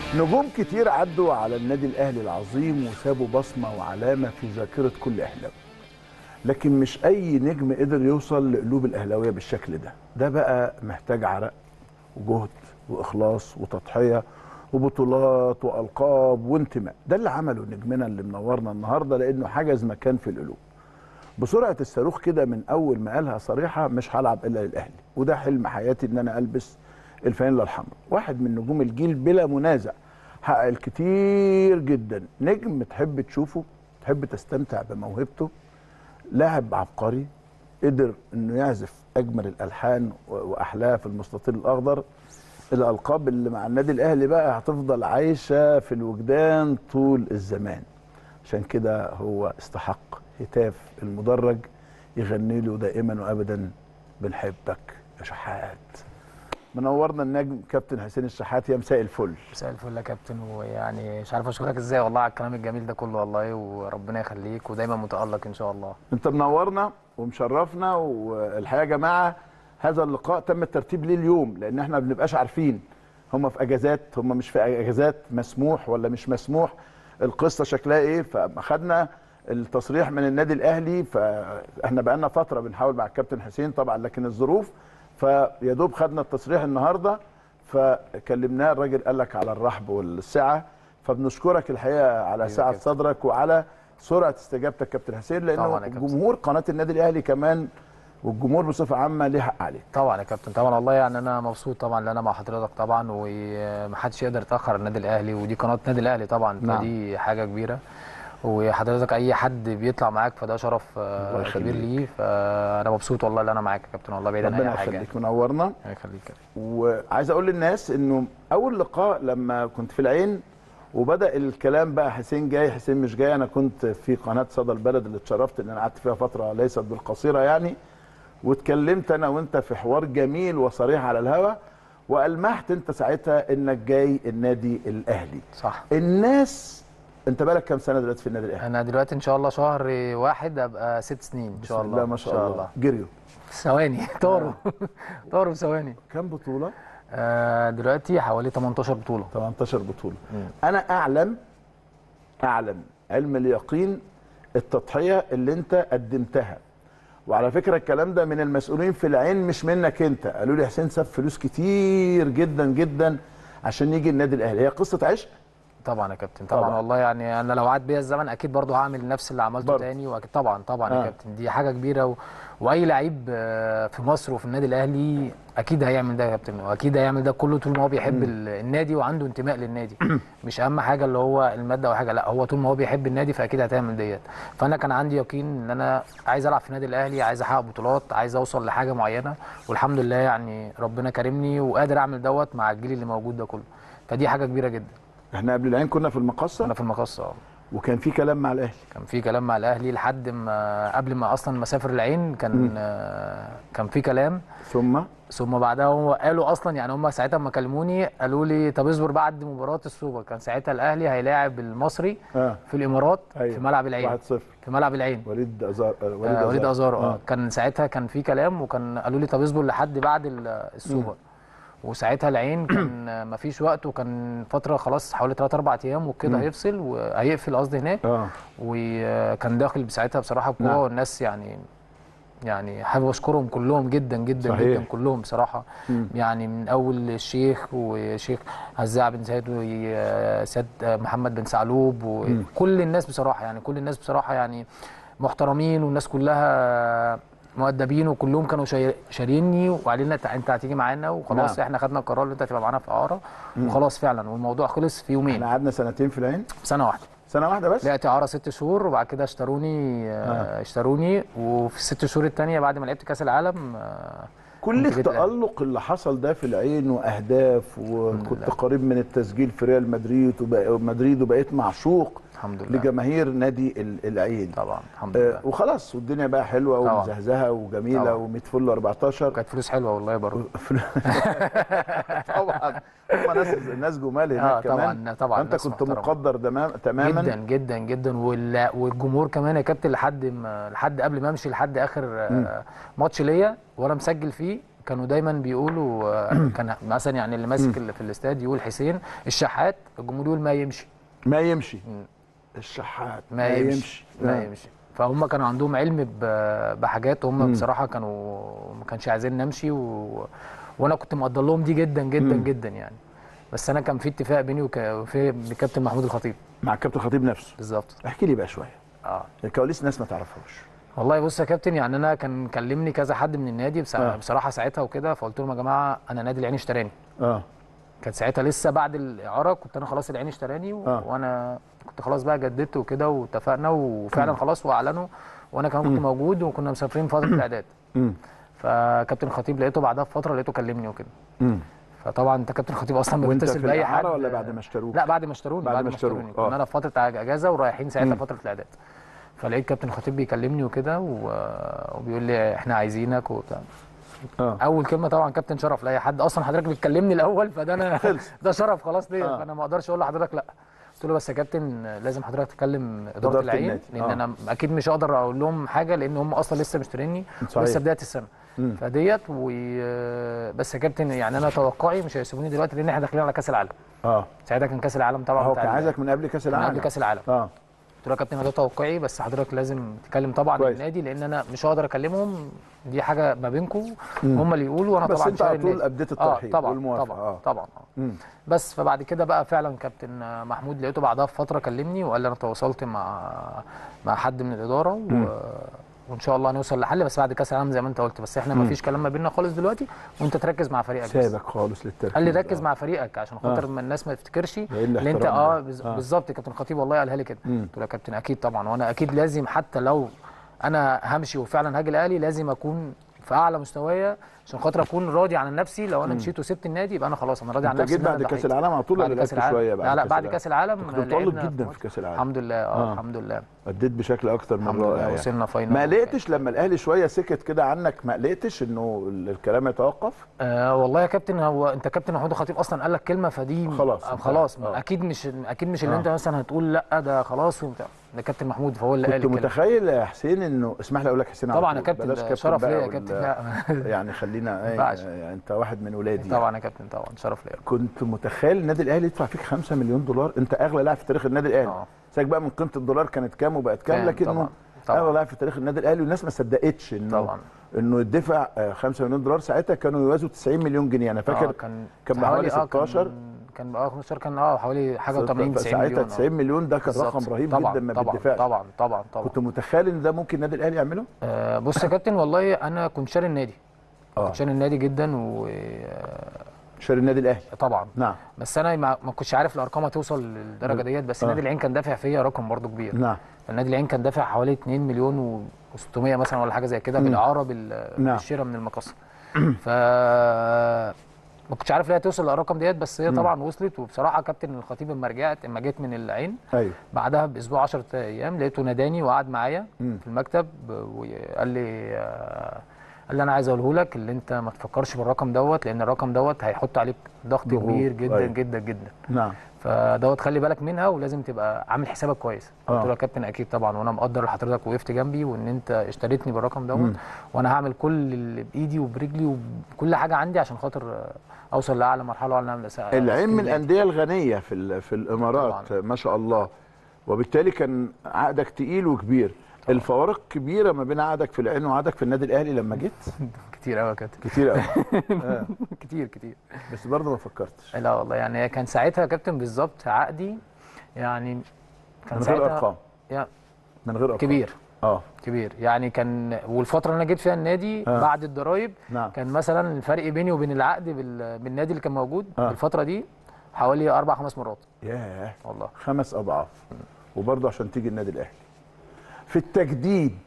نجوم كتير عدوا على النادي الاهلي العظيم وسابوا بصمه وعلامه في ذاكره كل اهلاوي لكن مش اي نجم قدر يوصل لقلوب الاهلاويه بالشكل ده ده بقى محتاج عرق وجهد واخلاص وتضحيه وبطولات والقاب وانتماء ده اللي عمله نجمنا اللي منورنا النهارده لانه حجز مكان في القلوب بسرعه الصاروخ كده من اول ما قالها صريحه مش هلعب الا للاهلي وده حلم حياتي ان انا البس الفانيلا الحمراء واحد من نجوم الجيل بلا منازع حقق الكتير جدا نجم تحب تشوفه تحب تستمتع بموهبته لاعب عبقري قدر انه يعزف اجمل الالحان واحلاها في المستطيل الاخضر الالقاب اللي مع النادي الاهلي بقى هتفضل عايشه في الوجدان طول الزمان عشان كده هو استحق هتاف المدرج يغني له دائما وابدا بنحبك يا شحات منورنا النجم كابتن حسين الشحات يا مساء الفل مساء الفل يا كابتن ويعني مش عارف اشكرك ازاي والله على الكلام الجميل ده كله والله وربنا يخليك ودايما متالق ان شاء الله انت منورنا ومشرفنا والحقيقه يا جماعه هذا اللقاء تم الترتيب ليه اليوم لان احنا ما بنبقاش عارفين هم في اجازات هم مش في اجازات مسموح ولا مش مسموح القصه شكلها ايه فاخدنا التصريح من النادي الاهلي فاحنا بقالنا فتره بنحاول مع الكابتن حسين طبعا لكن الظروف فيا دوب خدنا التصريح النهارده فكلمناه الراجل قال لك على الرحب والسعه فبنشكرك الحقيقه على سعه صدرك وعلى سرعه استجابتك كابتن حسين لانه جمهور قناه النادي الاهلي كمان والجمهور بصفه عامه ليه حق عليك طبعا يا كابتن طبعا والله يعني انا مبسوط طبعا ان انا مع حضرتك طبعا ومحدش يقدر يتاخر النادي الاهلي ودي قناه النادي الاهلي طبعا نعم. فدي حاجه كبيره وحضرتك اي حد بيطلع معاك فده شرف آه، يخليك. كبير ليه فانا مبسوط والله ان انا معاك يا كابتن والله بعيد عن اي ربنا حاجه يخليك منورنا الله يخليك وعايز اقول للناس انه اول لقاء لما كنت في العين وبدا الكلام بقى حسين جاي حسين مش جاي انا كنت في قناه صدى البلد اللي اتشرفت ان انا قعدت فيها فتره ليست بالقصيره يعني واتكلمت انا وانت في حوار جميل وصريح على الهوا والمحت انت ساعتها انك جاي النادي الاهلي صح الناس انت بالك كام سنه دلوقتي في النادي الاهلي انا دلوقتي ان شاء الله شهر واحد ابقى ست سنين ان شاء بسم الله ما شاء الله جريوا ثواني طاروا طاروا في ثواني كام بطوله آه، دلوقتي حوالي 18 بطوله 18 بطولة أنا أعلم أعلم علم اليقين التضحية اللي أنت قدمتها وعلى فكرة الكلام ده من المسؤولين في العين مش منك أنت قالوا لي حسين ساب فلوس كتير جدا جدا عشان يجي النادي الأهلي هي قصة عشق طبعا يا كابتن طبعا, طبعاً. طبعا. والله يعني انا لو عاد بيا الزمن اكيد برضو هعمل نفس اللي عملته برضو. تاني واكيد طبعا طبعا آه. يا كابتن دي حاجه كبيره و... واي لعيب آه، في مصر وفي النادي الاهلي اكيد هيعمل ده يا كابتن واكيد هيعمل ده كله طول ما هو بيحب ال- النادي وعنده انتماء للنادي مش اهم حاجه اللي هو الماده او حاجه لا هو طول ما هو بيحب النادي فاكيد هتعمل ديت فانا كان عندي يقين ان انا عايز العب في النادي الاهلي عايز احقق بطولات عايز اوصل لحاجه معينه والحمد لله يعني ربنا كرمني وقادر اعمل دوت مع الجيل اللي موجود ده كله فدي حاجه كبيره جدا احنا قبل العين كنا في المقصة انا في المقصه اه وكان في كلام مع الأهلي كان في كلام مع الاهلي لحد ما قبل ما اصلا ما اسافر العين كان آه، كان في كلام ثم ثم بعدها هم قالوا اصلا يعني هم ساعتها لما كلموني قالوا لي طب اصبر بعد مباراه السوبر كان ساعتها الاهلي هيلاعب المصري آه في الامارات أيوة. في ملعب العين 1-0 في ملعب العين وليد أزار آه، وليد آه، وليد أزار ازارو اه كان ساعتها كان في كلام وكان قالوا لي طب اصبر لحد بعد ال- السوبر وساعتها العين كان ما فيش وقت وكان فتره خلاص حوالي 3 4 ايام وكده هيفصل وهيقفل قصدي هناك اه وكان داخل بساعتها بصراحه بقوه نعم. والناس يعني يعني حابب اشكرهم كلهم جدا جدا صحيح. جدا كلهم بصراحه مم. يعني من اول الشيخ وشيخ هزاع بن زايد وسيد محمد بن سعلوب وكل الناس بصراحه يعني كل الناس بصراحه يعني محترمين والناس كلها مؤدبين وكلهم كانوا شاي- شاريني وقالوا لنا انت انت هتيجي معانا وخلاص نعم. احنا خدنا القرار ان انت هتبقى معانا في اعاره وخلاص فعلا والموضوع خلص في يومين احنا قعدنا سنتين في العين سنه واحده سنة واحدة بس لعبت اعاره ست شهور وبعد كده اشتروني آه. اشتروني وفي الست شهور الثانيه بعد ما لعبت كاس العالم آه كل كنت جيت الأهلي. التألق اللي حصل ده في العين واهداف وكنت قريب من التسجيل في ريال مدريد وبق- مدريد وبقيت معشوق الحمد لله لجماهير نادي ال- العين طبعا الحمد آه لله وخلاص والدنيا بقى حلوه طبعا. ومزهزهه وجميله طبعا. و100 فل 14 كانت فلوس حلوه والله برضه طبعا هم ناس ناس جمال هناك آه، طبعاً، كمان طبعاً، انت ناس كنت محترمة. مقدر تمام تماما جدا جدا جدا وال- والجمهور كمان يا كابتن لحد ما لحد قبل ما امشي لحد اخر آه، ماتش ليا وانا مسجل فيه كانوا دايما بيقولوا آه، كان مثلا يعني اللي ماسك اللي في الاستاد يقول حسين الشحات الجمهور يقول ما يمشي ما يمشي مم. الشحات ما يمشي ما آه. يمشي فهم كانوا عندهم علم ب- بحاجات هم مم. بصراحه كانوا ما كانش عايزين نمشي و... وانا كنت مقدر لهم دي جدا جدا مم. جدا يعني بس انا كان في اتفاق بيني وك- وفي بكابتن محمود الخطيب مع الكابتن خطيب نفسه بالظبط احكي لي بقى شويه اه الكواليس ناس ما تعرفهاش والله بص يا كابتن يعني انا كان كلمني كذا حد من النادي بس آه. بصراحه ساعتها وكده فقلت لهم يا جماعه انا نادي العين اشتراني اه كانت ساعتها لسه بعد الاعاره كنت انا خلاص العين اشتراني و... آه. وانا كنت خلاص بقى جددت وكده واتفقنا وفعلا خلاص واعلنوا وانا كمان كنت موجود وكنا مسافرين فتره الاعداد امم فكابتن خطيب لقيته بعدها بفتره لقيته كلمني وكده امم فطبعا انت كابتن خطيب اصلا ما وانت بيتصل في باي حد الاعاره ولا بعد ما اشتروك لا بعد ما اشتروني بعد بعد, ما ما اشتروك، اشتروني آه. كنا انا في فتره اجازه ورايحين ساعتها مم. فتره الاعداد فلقيت كابتن خطيب بيكلمني وكده و... وبيقول لي احنا عايزينك وبتاع اه اول كلمه طبعا كابتن شرف لاي حد اصلا حضرتك بتكلمني الاول فده انا خلص. ده شرف خلاص ليا آه. فانا ما اقدرش اقول لحضرتك لا قلت له بس يا كابتن لازم حضرتك تكلم اداره, إدارة العين النادي. لان آه. انا اكيد مش هقدر اقول لهم حاجه لان هم اصلا لسه مشتريني صحيح. لسه بدايه السنه مم. فديت و... بس يا كابتن يعني انا توقعي مش هيسيبوني دلوقتي لان احنا داخلين على كاس العالم اه ساعتها كان كاس العالم طبعا هو بتاع كان ال- عايزك من قبل كاس من العالم قبل كاس العالم اه قلت له يا كابتن ده توقعي بس حضرتك لازم تكلم طبعا كويس. النادي لان انا مش هقدر اكلمهم دي حاجه ما بينكم هم اللي يقولوا وانا بس طبعا انت شايل على طول النادي. ابديت اه الترحيب طبعا والموافقه طبعا اه طبعا آه. مم. بس فبعد كده بقى فعلا كابتن محمود لقيته بعدها بفتره كلمني وقال لي انا تواصلت مع مع حد من الاداره و... وان شاء الله هنوصل لحل بس بعد كاس العالم زي ما انت قلت بس احنا ما فيش كلام ما بيننا خالص دلوقتي وانت تركز مع فريقك بس سابك خالص للتركيز قال لي ركز آه. مع فريقك عشان خاطر ما الناس ما تفتكرش ده إيه اللي انت الاحترام اه ده؟ بز- آه. بالظبط كابتن خطيب والله قالها لي كده مم. قلت له يا كابتن اكيد طبعا وانا اكيد لازم حتى لو انا همشي وفعلا هاجي الاهلي لازم اكون في اعلى مستوايا عشان خاطر اكون راضي عن نفسي لو انا مشيت وسبت النادي يبقى انا خلاص انا راضي عن انت نفسي جيت إن أنا بعد كاس ضحيت. العالم على طول بعد ولا كاس لعبت العالم شويه لا لا بعد كاس العالم كنت متألق لعبنا جدا ماتش. في كاس العالم الحمد لله اه آه. الحمد لله اديت بشكل اكتر من الحمد رائع لله يعني. وصلنا فاينل ما قلقتش لما الاهلي شويه سكت كده عنك ما قلقتش انه الكلام يتوقف آه والله يا كابتن هو انت كابتن محمود الخطيب اصلا قال لك كلمه فدي خلاص، آه انت- خلاص آه. اكيد مش اكيد مش اللي آه. انت مثلا هتقول لا ده خلاص وبتاع ده كابتن محمود فهو اللي قال كنت الكلمه متخيل يا حسين انه اسمح لي اقول لك حسين على طبعا يا طول. كابتن بلاش ده شرف بقى ليا يا وال- كابتن لا يعني خلينا ينفعش. ايه انت واحد من ولادي طبعا يا كابتن طبعا شرف ليا كنت متخيل النادي الاهلي يدفع فيك 5 مليون دولار انت اغلى لاعب في تاريخ النادي الاهلي اه سيبك بقى من قيمه الدولار كانت كام وبقت كام كام لكنه طبعا طبعا. اغلى لاعب في تاريخ النادي الاهلي والناس ما صدقتش انه طبعا انه يدفع آه، 5 مليون دولار ساعتها كانوا يوازوا 90 مليون جنيه انا فاكر آه كان كان بحوالي حوالي- آه، 16 كان كان اه 15 كان اه حوالي حاجه و80 90 ساعتها مليون آه. 90 مليون ده كان بالظبط. رقم رهيب طبعا جدا ما طبعا بيدفعش طبعا طبعا طبعا كنت متخيل ان ده ممكن النادي الاهلي يعمله؟ آه بص يا كابتن والله انا كنت شاري النادي اه كنت شاري النادي جدا شاري النادي الاهلي وطبعا نعم بس انا ما ما كنتش عارف الارقام هتوصل للدرجه ديت بس آه. نادي العين كان دافع فيا رقم برضو كبير نعم النادي العين كان دافع حوالي 2 مليون و600 مثلا ولا حاجه زي كده بالاعاره بال- نعم. بالشراء من المقصه ف ما كنتش عارف ليه هتوصل للارقام ديت بس هي طبعا وصلت وبصراحه كابتن الخطيب اما رجعت اما جيت من العين ايوه بعدها باسبوع 10 ايام لقيته ناداني وقعد معايا مم. في المكتب وقال لي آه، قال لي انا عايز اقوله لك اللي انت ما تفكرش بالرقم دوت لان الرقم دوت هيحط عليك ضغط ضغوط، كبير جدا أيوة. جدا جدا نعم فدوت خلي بالك منها ولازم تبقى عامل حسابك كويس آه. قلت له يا كابتن اكيد طبعا وانا مقدر لحضرتك وقفت جنبي وان انت اشتريتني بالرقم دوت مم. وانا هعمل كل اللي بايدي وبرجلي وكل حاجه عندي عشان خاطر آه، اوصل لاعلى مرحله واعلى مساحه العين من الانديه الغنيه في ال- في الامارات طبعاً. ما شاء الله وبالتالي كان عقدك تقيل وكبير الفوارق كبيره ما بين عقدك في العين وعقدك في النادي الاهلي لما جيت كتير قوي يا كابتن كتير قوي كتير كتير بس برضه ما فكرتش لا والله يعني كان ساعتها يا كابتن بالظبط عقدي يعني كان من غير ساعتها ارقام يا من غير ارقام كبير اه كبير يعني كان والفتره اللي انا جيت فيها النادي آه. بعد الضرايب نعم كان مثلا الفرق بيني وبين العقد بال- بالنادي اللي كان موجود آه. في الفتره دي حوالي اربع خمس مرات ياه والله خمس اضعاف وبرضه عشان تيجي النادي الاهلي في التجديد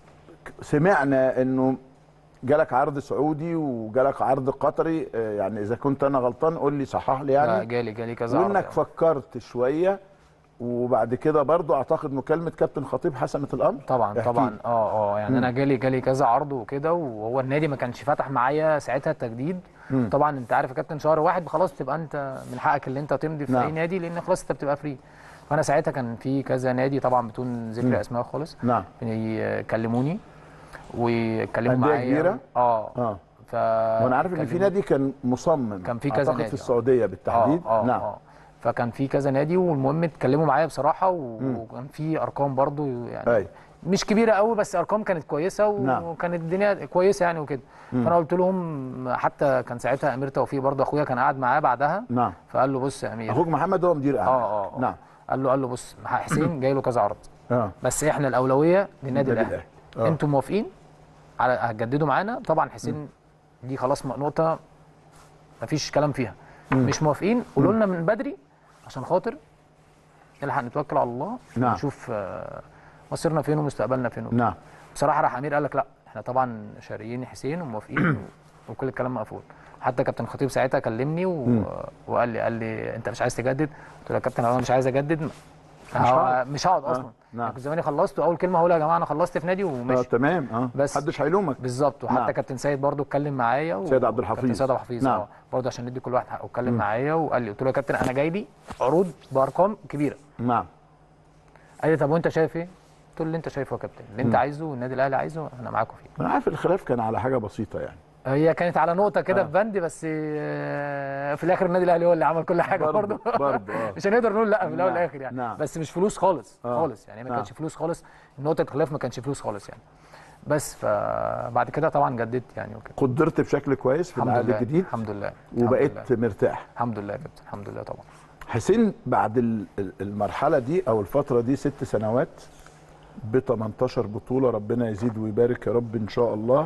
سمعنا انه جالك عرض سعودي وجالك عرض قطري آه، يعني اذا كنت انا غلطان قول لي صحح لي لا يعني جالي جالي كذا عرض وانك يعني. فكرت شويه وبعد كده برضه اعتقد مكالمه كابتن خطيب حسمت الامر طبعا احكي طبعا لي. اه اه يعني مم. انا جالي جالي كذا عرض وكده وهو النادي ما كانش فاتح معايا ساعتها التجديد مم. طبعا انت عارف يا كابتن شهر واحد خلاص تبقى انت من حقك اللي انت تمضي في نعم. اي نادي لان خلاص انت بتبقى فري فانا ساعتها كان في كذا نادي طبعا بدون مم. ذكر اسماء خالص نعم يكلموني ويتكلموا أندية معايا كبيرة؟ اه اه ف وانا عارف ان في نادي كان مصمم كان في كذا أعتقد نادي، في آه. السعوديه بالتحديد آه آه نعم آه. فكان في كذا نادي والمهم اتكلموا معايا بصراحه و- وكان في ارقام برضو يعني أي. مش كبيره قوي بس ارقام كانت كويسه و- نعم. وكانت الدنيا كويسه يعني وكده فانا قلت لهم حتى كان ساعتها امير توفيق برضو اخويا كان قاعد معاه بعدها نعم فقال له بص يا امير اخوك محمد هو مدير اعمال اه اه آه. نعم قال له قال له بص حسين جاي له كذا عرض اه بس احنا الاولويه للنادي النادي الاهلي الأهلي. آه. انتوا موافقين على هتجددوا معانا طبعا حسين دي خلاص نقطه مفيش كلام فيها مش موافقين قولوا لنا من بدري عشان خاطر نلحق نتوكل على الله نعم. ونشوف آه، مصيرنا فين ومستقبلنا فين وكده. نعم بصراحه راح امير قال لك لا احنا طبعا شاريين حسين وموافقين و- وكل الكلام مقفول حتى كابتن خطيب ساعتها كلمني و... وقال لي قال لي انت مش عايز تجدد قلت له يا كابتن انا مش عايز اجدد مش هقعد. مش هقعد اصلا نعم. يعني كنت زماني خلصت واول كلمه هقولها يا جماعه انا خلصت في نادي اه وماشي تمام اه بس. محدش هيلومك بالظبط وحتى نعم. كابتن سيد برضو اتكلم معايا و... سيد عبد الحفيظ. كابتن سيد عبد الحفيظ نعم. اه برضو عشان ندي كل واحد حقه اتكلم معايا وقال لي قلت له يا كابتن انا جاي لي عروض بارقام كبيره نعم قال لي طب وانت شايف ايه؟ قلت له اللي انت شايفه يا كابتن اللي انت عايزه والنادي الاهلي عايزه انا معاكم فيه انا عارف الخلاف كان على حاجه بسيطه يعني هي كانت على نقطه كده في بند بس آه، في الاخر النادي الاهلي هو اللي عمل كل حاجه برضه- برضه برضه، آه. مش هنقدر نقول لا في الاول نعم، والاخر يعني نعم. بس مش فلوس خالص آه. خالص يعني ما نعم. كانش فلوس خالص نقطه الخلاف ما كانش فلوس خالص يعني بس فبعد كده طبعا جددت يعني وكده قدرت بشكل كويس في الحمد العقد لله الجديد الحمد لله الحمد لله. وبقيت مرتاح الحمد لله يا كابتن الحمد لله طبعا حسين بعد ال- ال- المرحله دي او الفتره دي ست سنوات ب 18 بطوله ربنا يزيد ويبارك يا رب ان شاء الله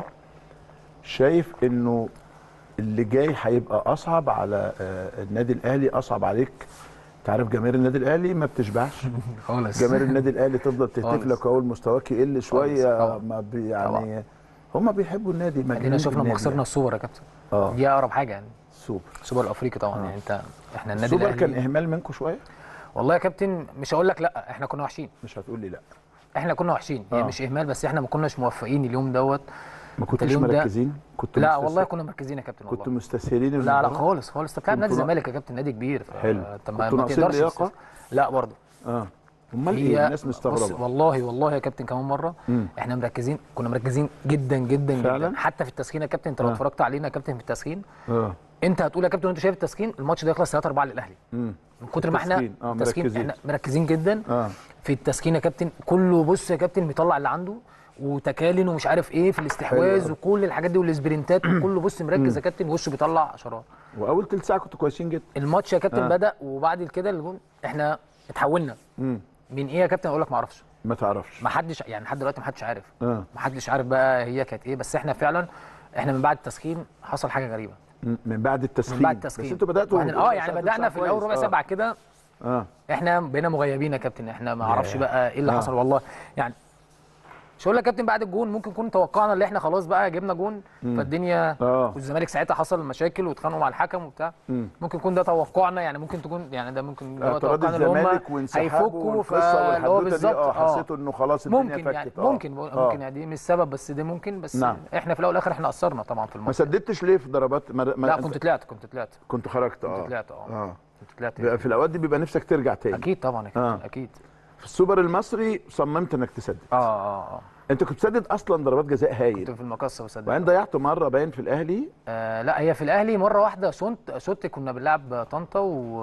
شايف انه اللي جاي هيبقى اصعب على آه، النادي الاهلي اصعب عليك انت عارف جماهير النادي الاهلي ما بتشبعش خالص جماهير النادي الاهلي تفضل تهتف خالص. لك اول مستواك يقل شويه طبعا. ما بي يعني طبعا. هم بيحبوا النادي ادينا مجنونين شفنا لما بالنادي خسرنا يعني. السوبر يا كابتن اه دي اقرب حاجه يعني سوبر السوبر الافريقي طبعا يعني انت احنا النادي السوبر الاهلي كان اهمال منكم شويه والله يا كابتن مش هقول لك لا احنا كنا وحشين مش هتقول لي لا احنا كنا وحشين هي آه. مش اهمال بس احنا ما كناش موفقين اليوم دوت ما كنتوش اليوم ده- مركزين كنت لا مستسهل- والله كنا مركزين يا كابتن والله كنتوا مستسهلين لا لا المباراة؟ خالص خالص انت بتلعب نادي كنتوا الزمالك يا كابتن نادي كبير ف- حلو. طب ما, كنتوا ما ناقصين تقدرش لياقة؟ تست- لا برضه اه امال ايه الناس بص مستغربه والله والله يا كابتن كمان مره مم. احنا مركزين كنا مركزين جدا جدا فعلا؟ جدا حتى في التسخين يا كابتن انت لو آه. اتفرجت علينا يا كابتن في التسخين اه انت هتقول يا كابتن وانت شايف التسخين الماتش ده يخلص 3 4 للاهلي امم من كتر ما احنا التسخين، آه، التسخين مركزين. احنا مركزين جدا اه في التسخين يا كابتن كله بص يا كابتن بيطلع اللي عنده وتكالن ومش عارف ايه في الاستحواذ حلو. وكل الحاجات دي والسبرنتات وكله بص مركز يا كابتن وشه بيطلع عشرات واول تلت ساعه كنتوا كويسين جدا الماتش يا كابتن آه. بدا وبعد كده الجون احنا اتحولنا امم من ايه يا كابتن اقول لك ما اعرفش ما تعرفش ما حدش يعني لحد دلوقتي ما حدش عارف اه ما حدش عارف بقى هي كانت ايه بس احنا فعلا احنا من بعد التسخين حصل حاجه غريبه م- من بعد التسخين من بعد التسخين بس انتوا بداتوا وإحنا- اه يعني ربع ساعة، بدانا تلت في ساعة الاول ربع كويس. ساعه بعد كده اه احنا بقينا مغيبين يا كابتن احنا ما اعرفش ياه. بقى ايه اللي آه. حصل والله يعني مش هقول لك يا كابتن بعد الجون ممكن نكون توقعنا ان احنا خلاص بقى جبنا جون فالدنيا اه والزمالك ساعتها حصل مشاكل واتخانقوا مع الحكم وبتاع مم. ممكن يكون ده توقعنا يعني ممكن تكون يعني ده ممكن اللي هو اعتراض توقعنا ان هم الزمالك وانسحابه هيفكوا والقصه فاللي هو والحدوته دي بالظبط اه حسيتوا انه خلاص الدنيا ممكن فكت يعني آه. ممكن آه. ممكن يعني دي مش سبب بس دي ممكن بس نعم. احنا في الاول والاخر احنا قصرنا طبعا في ما الماتش سددتش ليه في ضربات ما ما لا أنت- كنت طلعت كنت طلعت كنت خرجت اه كنت طلعت اه اه كنت طلعت بيبقى في الاوقات دي بيبقى نفسك ترجع تاني اكيد طبعا يا كابتن آه. اكيد في السوبر المصري صممت انك تسدد اه اه اه انت كنت تسدد اصلا ضربات جزاء كنت هايل في المقصه وصدق وبعدين ضيعت مره باين في الاهلي آه لا هي في الاهلي مره واحده شنت شوت كنا بنلعب طنطا و...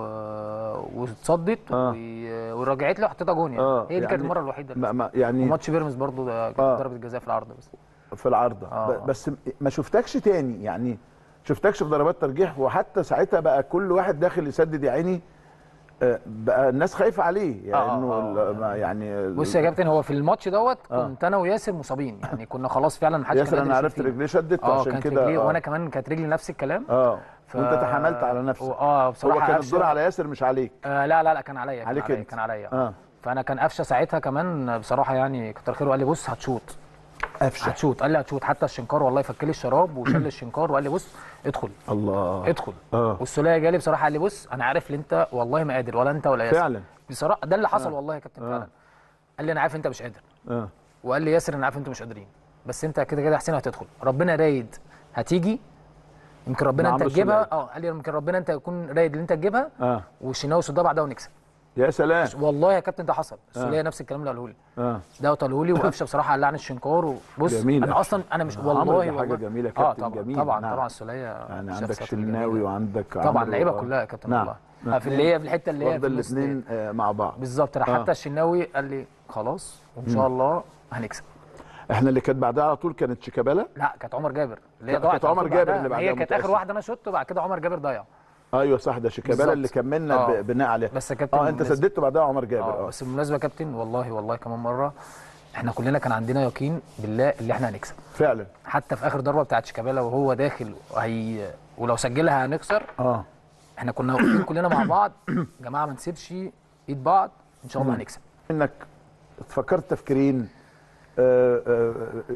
واتصدت آه. و... ورجعت لي وحطيتها جون يعني آه، هي دي كانت يعني المره الوحيده اللي ما ما يعني وماتش بيراميدز برضو ده كانت آه. ضربه جزاء في العرض بس في العارضه آه. ب- بس ما شفتكش تاني يعني شفتكش في ضربات ترجيح وحتى ساعتها بقى كل واحد داخل يسدد يا عيني آه، بقى الناس خايفه عليه يعني آه، انه آه. ال- ما يعني بص يا كابتن هو في الماتش دوت آه. كنت انا وياسر مصابين يعني كنا خلاص فعلا ما حدش ياسر كان انا قادر عرفت يشوف فينا. رجليه شدت اه عشان كانت كده رجلي آه. وانا كمان كانت رجلي نفس الكلام اه ف... وانت تحملت على نفسك اه بصراحه هو كان قفشة- الدور على ياسر مش عليك آه لا لا لا كان عليا كان عليك عليا انت. كان عليا اه فانا كان قفشه ساعتها كمان بصراحه يعني كتر خيره قال لي بص هتشوط قفشه هتشوط قال لي هتشوط حتى الشنكار والله فك لي الشراب وشال الشنكار وقال لي بص ادخل الله ادخل اه والسوليه جالي بصراحه قال لي بص انا عارف ان انت والله ما قادر ولا انت ولا ياسر فعلا بصراحه ده اللي حصل والله يا كابتن فعلا قال لي انا عارف انت مش قادر اه وقال لي ياسر انا عارف انتوا مش قادرين بس انت كده كده يا حسين هتدخل ربنا رايد هتيجي يمكن ربنا مع انت عمرو تجيبها السولية. اه قال لي يمكن ربنا انت يكون رايد ان انت تجيبها اه والشناوي صدها بعدها ونكسب يا سلام والله يا كابتن ده حصل السوليه نفس الكلام اللي قاله لي اه ده قاله لي وقفشه بصراحه قال لي عن الشنكار وبص جميل انا قفشة. اصلا انا مش عمرو والله دي حاجة والله جميلة يا اه كابتن، طبعا جميل. طبعا نعم. طبعا السوليه يعني شخصيات عندك جميلة. شناوي وعندك طبعا عمرو، اللعيبه آه. كلها يا كابتن نعم. والله نعم. آه، في اللي هي في الحته اللي هي واخده في نص الاثنين مع بعض بالظبط راح آه. حتى الشناوي قال لي خلاص وان شاء الله هنكسب احنا اللي كانت بعدها على طول كانت شيكابالا لا كانت عمر جابر اللي هي كانت ضاعت عمر على طول جابر بعدها. اللي بعدها هي كانت اخر متأسف. واحده انا شوت وبعد كده عمر جابر ضيع ايوه صح ده شيكابالا بالظبط. اللي كملنا آه. ب- بناء عليها بس يا كابتن اه انت بالنسبة- سددت بعدها عمر جابر اه اه بس بالمناسبه يا كابتن والله والله كمان مره احنا كلنا كان عندنا يقين بالله اللي احنا هنكسب فعلا حتى في اخر ضربه بتاعت شيكابالا وهو داخل وهي ولو سجلها هنخسر اه احنا كنا واقفين كلنا مع بعض يا جماعه ما نسيبش ايد بعض ان شاء الله هنكسب انك فكرت تفكيرين آه، آه،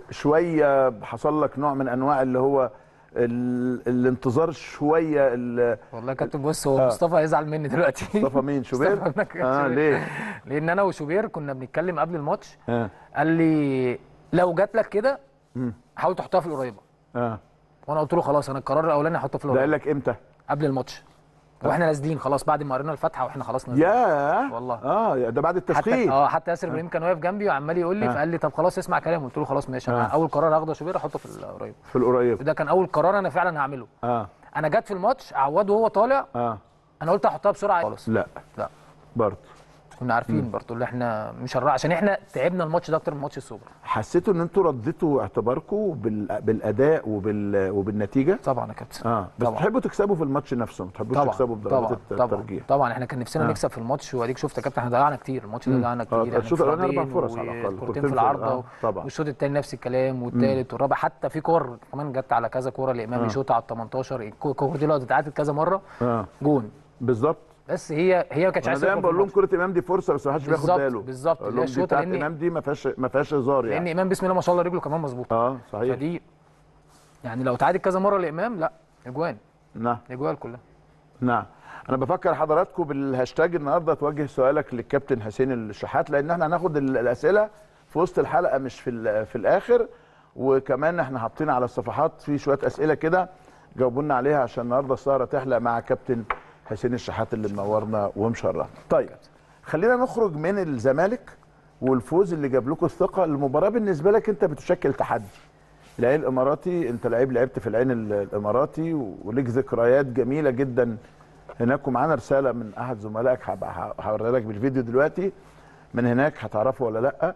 شويه حصل لك نوع من انواع اللي هو ال- الانتظار شويه ال- والله يا كابتن بص هو آه. مصطفى هيزعل مني دلوقتي مصطفى مين شوبير مصطفى ابنك اه شوبير. ليه لان انا وشوبير كنا بنتكلم قبل الماتش اه قال لي لو جات لك كده حاول تحطها في القريبه اه وانا قلت له خلاص انا القرار الاولاني هحطه في ده قال القريبه لك امتى قبل الماتش واحنا نازلين خلاص بعد ما قرينا الفاتحه واحنا خلاص نازلين يا والله. اه ده بعد حتى التسخين اه حتى ياسر ابراهيم كان واقف جنبي وعمال يقول لي آه. فقال لي طب خلاص اسمع كلامي قلت له خلاص ماشي انا آه. اول قرار هاخده يا شوبير احطه في القريب في القريب وده كان اول قرار انا فعلا هعمله اه انا جت في الماتش عواد وهو طالع اه انا قلت احطها بسرعه خلاص لا لا برضه كنا عارفين برضه اللي احنا مش هنراعي عشان احنا تعبنا الماتش ده اكتر من ماتش السوبر حسيتوا ان انتوا رديتوا اعتباركم بال... بالاداء وبال... وبالنتيجه طبعا يا كابتن اه بس طبعا. تحبوا تكسبوا في الماتش نفسه ما تحبوش طبعا تكسبوا طبعا بضربات طبعا الترجيح طبعا احنا كان نفسنا آه. نكسب في الماتش واديك شفت يا كابتن احنا ضيعنا كتير الماتش ده مم. ضيعنا آه، كتير يعني الشوط الأولاني أربع انفرادين فرص على الأقل. وكورتين كورتين في في العارضه الأرض. طبعا. والشوط الثاني نفس الكلام والثالث والرابع حتى في كور كمان جت على كذا كوره الامام آه. يشوط على ال 18 الكو- الكور دي لو اتعادت كذا مره اه جون بالظبط بس هي هي ما كانتش انا عايزه دايما تدخل في بقول لهم الماتش. كره امام دي فرصه بس ما حدش بياخد بالظبط، باله بالظبط، اقول اللي هي لهم دي الشوطة بتاعت لأن- امام دي ما فيهاش ما فيهاش هزار لان يعني امام بسم الله ما شاء الله رجله كمان مظبوطه اه صحيح فدي يعني لو اتعادت كذا مره لامام لا اجوان نعم اجوان كلها نعم انا بفكر حضراتكم بالهاشتاج النهارده توجه سؤالك للكابتن حسين الشحات لان احنا هناخد ال- الاسئله في وسط الحلقه مش في ال- في الاخر وكمان احنا حاطين على الصفحات في شويه اسئله كده جاوبوا لنا عليها عشان النهارده السهره تحلى مع كابتن حسين الشحات اللي منورنا ومشرفنا طيب خلينا نخرج من الزمالك والفوز اللي جاب لكم الثقه المباراه بالنسبه لك انت بتشكل تحدي العين الاماراتي انت لعيب لعبت في العين ال- الاماراتي وليك ذكريات جميله جدا هناك ومعانا رساله من احد زملائك هبقى هوريها لك بالفيديو دلوقتي من هناك هتعرفه ولا لا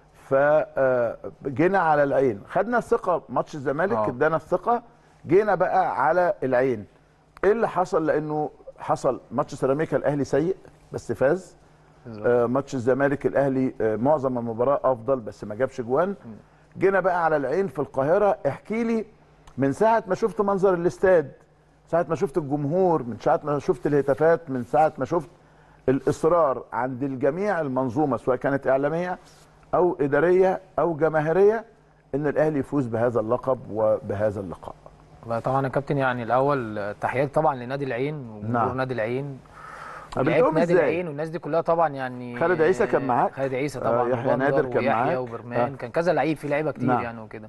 فجينا على العين خدنا الثقه ماتش الزمالك آه. ادانا الثقه جينا بقى على العين ايه اللي حصل لانه حصل ماتش سيراميكا الاهلي سيء بس فاز آه ماتش الزمالك الاهلي آه معظم المباراه افضل بس ما جابش جوان جينا بقى على العين في القاهره احكي لي من ساعه ما شفت منظر الاستاد ساعه ما شفت الجمهور من ساعه ما شفت الهتافات من ساعه ما شفت الاصرار عند الجميع المنظومه سواء كانت اعلاميه او اداريه او جماهيريه ان الاهلي يفوز بهذا اللقب وبهذا اللقاء والله طبعا يا كابتن يعني الاول آه، تحياتي طبعا لنادي العين وجمهور نعم. نادي العين قابلتهم ولعيبة نادي إزاي؟ العين والناس دي كلها طبعا يعني خالد عيسى كان معاك؟ خالد عيسى آه، طبعا يحيى وبندر نادر كان ويحيى معاك؟ وبرمان آه. كان كذا لعيب في لعيبه كتير نعم. يعني وكده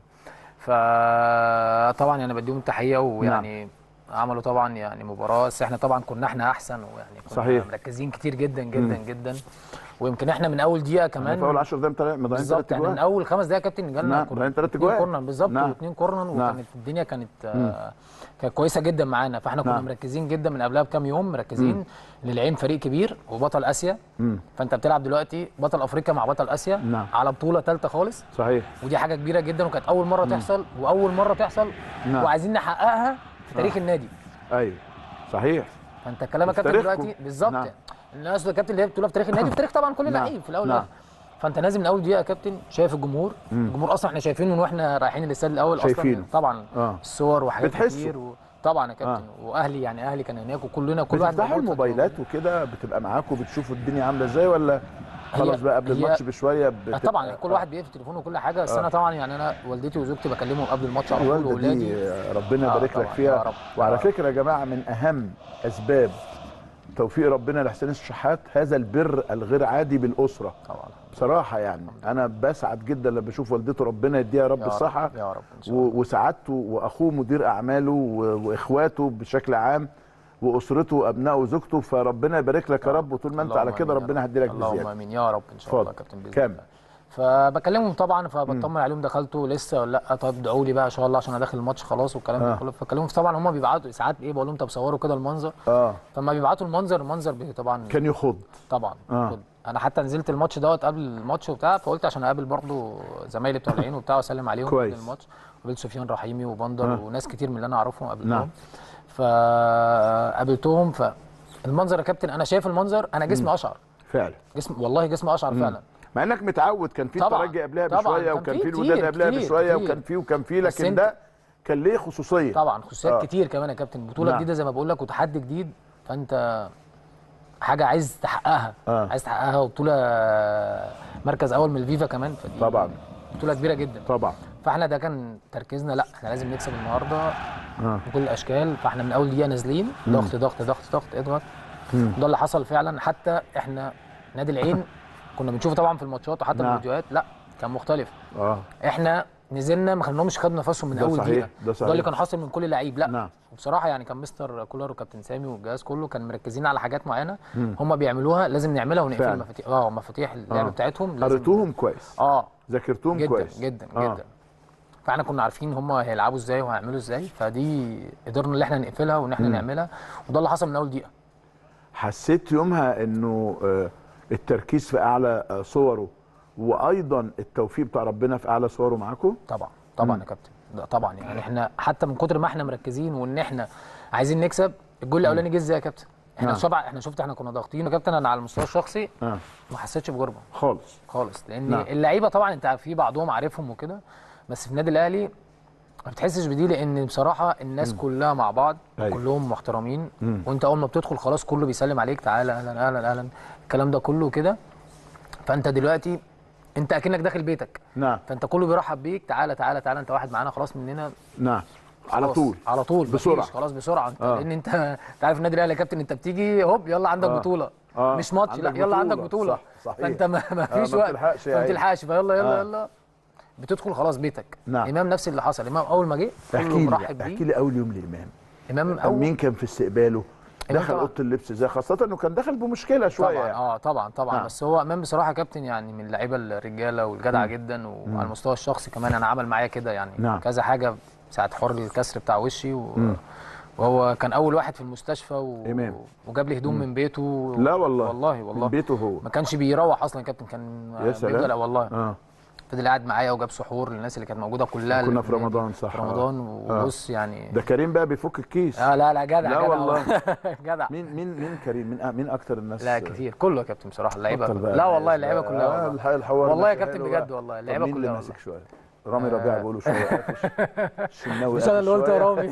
فطبعا يعني بديهم تحيه ويعني عملوا طبعا يعني مباراه بس احنا طبعا كنا احنا احسن ويعني كنا صحيح. مركزين كتير جدا جدا جدا ويمكن احنا من اول دقيقه كمان كمان في اول 10 دقايق مضيعين مضيعين بالظبط ثلاث احنا من اجوان اول خمس دقايق يا كابتن جالنا نعم، كور- ضيعين تلات اتنين أجوان. كورنر بالظبط نعم. واثنين كورنر نعم. وكانت الدنيا كانت آه، كانت كويسه جدا معانا فاحنا كنا نعم. مركزين جدا من قبلها بكام يوم مركزين للعين فريق كبير وبطل اسيا فانت بتلعب دلوقتي بطل افريقيا مع بطل اسيا نعم. على بطوله ثالثه خالص صحيح ودي حاجه كبيره جدا وكانت اول مره تحصل واول مره تحصل نعم. وعايزين نحققها في تاريخ النادي ايوه صحيح فانت كلامك يا وفي كابتن تاريخكم. دلوقتي بالظبط نعم. الناس يا كابتن اللي هي بتقولها في تاريخ النادي في تاريخ طبعا كل نعم. لعيب في الاول نعم. والآخر. فانت نازل من اول دقيقه يا كابتن شايف الجمهور الجمهور اصلا احنا شايفينه من واحنا رايحين الاستاد الاول شايفينه. اصلا طبعا آه. الصور وحاجات بتحسوا. كتير و... طبعا يا كابتن واهلي يعني اهلي كان هناك وكلنا كل واحد بتفتحوا موجود في الموبايلات وكده بتبقى معاكم بتشوفوا الدنيا عامله ازاي ولا خلاص بقى قبل هي- الماتش بشويه آه بتبقى طبعا كل واحد بيقفل تليفونه وكل حاجه بس انا طبعا يعني انا والدتي وزوجتي بكلمهم قبل الماتش على طول الوالده واولادي دي ربنا آه يبارك لك طبعاً، فيها يا رب. وعلى آه. فكره يا جماعه من اهم اسباب توفيق ربنا لحسين الشحات هذا البر الغير عادي بالاسره طبعا بصراحه يعني انا بسعد جدا لما بشوف والدته ربنا يديها يا رب يا رب، الصحه يا رب إن شاء الله. و- وسعادته واخوه مدير اعماله و- واخواته بشكل عام واسرته وابنائه وزوجته فربنا يبارك لك يا رب وطول ما انت اللهم على كده آمين يا ربنا رب. هيدي لك اللهم بزياده امين يا رب ان شاء الله اتفضل. يا كابتن باذن كمل. الله فبكلمهم طبعا فبطمن عليهم دخلتوا لسه ولا لا طب ادعوا لي بقى ان شاء الله عشان انا داخل الماتش خلاص والكلام آه. ده كله فكلمهم طبعا هم بيبعتوا ساعات ايه بقول لهم طب صوروا كده المنظر اه فلما بيبعتوا المنظر المنظر بي- طبعا كان يخض طبعا آه. خد. انا حتى نزلت الماتش دوت قبل الماتش وبتاع فقلت عشان اقابل برضو زمايلي بتوع العين وبتاع واسلم عليهم كويس. قبل الماتش قابلت سفيان رحيمي وبندر آه. وناس كتير من اللي انا اعرفهم قابلتهم نعم. فقابلتهم فالمنظر يا كابتن انا شايف المنظر انا جسمي اشعر فعلا جسم والله جسمي اشعر فعلا مع انك متعود كان في طبعاً. الترجي قبلها طبعاً. بشويه كان وكان في في كتير، الوداد قبلها كتير، بشويه كتير. وكان في وكان في بس لكن أنت- ده كان ليه خصوصيه طبعا خصوصيات آه. كتير كمان يا كابتن بطوله نعم. جديده زي ما بقول لك وتحدي جديد فانت حاجه عايز تحققها آه. عايز تحققها وبطوله مركز اول من الفيفا كمان فدي طبعا بطوله كبيره جدا طبعا فاحنا ده كان تركيزنا لا احنا لازم نكسب النهارده آه. بكل الاشكال فاحنا من اول دقيقه نازلين ضغط ضغط ضغط ضغط اضغط مم. ده اللي حصل فعلا حتى احنا نادي العين كنا بنشوفه طبعا في الماتشات وحتى في نعم. الفيديوهات لا كان مختلف اه احنا نزلنا ما خليناهمش خدوا نفسهم من ده اول صحيح، دقيقه ده صحيح. ده اللي كان حاصل من كل لعيب لا نعم. وبصراحه يعني كان مستر كولر وكابتن سامي والجهاز كله كان مركزين على حاجات معينه هم بيعملوها لازم نعملها ونقفل فعلا. مفاتيح اه مفاتيح اللعب آه. بتاعتهم لازم قريتوهم كويس اه ذاكرتوهم جدا كويس جدا آه. جدا فاحنا كنا عارفين هم هيلعبوا ازاي وهيعملوا ازاي فدي قدرنا ان احنا نقفلها وان احنا نعملها وده اللي حصل من اول دقيقه حسيت يومها انه آه، التركيز في اعلى آه، صوره وايضا التوفيق بتاع ربنا في اعلى صوره معاكم طبعا طبعا يا كابتن ده طبعا يعني احنا حتى من كتر ما احنا مركزين وان احنا عايزين نكسب الجول الاولاني جه ازاي يا كابتن احنا نعم. شبع احنا شفت احنا كنا ضاغطين يا كابتن انا على المستوى الشخصي اه ما حسيتش بجربه خالص خالص لان نعم. اللعيبه طبعا انت في بعضهم عارفهم وكده بس في النادي الاهلي ما بتحسش بدي لان بصراحه الناس كلها مع بعض أيوة. كلهم محترمين مم. وانت اول ما بتدخل خلاص كله بيسلم عليك تعالى اهلا اهلا اهلا الكلام ده كله كده فانت دلوقتي انت اكنك داخل بيتك نعم فانت كله بيرحب بيك تعالى تعالى تعالى انت واحد معانا خلاص مننا نعم على خلاص، طول على طول بسرعة. مفيش، خلاص بسرعه انت آه. لان انت انت عارف النادي الاهلي يا كابتن انت بتيجي هوب يلا عندك آه. بطوله آه. مش ماتش لا عندك يلا عندك بطولة. بطوله صح، صحيح. فانت ما, ما فيش ما وقت بتلحقش يا ما عيني. بتلحقش فيلا يلا آه. يلا بتدخل خلاص بيتك نعم. امام نفس اللي حصل امام اول ما جه احكي كله لي مرحب احكي بيه لي اول يوم لامام امام اول مين كان في استقباله إمام دخل طبعاً. اوضه اللبس ازاي خاصه انه كان دخل بمشكله شويه طبعا يعني. اه طبعا طبعا آه. بس هو امام بصراحه كابتن يعني من اللعيبه الرجاله والجدعه جدا وعلى المستوى الشخصي كمان انا عمل معايا كده يعني نعم. كذا حاجه ساعه حوار الكسر بتاع وشي و... وهو كان اول واحد في المستشفى و... إمام. وجاب لي هدوم من بيته و... لا والله والله من والله بيته هو ما كانش بيروح اصلا كابتن كان يا سلام. بيفضل والله اه فضل قاعد معايا وجاب سحور للناس اللي كانت موجوده كلها كنا في النادي. رمضان، صح. في رمضان آه. وبص يعني ده كريم بقى بيفك الكيس اه لا لا جدع لا جدع والله. جدع مين مين مين كريم مين مين اكتر الناس لا كتير كله يا كابتن بصراحه اللعيبه بطل بقى لا الناس والله اللعيبه بقى. كلها آه، والله. الح- الحوار والله يا ماشي كابتن حلو بجد بقى. والله طب اللعيبه مين اللي كلها ماسك والله. شويه رامي ربيعه بيقولوا شويه قافش الشناوي مش انا اللي قافش قلت يا شوية. رامي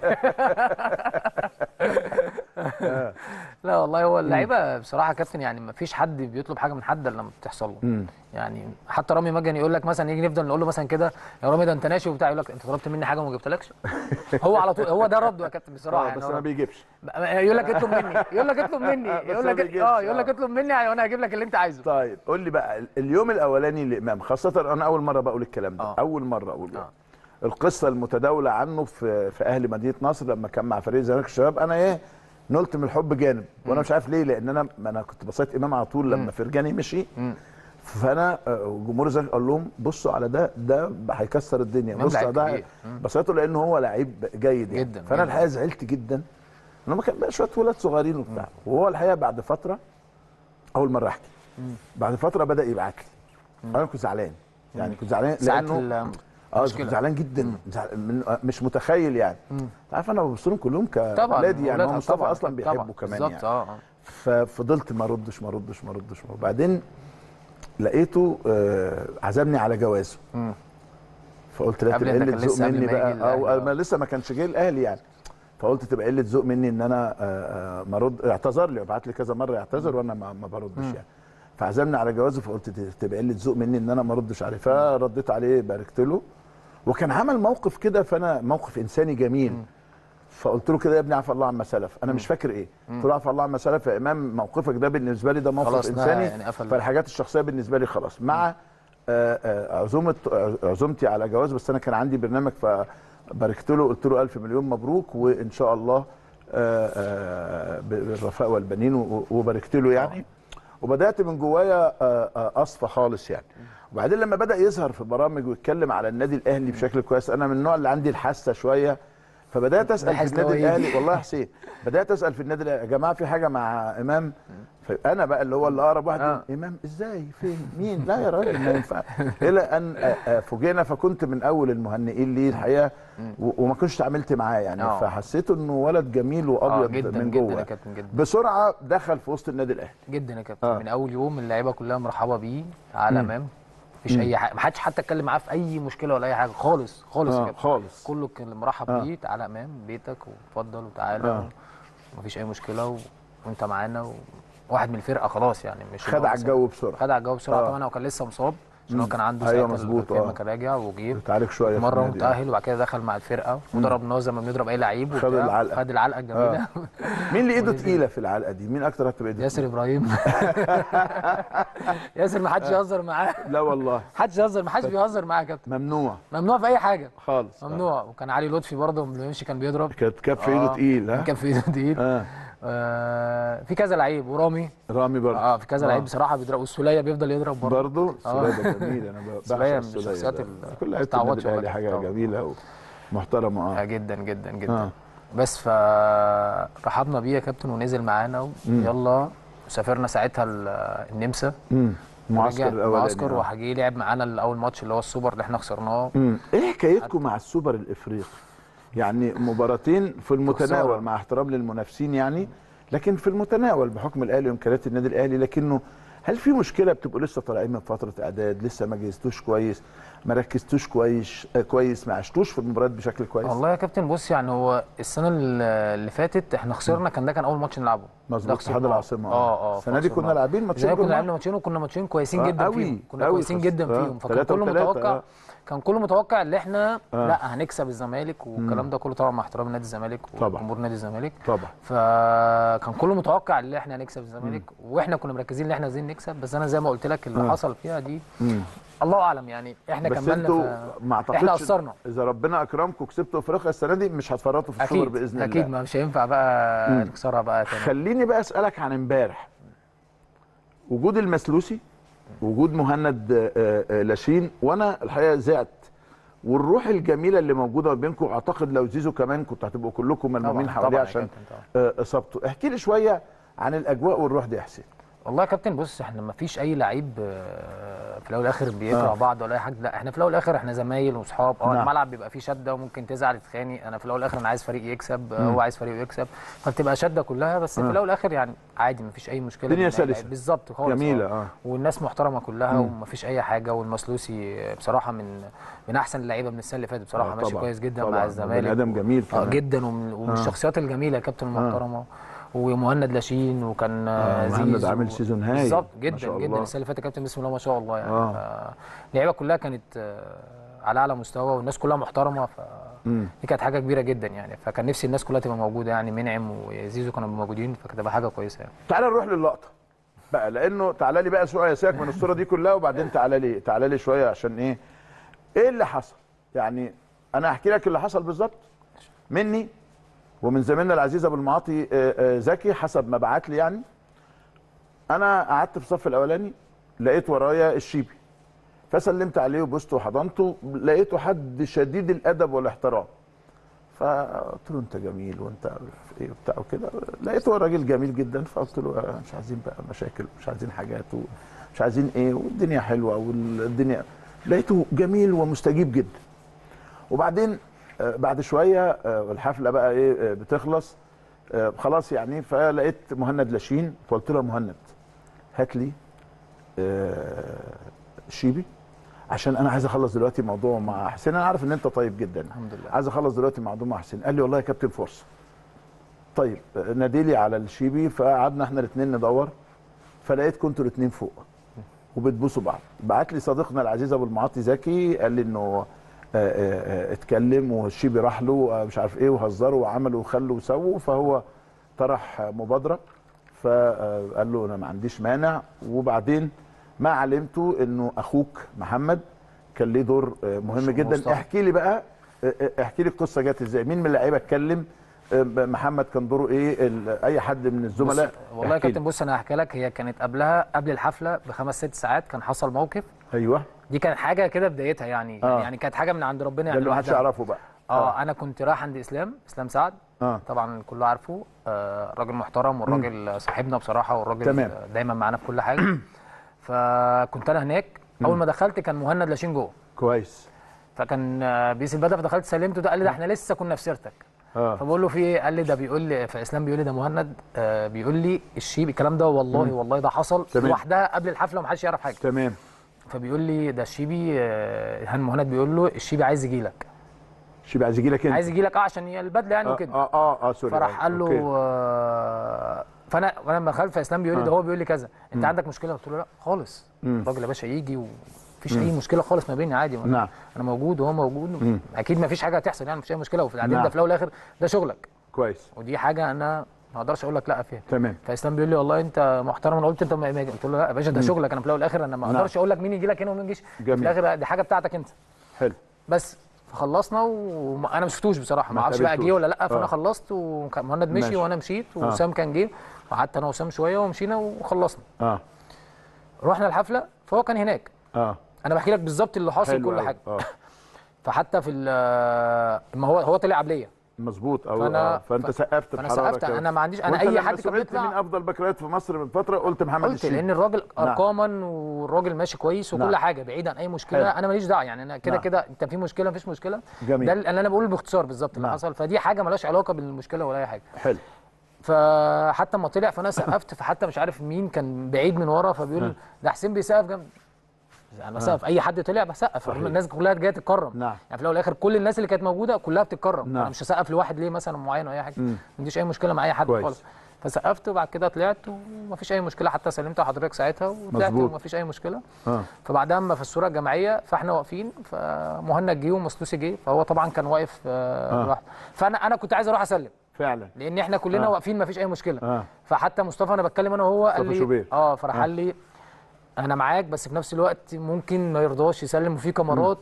لا والله هو اللعيبه بصراحه يا كابتن يعني ما فيش حد بيطلب حاجه من حد الا لما بتحصل له مم. يعني حتى رامي مجني يقول لك مثلا يجي نفضل نقول له مثلا كده يا رامي ده انت ناشي وبتاع يقول لك انت طلبت مني حاجه وما جبتلكش هو على طول هو ده رده يا كابتن بصراحه اه يعني بس هو- ما بيجيبش يقول لك اطلب مني يقول لك اطلب مني بس يقول ما لك بيجيبش، اه يقول لك آه. اطلب مني وانا هجيب لك اللي انت عايزه طيب قول لي بقى اليوم الاولاني لامام خاصه انا اول مره بقول الكلام ده آه. اول مره اقول آه. القصه المتداوله عنه في في اهل مدينه نصر لما كان مع فريق زمالك الشباب انا ايه نلت من الحب جانب وانا مش عارف ليه لان انا ما انا كنت بصيت امام على طول لما فرجاني مشي مم. فانا آه، جمهور الزمالك قال لهم بصوا على ده ده هيكسر الدنيا إمام بصوا على لعيب ده كبير. مم. بصيته لانه هو لعيب جيد يعني. جداً، فانا جداً. الحقيقه زعلت جدا ان هم كان بقى شويه ولاد صغيرين وبتاع وهو الحقيقه بعد فتره اول مره احكي بعد فتره بدا يبعت لي انا كنت زعلان يعني كنت زعلان ساعات لانه ال- اه مشكلة. كنت زعلان جدا زعل- من آه، مش متخيل يعني عارف انا ببص لهم كلهم طبعا كاولادي يعني هو ولادها مصطفى طبعاً، اصلا طبعاً، بيحبه كمان بالظبط يعني اه آه. ففضلت ما ردش ما ردش ما ردش وبعدين لقيته آه، عزمني على جوازه مم. فقلت لا قبل تبقى ده قله كان ذوق لسه قبل مني ما بقى يجي الأهلي، او آه. ما لسه ما كانش جاي الاهلي يعني فقلت تبقى قله ذوق مني ان انا آه، آه، ما ارد اعتذر لي وبعت لي كذا مره يعتذر وانا ما ما بردش يعني فعزمني على جوازه فقلت ت- تبقى قله ذوق مني ان انا ما اردش عليه فرديت عليه باركت له وكان عمل موقف كده فانا موقف انساني جميل فقلت له كده يا ابني عفى الله عما سلف انا مش فاكر ايه قلت له عفى الله عما سلف يا امام موقفك ده بالنسبه لي ده موقف خلاص، ده انساني يعني قفل. فالحاجات الشخصيه بالنسبه لي خلاص مع آه، آه، عزومه عزومتي على جواز بس انا كان عندي برنامج فباركت له قلت له الف مليون مبروك وان شاء الله آه، آه، بالرفاء والبنين و- وباركت له يعني وبدات من جوايا آه، آه، اصفى خالص يعني وبعدين لما بدا يظهر في برامج ويتكلم على النادي الاهلي بشكل كويس انا من النوع اللي عندي الحاسه شويه فبدات اسال في بحس إن هو النادي يجي. الاهلي والله يا حسين بدات اسال في النادي الاهلي يا جماعه في حاجه مع امام فانا بقى اللي هو اللي اقرب واحد آه. امام ازاي فين مين لا يا راجل ما ينفع الى ان آه، آه، فوجئنا فكنت من اول المهنئين ليه الحقيقه و- وما كنتش اتعاملت معاه يعني آه. فحسيت انه ولد جميل اه وابيض جدا من جدا يا جوه كابتن جدا بسرعه دخل في وسط النادي الاهلي جدا يا كابتن آه. من اول يوم اللعيبه كلها مرحبه بيه على مم. امام مفيش اي حاجه ما حدش حتى اتكلم معاه في اي مشكله ولا اي حاجه خالص خالص يا آه، كابتن خالص كله كان مرحب آه. بيه تعالى امام بيتك واتفضل وتعالى آه. مفيش اي مشكله و... وانت معانا و... واحد من الفرقه خلاص يعني مش خد اللي هو على مثلا- الجو بسرعه خد على الجو بسرعه آه. طبعا هو كان لسه مصاب عشان هو كان عنده أيوة ساعتها مظبوط، القيمة آه. كان راجع وجه تعالج شويه في مره النادي، آه. ومتاهل وبعد كده دخل مع الفرقه وضربناه زي ما بنضرب اي لعيب خد وبتاع. العلقة. خد العلقه الجميله مين اللي ايده ونزل. تقيله في العلقه دي مين اكتر هتبقى ايده ياسر تقيلة؟ ابراهيم ياسر ما حدش يهزر معاه لا والله حدش يهزر ما حدش بيهزر معاه يا كابتن ممنوع ممنوع في اي حاجه خالص آه. ممنوع وكان علي لطفي برضه لما بيمشي كان بيضرب كانت كف في ايده آه، تقيل ها كان في ايده تقيل اه آه في كذا لعيب ورامي رامي برضه اه في كذا آه. لعيب بصراحه بيضرب والسوليه بيفضل يضرب برضه برضه آه. السوليه ده جميل انا ب- السولية بعشق من السوليه الشخصيات ده. ال- كل ما لعيبه النادي تتعوضش والله الاهلي حاجه طبعا. جميله ومحترمه آه اه جدا جدا جدا آه. بس ف رحبنا بيه يا كابتن ونزل معانا مم. ويلا وسافرنا ساعتها ال- النمسا امم المعسكر رجع الاولاني معسكر آه. وحجي لعب معانا الاول ماتش اللي هو السوبر اللي احنا خسرناه امم ايه حكايتكم مع السوبر الافريقي يعني مباراتين في المتناول خسارة. مع احترام للمنافسين يعني لكن في المتناول بحكم الاهلي وامكانيات النادي الاهلي لكنه هل في مشكله بتبقوا لسه طالعين من فتره اعداد لسه ما جهزتوش كويس ما ركزتوش كويس آه كويس ما عشتوش في المباريات بشكل كويس والله يا كابتن بص يعني هو السنه ال- اللي فاتت احنا خسرنا كان ده كان اول ماتش نلعبه ده مظبوط خسرناه. اتحاد العاصمه اه اه السنه دي كنا فخسرناه. لاعبين ماتشين زي كنا جماعة. لعبنا ماتشين وكنا ماتشين كويسين آه، جدا أوي، فيهم كنا أوي كويسين خس- جدا آه، فيهم فكان تلاتة كله وتلاتة، متوقع آه. كان كله متوقع ان احنا آه. لا هنكسب الزمالك والكلام ده كله طبعا مع احترام نادي الزمالك طبعا. وجمهور نادي الزمالك طبعا فكان كله متوقع ان احنا هنكسب الزمالك واحنا كنا مركزين ان احنا عايزين نكسب بس انا زي ما قلت لك اللي آه. حصل فيها دي مم. الله اعلم يعني احنا بس كملنا انتوا ف... ما اعتقدش احنا قصرنا اذا ربنا اكرمكم كسبتوا افريقيا السنه دي مش هتفرطوا في السوبر اكيد باذن الله اكيد ما مش هينفع بقى مم. نكسرها بقى تاني خليني بقى اسالك عن امبارح وجود المسلوسي وجود مهند آه، آه، لاشين وانا الحقيقه زعت والروح الجميله اللي موجوده ما بينكم اعتقد لو زيزو كمان كنتوا هتبقوا كلكم ملمومين طبعا حواليه طبعا يا عشان كابتن طبعا. آه، اصابته احكي لي شويه عن الاجواء والروح دي يا حسين والله يا كابتن بص احنا ما فيش اي لعيب آه، في الاول والاخر بيكره آه. بعض ولا اي حاجه لا احنا في الاول والاخر احنا زمايل واصحاب اه نعم. الملعب بيبقى فيه شده وممكن تزعل تتخانق انا في الاول والاخر انا عايز فريق يكسب آه، مم. هو عايز فريقه يكسب فبتبقى شده كلها بس آه. في الاول والاخر يعني عادي ما فيش اي مشكله الدنيا بين أي سلسة. لعيب. بالظبط خالص جميله آه. اه والناس محترمه كلها مم. وما فيش اي حاجه والمسلوسي بصراحه من من احسن اللعيبه من السنه اللي فاتت بصراحه آه، ماشي طبعاً، كويس جدا طبعاً. مع الزمالك بني آدم جميل اه كمان. جدا ومن, ومن آه. الشخصيات الجميله يا كابتن المحترمه ومهند لاشين وكان آه، آه مهند زيزو. عامل سيزون هايل. بالظبط ما جدا شاء جدا الله. السنه اللي فاتت كابتن بسم الله ما شاء الله يعني آه. آه. اللعيبه كلها كانت آه على اعلى مستوى والناس كلها محترمه ف مم. دي كانت حاجه كبيره جدا يعني فكان نفسي الناس كلها تبقى موجوده يعني منعم وزيزو كانوا موجودين فكانت تبقى حاجه كويسه يعني تعالى نروح للقطه بقى لانه تعالى لي بقى شويه سيبك من الصوره دي كلها وبعدين تعالى لي تعالى لي شويه عشان ايه ايه اللي حصل يعني انا احكي لك اللي حصل بالظبط مني ومن زميلنا العزيز ابو المعاطي آه، آه، زكي حسب ما بعت لي يعني انا قعدت في الصف الاولاني لقيت ورايا الشيبي فسلمت عليه وبوسته وحضنته لقيته حد شديد الادب والاحترام فقلت له انت جميل وانت عارف ايه وبتاع وكده لقيته راجل جميل جدا فقلت له آه، مش عايزين بقى مشاكل مش عايزين حاجات ومش عايزين ايه والدنيا حلوه والدنيا لقيته جميل ومستجيب جدا وبعدين آه، بعد شويه آه، الحفله بقى ايه آه، بتخلص آه، خلاص يعني فلقيت مهند لاشين فقلت له يا مهند هات لي آه، شيبي عشان انا عايز اخلص دلوقتي موضوع مع حسين انا عارف ان انت طيب جدا الحمد لله عايز اخلص دلوقتي موضوع مع حسين قال لي والله يا كابتن فرصه طيب آه، ناديلي على الشيبي فقعدنا احنا الاثنين ندور فلقيت كنتوا الاثنين فوق وبتبوسوا بعض بعت لي صديقنا العزيز ابو المعاطي زكي قال لي انه آه، آه، آه، اتكلم والشيبي راح له آه، مش عارف ايه وهزروا وعملوا وخلوا وسووا فهو طرح آه، مبادره فقال له انا ما عنديش مانع وبعدين ما علمته انه اخوك محمد كان ليه دور آه، مهم مش جدا مصطفى. احكي لي بقى آه، آه، احكي لي القصه جت ازاي مين من اللعيبه اتكلم آه، محمد كان دوره ايه ال- اي حد من الزملاء بص- والله يا احكي لي. كابتن بص انا هحكي لك هي كانت قبلها قبل الحفله بخمس ست ساعات كان حصل موقف ايوه دي كانت حاجه كده بدايتها يعني آه. يعني كانت حاجه من عند ربنا ده يعني اللي ما حدش لوحدها. يعرفه بقى اه انا كنت رايح عند اسلام اسلام سعد اه طبعا كله عارفه آه راجل محترم والراجل صاحبنا بصراحه والراجل تمام. دايما معانا في كل حاجه فكنت انا هناك اول ما دخلت كان مهند لاشين جوه كويس فكان آه، بيس البدر فدخلت سلمته ده قال لي ده احنا لسه كنا في سيرتك اه فبقول له في ايه قال لي ده بيقول لي فاسلام بيقول لي ده مهند آه بيقول لي الشيبي الكلام ده والله والله ده حصل تمام. لوحدها قبل الحفله ومحدش يعرف حاجه تمام فبيقول لي ده الشيبي آه هان مهند بيقول له الشيبي عايز يجي لك شيبي عايز يجي لك انت عايز يجي لك اه عشان هي البدله يعني اه وكده اه اه, آه سوري فراح آه، قال له أوكي. آه، فانا وانا لما دخلت فاسلام بيقول لي ده هو بيقول لي كذا انت عندك مشكله قلت له لا خالص الراجل يا باشا يجي ومفيش اي مشكله خالص ما بيني عادي نعم. انا موجود وهو موجود اكيد مفيش حاجه هتحصل يعني مفيش اي مشكله وفي العدين نعم. ده في الاول والاخر ده شغلك كويس ودي حاجه انا ما اقدرش اقول لك لا فيها تمام فاسلام بيقول لي والله انت محترم انا قلت انت ما ما- قلت له لا يا باشا ده شغلك انا في الاول والاخر انا ما نعم. اقدرش اقول لك مين يجي لك هنا ومين يجيش في جميل. الاخر دي حاجه بتاعتك انت حلو بس فخلصنا وانا ما شفتوش بصراحه ما ما اعرفش بقى قابلتوش. جه ولا لا فانا آه. خلصت وكان مهند مشي ماشي. وانا مشيت وسام كان جه وقعدت انا وسام شويه ومشينا وخلصنا اه رحنا الحفله فهو كان هناك اه انا بحكي لك بالظبط اللي حاصل حلو كل أوي. حاجه اه فحتى في ال- ما هو هو طلع قبليه مظبوط او فأنا- آه. فانت ف- سقفت فأنا بحرارة سقفت، كده. أنا ما عنديش- أنا وأنت أي لما حد كان سئلت بيطلع- مين افضل باكات في مصر من فتره قلت محمد قلت الشيبي لان الراجل ارقاما والراجل ماشي كويس وكل نعم. حاجه بعيد عن اي مشكله حلو. انا ماليش دعوه يعني انا كده نعم. كده انت في مشكله مفيش مشكله جميل. ده اللي انا بقوله باختصار بالظبط اللي نعم. حصل فدي حاجه مالهاش علاقه بالمشكله ولا اي حاجه حلو فحتى ما طلع فانا سقفت فحتى مش عارف مين كان بعيد من ورا فبيقول ده حسين بيسقف جنب انا بسقف اي حد طلع بسقف صحيح. الناس كلها جايه تتكرم نعم. يعني في الاول والاخر كل الناس اللي كانت موجوده كلها بتتكرم نعم. انا مش هسقف لواحد ليه مثلا معين او اي حاجه مم. ما عنديش اي مشكله مع اي حد كويس. خالص فسقفت وبعد كده طلعت ومفيش اي مشكله حتى سلمت على حضرتك ساعتها وطلعت مظبوط. ومفيش اي مشكله اه فبعدها اما في الصوره الجماعيه فاحنا واقفين فمهند جه ومسلوسي جه فهو طبعا كان واقف آه. آه. لوحده فانا انا كنت عايز اروح اسلم فعلا لان احنا كلنا آه. واقفين مفيش اي مشكله اه فحتى مصطفى انا بتكلم انا وهو قال مصطفى لي شوبير. اه فراح آه. قال لي انا معاك بس في نفس الوقت ممكن ما يرضاش يسلم وفي كاميرات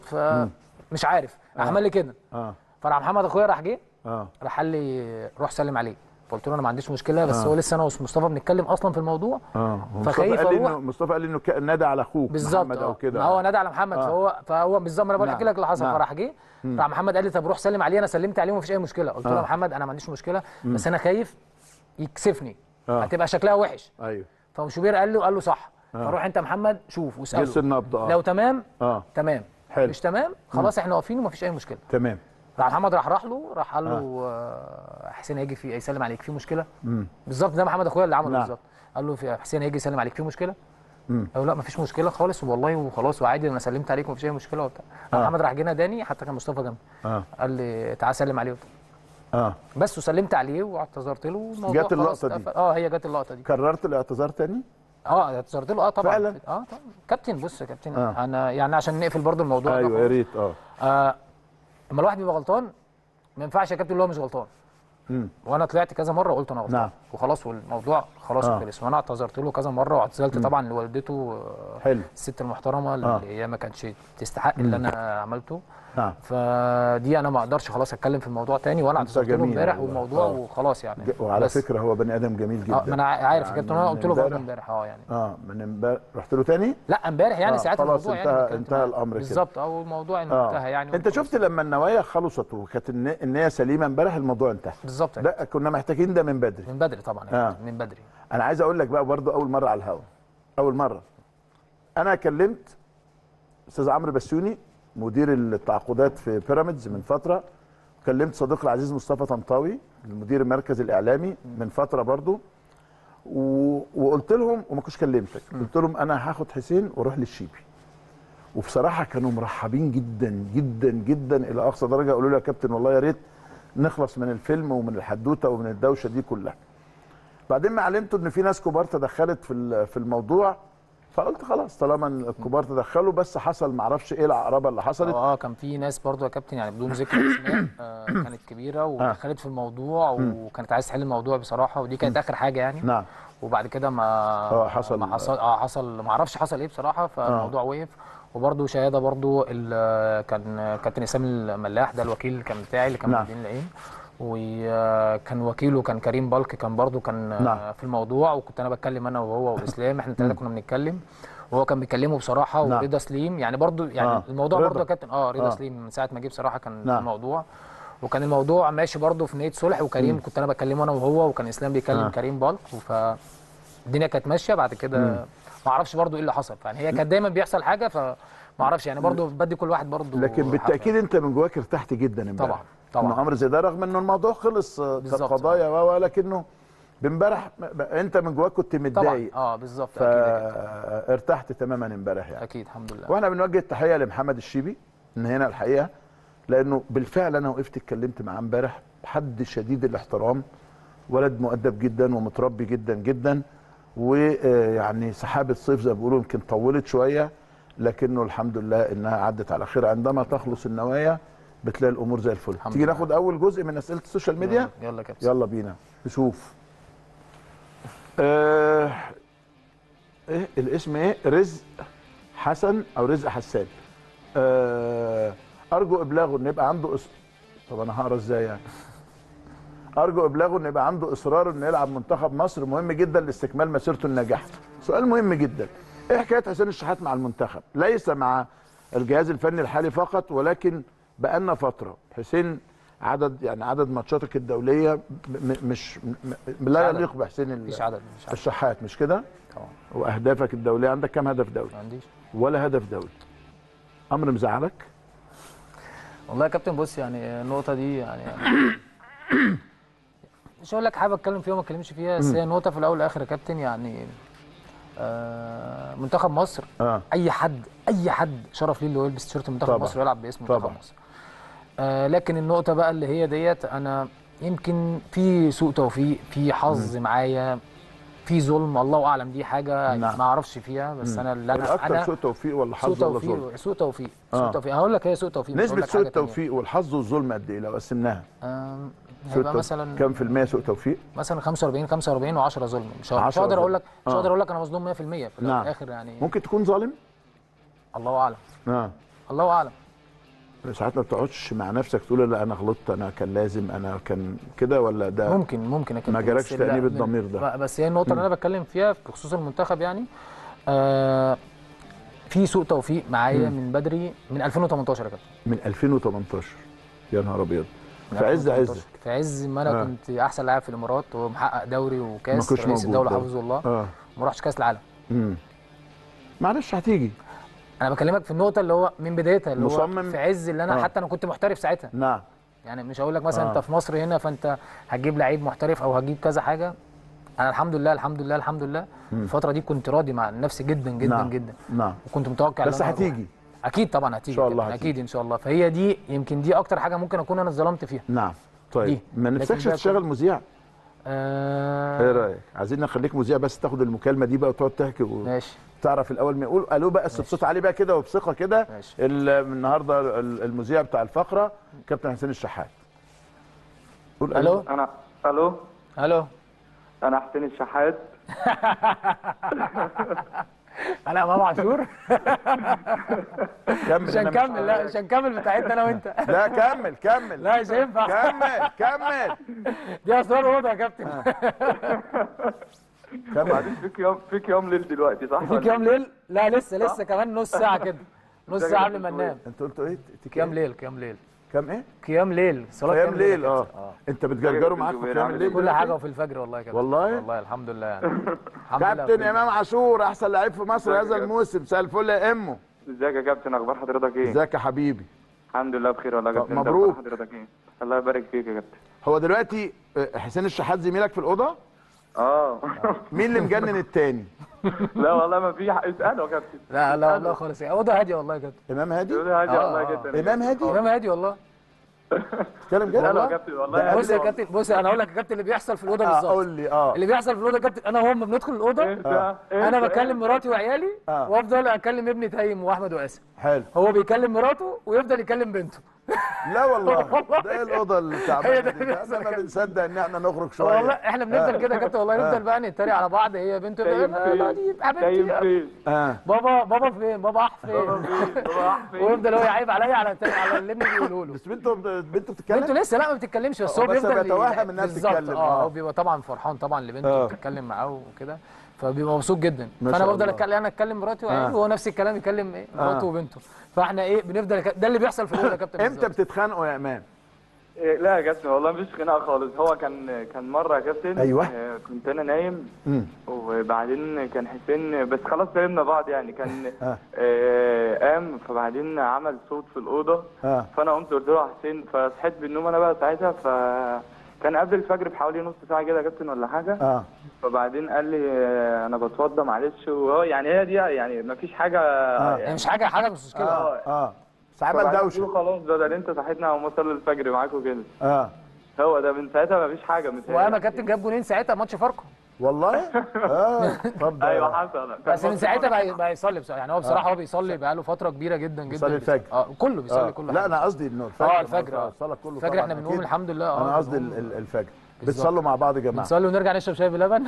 فمش عارف راح عمل لي كده اه فراح محمد اخويا راح جه اه راح قال لي روح سلم عليه فقلت له انا ما عنديش مشكله بس آه. هو لسه انا ومصطفى بنتكلم اصلا في الموضوع اه مصطفى فخايف قال لي أروح. انه مصطفى قال لي انه ك- نادى على اخوك بالظبط محمد اه او كده ما هو نادى على محمد آه. فهو فهو بالظبط انا بقول نعم. احكي لك اللي حصل نعم. فراح جه راح محمد قال لي طب روح سلم عليه انا سلمت عليه ومفيش اي مشكله قلت له آه. يا محمد انا ما عنديش مشكله بس انا خايف يكسفني آه. هتبقى شكلها وحش ايوه فشوبير قال له قال له صح فروح انت يا محمد شوف جس واساله النبض اه لو تمام اه تمام حلو. مش تمام خلاص احنا واقفين ومفيش اي مشكله تمام راح محمد راح راح له راح قال له آه. حسين هيجي في يسلم عليك في مشكله امم بالظبط ده محمد اخويا اللي عمله نعم. بالظبط قال له في حسين هيجي يسلم عليك في مشكله امم قال له لا مفيش مشكله خالص والله وخلاص وعادي انا سلمت عليك ومفيش اي مشكله وبتاع آه. آه. محمد راح جه ناداني حتى كان مصطفى جنبي اه قال لي تعالى سلم عليه وبتاع. اه بس وسلمت عليه واعتذرت له والموضوع جت خلاص اللقطة دي. اتقفل. اه هي جت اللقطه دي كررت الاعتذار تاني اه اعتذرت له اه طبعا فعلا؟ اه طبعا كابتن بص يا كابتن آه. آه. انا يعني عشان نقفل برضو الموضوع ده ايوه يا خالص. ريت اه آه لما الواحد بيبقى غلطان ما ينفعش يا كابتن اللي هو مش غلطان امم وانا طلعت كذا مره قلت انا غلطان نعم. وخلاص والموضوع خلاص آه. خلص وانا اعتذرت له كذا مره واعتذرت طبعا لوالدته آه، حلو الست المحترمه اللي آه. هي ما كانتش تستحق اللي انا عملته نعم فدي انا ما اقدرش خلاص اتكلم في الموضوع تاني وانا أنت اعتذرت له جميل امبارح والله. والموضوع آه. وخلاص يعني ج- وعلى بس. فكره هو بني ادم جميل جدا اه ما انا عارف يا كابتن انا يعني قلت له برضه امبارح- امبارح اه يعني اه من امبارح رحت له تاني لا امبارح يعني آه، ساعتها خلاص الموضوع انتهى- يعني اتكلمت انتهى معاه. الأمر كده. بالظبط اه الموضوع انه اه انتهى يعني انت وخلاص. شفت لما النوايا خلصت وكانت الن- النيه سليمه امبارح الموضوع انتهى بالظبط يا لا كنا محتاجين ده من بدري من بدري طبعا يا آه. كابتن، من بدري انا عايز اقول لك بقى برضو اول مره على الهوا اول مره انا كلمت استاذ عمرو بسيوني مدير التعاقدات في بيراميدز من فتره كلمت صديقي العزيز مصطفى طنطاوي المدير المركز الاعلامي من فتره برضو و... وقلت لهم وما كنتش كلمتك قلت لهم انا هاخد حسين واروح للشيبي وبصراحه كانوا مرحبين جدا جدا جدا الى اقصى درجه قالوا لي يا كابتن والله يا ريت نخلص من الفيلم ومن الحدوته ومن الدوشه دي كلها بعدين ما علمت ان في ناس كبار تدخلت في ال- في الموضوع فقلت خلاص طالما إن الكبار تدخلوا بس حصل معرفش ايه العقربه اللي حصلت اه كان في ناس برضو يا كابتن يعني بدون ذكر اسماء آه كانت كبيره ودخلت في الموضوع وكانت عايز تحل الموضوع بصراحه ودي كانت اخر حاجه يعني نعم وبعد كده ما اه حصل- ما حصل اه حصل ما اعرفش حصل ايه بصراحه فالموضوع وقف وبرده شهاده برده كان كابتن اسامه الملاح ده الوكيل كان بتاعي اللي كان نعم. مدين العين وكان وكيله كان كريم بالك كان برضو كان آه، نعم. في الموضوع وكنت انا بتكلم انا وهو واسلام احنا الثلاثه كنا بنتكلم وهو كان بيكلمه بصراحه نعم. ورضا سليم يعني برضو يعني آه. الموضوع رضا. برضو يا كابتن اه رضا آه. سليم من ساعه ما جه بصراحه كان نعم. الموضوع وكان الموضوع ماشي برضو في نيه صلح وكريم كنت انا بكلمه انا وهو وكان اسلام بيكلم آه. كريم بالك فالدنيا كانت ماشيه بعد كده ما اعرفش برضو ايه اللي حصل يعني هي كانت دايما بيحصل حاجه فما اعرفش يعني برضو بدي كل واحد برضو لكن حقه. بالتاكيد انت من جواك ارتحت جدا امبارح طبعا، طبعا. انه امر زي ده رغم انه الموضوع خلص آه، كانت بالظبط. قضايا و- ولكنه بامبارح م- م- انت من جواك كنت طبعا متضايق اه بالظبط اكيد يا كابتن. فارتحت تماما امبارح يعني اكيد الحمد لله واحنا بنوجه التحيه لمحمد الشيبي ان هنا الحقيقه لانه بالفعل انا وقفت اتكلمت معاه امبارح حد شديد الاحترام ولد مؤدب جدا ومتربي جدا جدا ويعني سحابه صيف زي ما بيقولوا يمكن طولت شويه لكنه الحمد لله انها عدت على خير عندما تخلص النوايا بتلاقي الامور زي الفل الحمد تيجي لله. ناخد اول جزء من اسئله السوشيال ميديا يلا يلا يا كابتن يلا بينا نشوف آه ايه الاسم ايه رزق حسن او رزق حسان آه ارجو ابلاغه ان يبقى عنده إص... طب انا هقرا ازاي يعني ارجو ابلاغه ان يبقى عنده اصرار انه يلعب منتخب مصر مهم جدا لاستكمال مسيرته الناجحه سؤال مهم جدا ايه حكايه حسين الشحات مع المنتخب ليس مع الجهاز الفني الحالي فقط ولكن بقالنا فتره حسين عدد يعني عدد ماتشاتك الدوليه م- م- مش م- م- لا عدد. يليق بحسين ال- مفيش عدد مفيش عدد الشحات مش كده طبعا واهدافك الدوليه عندك كام هدف دولي ما عنديش ولا هدف دولي امر مزعلك والله يا كابتن بص يعني النقطة دي يعني مش هقول لك حابب اتكلم فيها وما اتكلمش فيها بس هي نقطة في الأول والآخر يا كابتن يعني آه منتخب مصر اه أي حد أي حد شرف ليه اللي هو يلبس تيشيرت منتخب طبعا. مصر ويلعب باسم منتخب طبعا. مصر آه لكن النقطة بقى اللي هي ديت أنا يمكن في سوء توفيق في حظ معايا في ظلم الله أعلم دي حاجة نعم. ما أعرفش فيها بس أنا اللي أنا الاكثر أنا سوء توفيق ولا سوء حظ ولا ظلم توفيق سوء توفيق آه. سوء توفيق هقول لك هي سوء توفيق مش هقول نسبه لك سوء حاجة تانية. التوفيق والحظ والظلم قد ايه لو قسمناها آم، سوء هيبقى التوفيق. مثلا كم في المية سوء توفيق مثلا 45 45 و10 ظلم مش ه- مش 10 هقدر اقول ظلم. لك مش آه. هقدر اقول لك انا مظلوم 100% في نعم. الاخر يعني ممكن تكون ظالم الله اعلم اه الله اعلم ساعات ما بتقعدش مع نفسك تقول لا انا غلطت انا كان لازم انا كان كده ولا ده ممكن ممكن يا كابتن، ما جالكش بس لا، تأنيب من- الضمير ده. ب- بس هي النقطه اللي انا بتكلم فيها بخصوص المنتخب يعني آه في سوء توفيق معايا من بدري من 2018 يا كابتن من 2018 يا نهار ابيض من في عز 2018. عزك في عز ما انا آه. كنت احسن لاعب في الامارات ومحقق دوري ما وكاس كنتش رئيس موجود الدوله ده. حفظه الله اه وما رحتش كاس العالم امم معلش هتيجي انا بكلمك في النقطه اللي هو من بدايتها اللي هو مصمم. في عز اللي انا آه. حتى انا كنت محترف ساعتها نعم يعني مش هقول لك مثلا آه. انت في مصر هنا فانت هتجيب لعيب محترف او هتجيب كذا حاجه انا الحمد لله الحمد لله الحمد لله الفتره دي كنت راضي مع نفسي جدا جدا نعم. جدا نعم وكنت متوقع إن بس أنا هروح. هتيجي اكيد طبعا هتيجي إن شاء الله كابتن، هتيجي. اكيد ان شاء الله فهي دي يمكن دي اكتر حاجه ممكن اكون انا اتظلمت فيها نعم طيب دي. ما لكن نفسكش بقى تشتغل مذيع آه ايه رايك عايزين نخليك مذيع بس تاخد المكالمه دي بقى وتقعد تحكي ماشي وتعرف الاول ما يقول الو بقى بس بصوت عالي بقى كده وبثقه كده ماشي. ال- من النهارده ال- المذيع بتاع الفقره كابتن حسين الشحات قول الو انا الو الو انا حسين الشحات انا امام عاشور كمل مش أنا هنكمل لا مش هنكمل بتاعتنا انا وانت لا كمل كمل لا مش هينفع كمل كمل دي اسرار اوضه يا كابتن كمل فيك يوم فيك يوم ليل دلوقتي صح في كام ليل لا لسه لسه كمان نص ساعه كده نص ساعه قبل ما ننام انت قلت ايه قيام ليل قيام ليل كام ايه قيام ليل صلاه قيام ليل يا اه كابتن. انت بتجرجروا معاك في قيام الليل كل حاجه وفي الفجر والله يا كابتن والله؟ والله الحمد لله يعني الحمد لله كابتن امام عاشور احسن لعيب في مصر هذا الموسم مساء الفل يا امه ازيك يا كابتن اخبار حضرتك ايه ازيك يا حبيبي الحمد لله بخير والله يا طب كابتن أنت مبروك. أخبار حضرتك ايه الله يبارك فيك يا كابتن هو دلوقتي آه، حسين الشحات زميلك في الاوضه اه مين اللي مجنن التاني لا والله ما في حق اساله يا كابتن لا لا والله خالص اوضه هاديه والله يا كابتن امام هادي يقول لي هادي آه، والله آه. جدا امام هادي امام هادي والله اتكلم لا لا جد يا كابتن والله ده هادي بص يا والله. كابتن بص انا هقول لك يا كابتن اللي بيحصل في الاوضه آه، بالظبط قول لي اه اللي بيحصل في الاوضه يا كابتن انا وهم بندخل الاوضه انت انا انت- بكلم مراتي وعيالي آه. وافضل اكلم ابني تايم واحمد وقاسم حلو هو بيكلم مراته ويفضل يكلم بنته لا والله ده ايه الاوضه اللي هي تعبانه ده دي اللي بيحصل انا ما كده. بنصدق ان احنا نخرج شويه والله احنا بنفضل كده يا كابتن والله آه. نفضل بقى نتريق على بعض هي بنته تايم بتقول فين حبيبتي تايم فين اه بابا بابا فين بابا اح بابا فين فين بابا راح فين ويفضل هو يعيب عليا على على اللي ابني بيقوله له بس بنته بنته بنته بتتكلم لسه لا ما بتتكلمش بس هو آه، بس بيفضل بيتوهم إنها بالظبط، بتتكلم، اه آه. هو بيبقى طبعا فرحان طبعا لبنته آه. بتتكلم معاه وكده فبيبقى مبسوط جدا ما فانا شاء بفضل الله. اتكلم انا اتكلم مراتي وعيالي آه. وهو نفس الكلام يكلم ايه مراته آه. وبنته فاحنا ايه بنفضل يك- ده اللي بيحصل في الاولى يا كابتن امتى بالظبط. بتتخانقوا يا امام إيه، لا يا كابتن والله مفيش خناقه خالص هو كان كان مره يا كابتن أيوة. آه، كنت انا نايم امم وبعدين كان حسين بس خلاص فهمنا بعض يعني كان آه. آه، قام فبعدين عمل صوت في الاوضه اه فانا قمت قلت له يا حسين فصحيت بالنوم انا بقى ساعتها ف كان قبل الفجر بحوالي نص ساعه كده يا كابتن ولا حاجه اه فبعدين قال لي آه، انا بتوضى معلش وهو يعني هي دي يعني مفيش حاجه يعني يعني مش حاجه حاجه مش مشكله اه اه بس عمل فبعدين قلت دوشه له خلاص بدل انت صحيتنا وما صلي الفجر معاك وكده اه هو ده من ساعتها مفيش حاجه متهيألي. وانا كابتن جاب جونين ساعتها ماتش فاركو والله اه طب ده ايوه حصل بس من ساعتها بقى, بقى يصلي بصراحه يعني هو بصراحه هو بيصلي بقى له فتره كبيره جدا جدا بيصلي الفجر. اه كله بيصلي آه. كل لا حاجة. انا قصدي انه الفجر اه الفجر اه الصلاه كله الفجر طبعاً احنا بنقوم أكيد. الحمد لله اه انا قصدي ال- بنقوم. ال- الفجر بتصلوا مع بعض يا جماعه بنصلي ونرجع نشرب شاي بلبن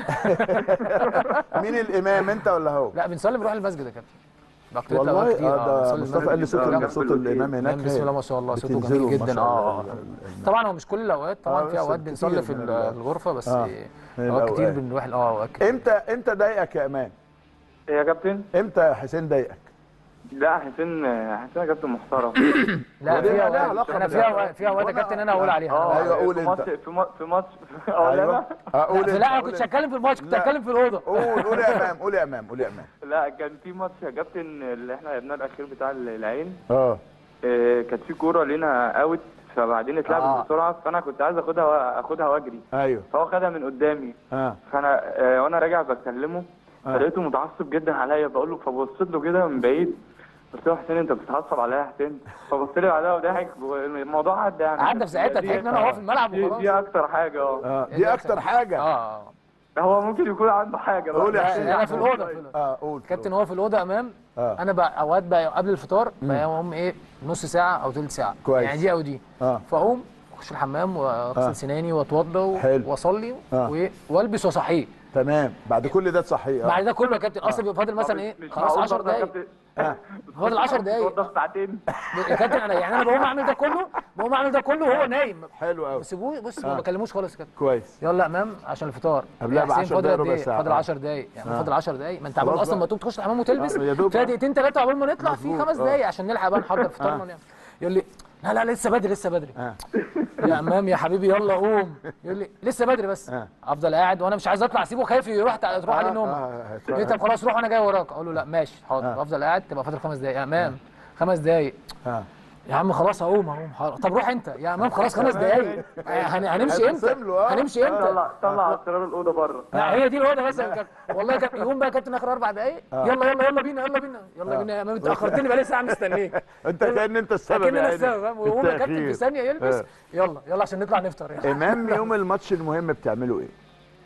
مين الامام انت ولا هو لا بنصلي بنروح المسجد يا كابتن بقى والله والله كتير اه ده بنصلي مصطفى قال لي صوت آه، صوت جنب الامام هناك بسم الله ما شاء الله صوته بتنزلوا جميل ما جدا شاء اه الله. آه. طبعا هو مش كل الاوقات آه، طبعا بس في اوقات كتير بنصلي في من ال- ال- الغرفه بس آه، من اوقات كتير الأوقات. بنروح اه اوقات كتير امتى امتى ضايقك يا امان إيه يا كابتن امتى حسين ضايقك لا حسين حسين يا كابتن محترم لا ودي في لها اوقات علاقة انا بال- في اوقات في اوقات يا وأنا- كابتن انا اقول عليها اه أيوة، قول في أنت. ماتش في ماتش في ماتش أقول ايوه أنا؟ اقول لا, انت لا انا قول كنتش انت. هتكلم في الماتش كنت لا. هتكلم في الاوضه قول قول يا امام قول يا امام قول يا امام لا كان في ماتش يا كابتن اللي احنا لعبناه الاخير بتاع العين اه آه، كانت في كوره لينا اوت فبعدين اتلعبت آه. بسرعه فانا كنت عايز اخدها اخدها واجري ايوه فهو خدها من قدامي اه فانا آه، وانا راجع بكلمه آه. فلقيته متعصب جدا عليا بقول له فبصيت له كده من بعيد قلت له يا حسين انت بتتعصب عليا يا حسين فبص لي بعدها وضحك والموضوع عدى يعني عدى في ساعتها دي- ضحكنا انا وهو في الملعب دي, وخلاص دي اكتر حاجه اه اه دي اكتر حاجه اه هو ممكن يكون عنده حاجه بقى. قول يا لا، حسين. انا في الاوضه في الأوضة. اه قول كابتن هو في الاوضه امام اه انا بقى اوقات بقى قبل الفطار بقوم ايه نص ساعه او ثلث ساعه كويس. يعني دي او دي اه فاقوم اخش الحمام واغسل آه. سناني واتوضى و- حلو. واصلي آه. و- والبس واصحيه تمام بعد كل ده تصحيه بعد اه ده كله يا كابتن اصلا بيبقى فاضل مثلا ايه مش خلاص معقول 10 برضه يا دقايق كابتن. آه. فاضل 10 دقايق توضح ساعتين يا كابتن انا يعني انا بقوم اعمل ده كله بقوم اعمل ده كله وهو نايم حلو قوي بسيبوه بص ما آه. بكلموش خالص يا كابتن كويس يلا يا امام عشان الفطار قبلها يا حسين بعشر فاضل دقايق قد ربع إيه؟ ساعة. فاضل آه. 10 دقايق يعني آه. فاضل 10 دقايق ما انت خلاص عبال اصلا بقى. ما تقوم تخش الحمام وتلبس آه، يا دوب. فيها دقيقتين ثلاثه عقبال ما نطلع في مظبوط. خمس آه. دقايق عشان نلحق بقى نحضر فطارنا ونعمل يقول لي لا لا لسه بدري لسه بدري اه يا امام يا حبيبي يلا قوم يقول لي لسه بدري بس آه. افضل قاعد وانا مش عايز اطلع اسيبه خايف يروح تع- تروح عليه نوم آه، يقول لي طب خلاص روح وانا جاي وراك اقول له لا ماشي حاضر آه. افضل قاعد تبقى فاضل خمس دقايق يا امام خمس دقايق اه يا عم خلاص هقوم هقوم حاضر. طب روح انت يا امام خلاص خمس دقايق هن- هنمشي امتى هتقسم له، آه. هنمشي امتى طلع طلع اسرار الاوضه بره لا هي دي الاوضه بس يا كابتن والله كابتن يقوم بقى كابتن اخر اربع دقايق يلا يلا يلا بينا يلا بينا يلا بينا يا امام انت اخرتني بقالي ساعه مستنيك انت كان انت السبب اكن يا انا عيني. السبب فاهم ويقوم يا كابتن التأخير. في ثانيه يلبس آه. يلا يلا عشان نطلع نفطر يعني امام يوم الماتش المهم بتعملوا ايه؟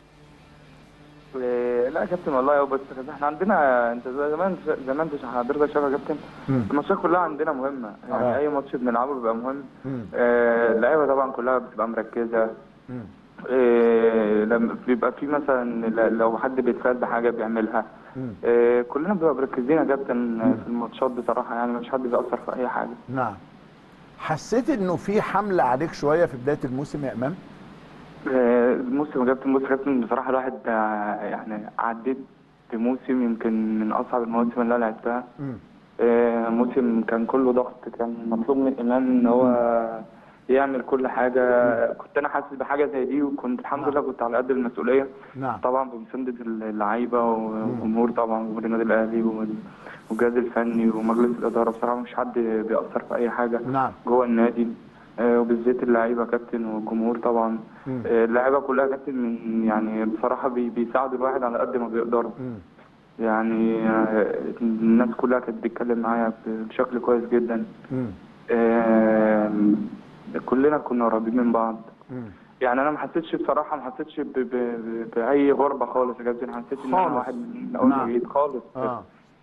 إيه، لا يا كابتن والله بس احنا عندنا انت زمان زمان انت حضرتك شايف يا كابتن مم. الماتشات كلها عندنا مهمه يعني آه. اي ماتش بنلعبه بيبقى مهم مم. آه، اللعيبه طبعا كلها بتبقى مركزه مم. إيه، لما بيبقى في مثلا ل- لو حد بيتفاد بحاجه بيعملها مم. إيه، كلنا بنبقى مركزين يا كابتن في الماتشات بصراحه يعني مفيش حد بيأثر في اي حاجه نعم حسيت انه في حمله عليك شويه في بدايه الموسم يا امام؟ إيه، الموسم يا كابتن بص يا كابتن بصراحه الواحد آه، يعني عديت بموسم يمكن من اصعب المواسم اللي انا لعبتها مم. آه، موسم كان كله ضغط كان مطلوب من إمام إن هو يعمل كل حاجة كنت أنا حاسس بحاجة زي دي وكنت الحمد لله كنت على قد المسؤولية نعم طبعا بمساندة اللعيبة والجمهور طبعا جمهور النادي الأهلي وال- والجهاز الفني ومجلس الإدارة بصراحة مش حد بيأثر في أي حاجة نعم جوه النادي آه، وبالذات اللعيبه كابتن والجمهور طبعا مم. آه، اللعيبه كلها كابتن من يعني بصراحه بي- بيساعدوا الواحد على قد ما بيقدروا مم. يعني آه، الناس كلها كانت بتتكلم معايا بشكل كويس جدا مم. آه، كلنا كنا قريبين من بعض مم. يعني انا ما حسيتش بصراحه ما حسيتش ب- ب- باي غربه خالص يا كابتن حسيت ان انا خالص. واحد من اول نعم. جديد خالص اه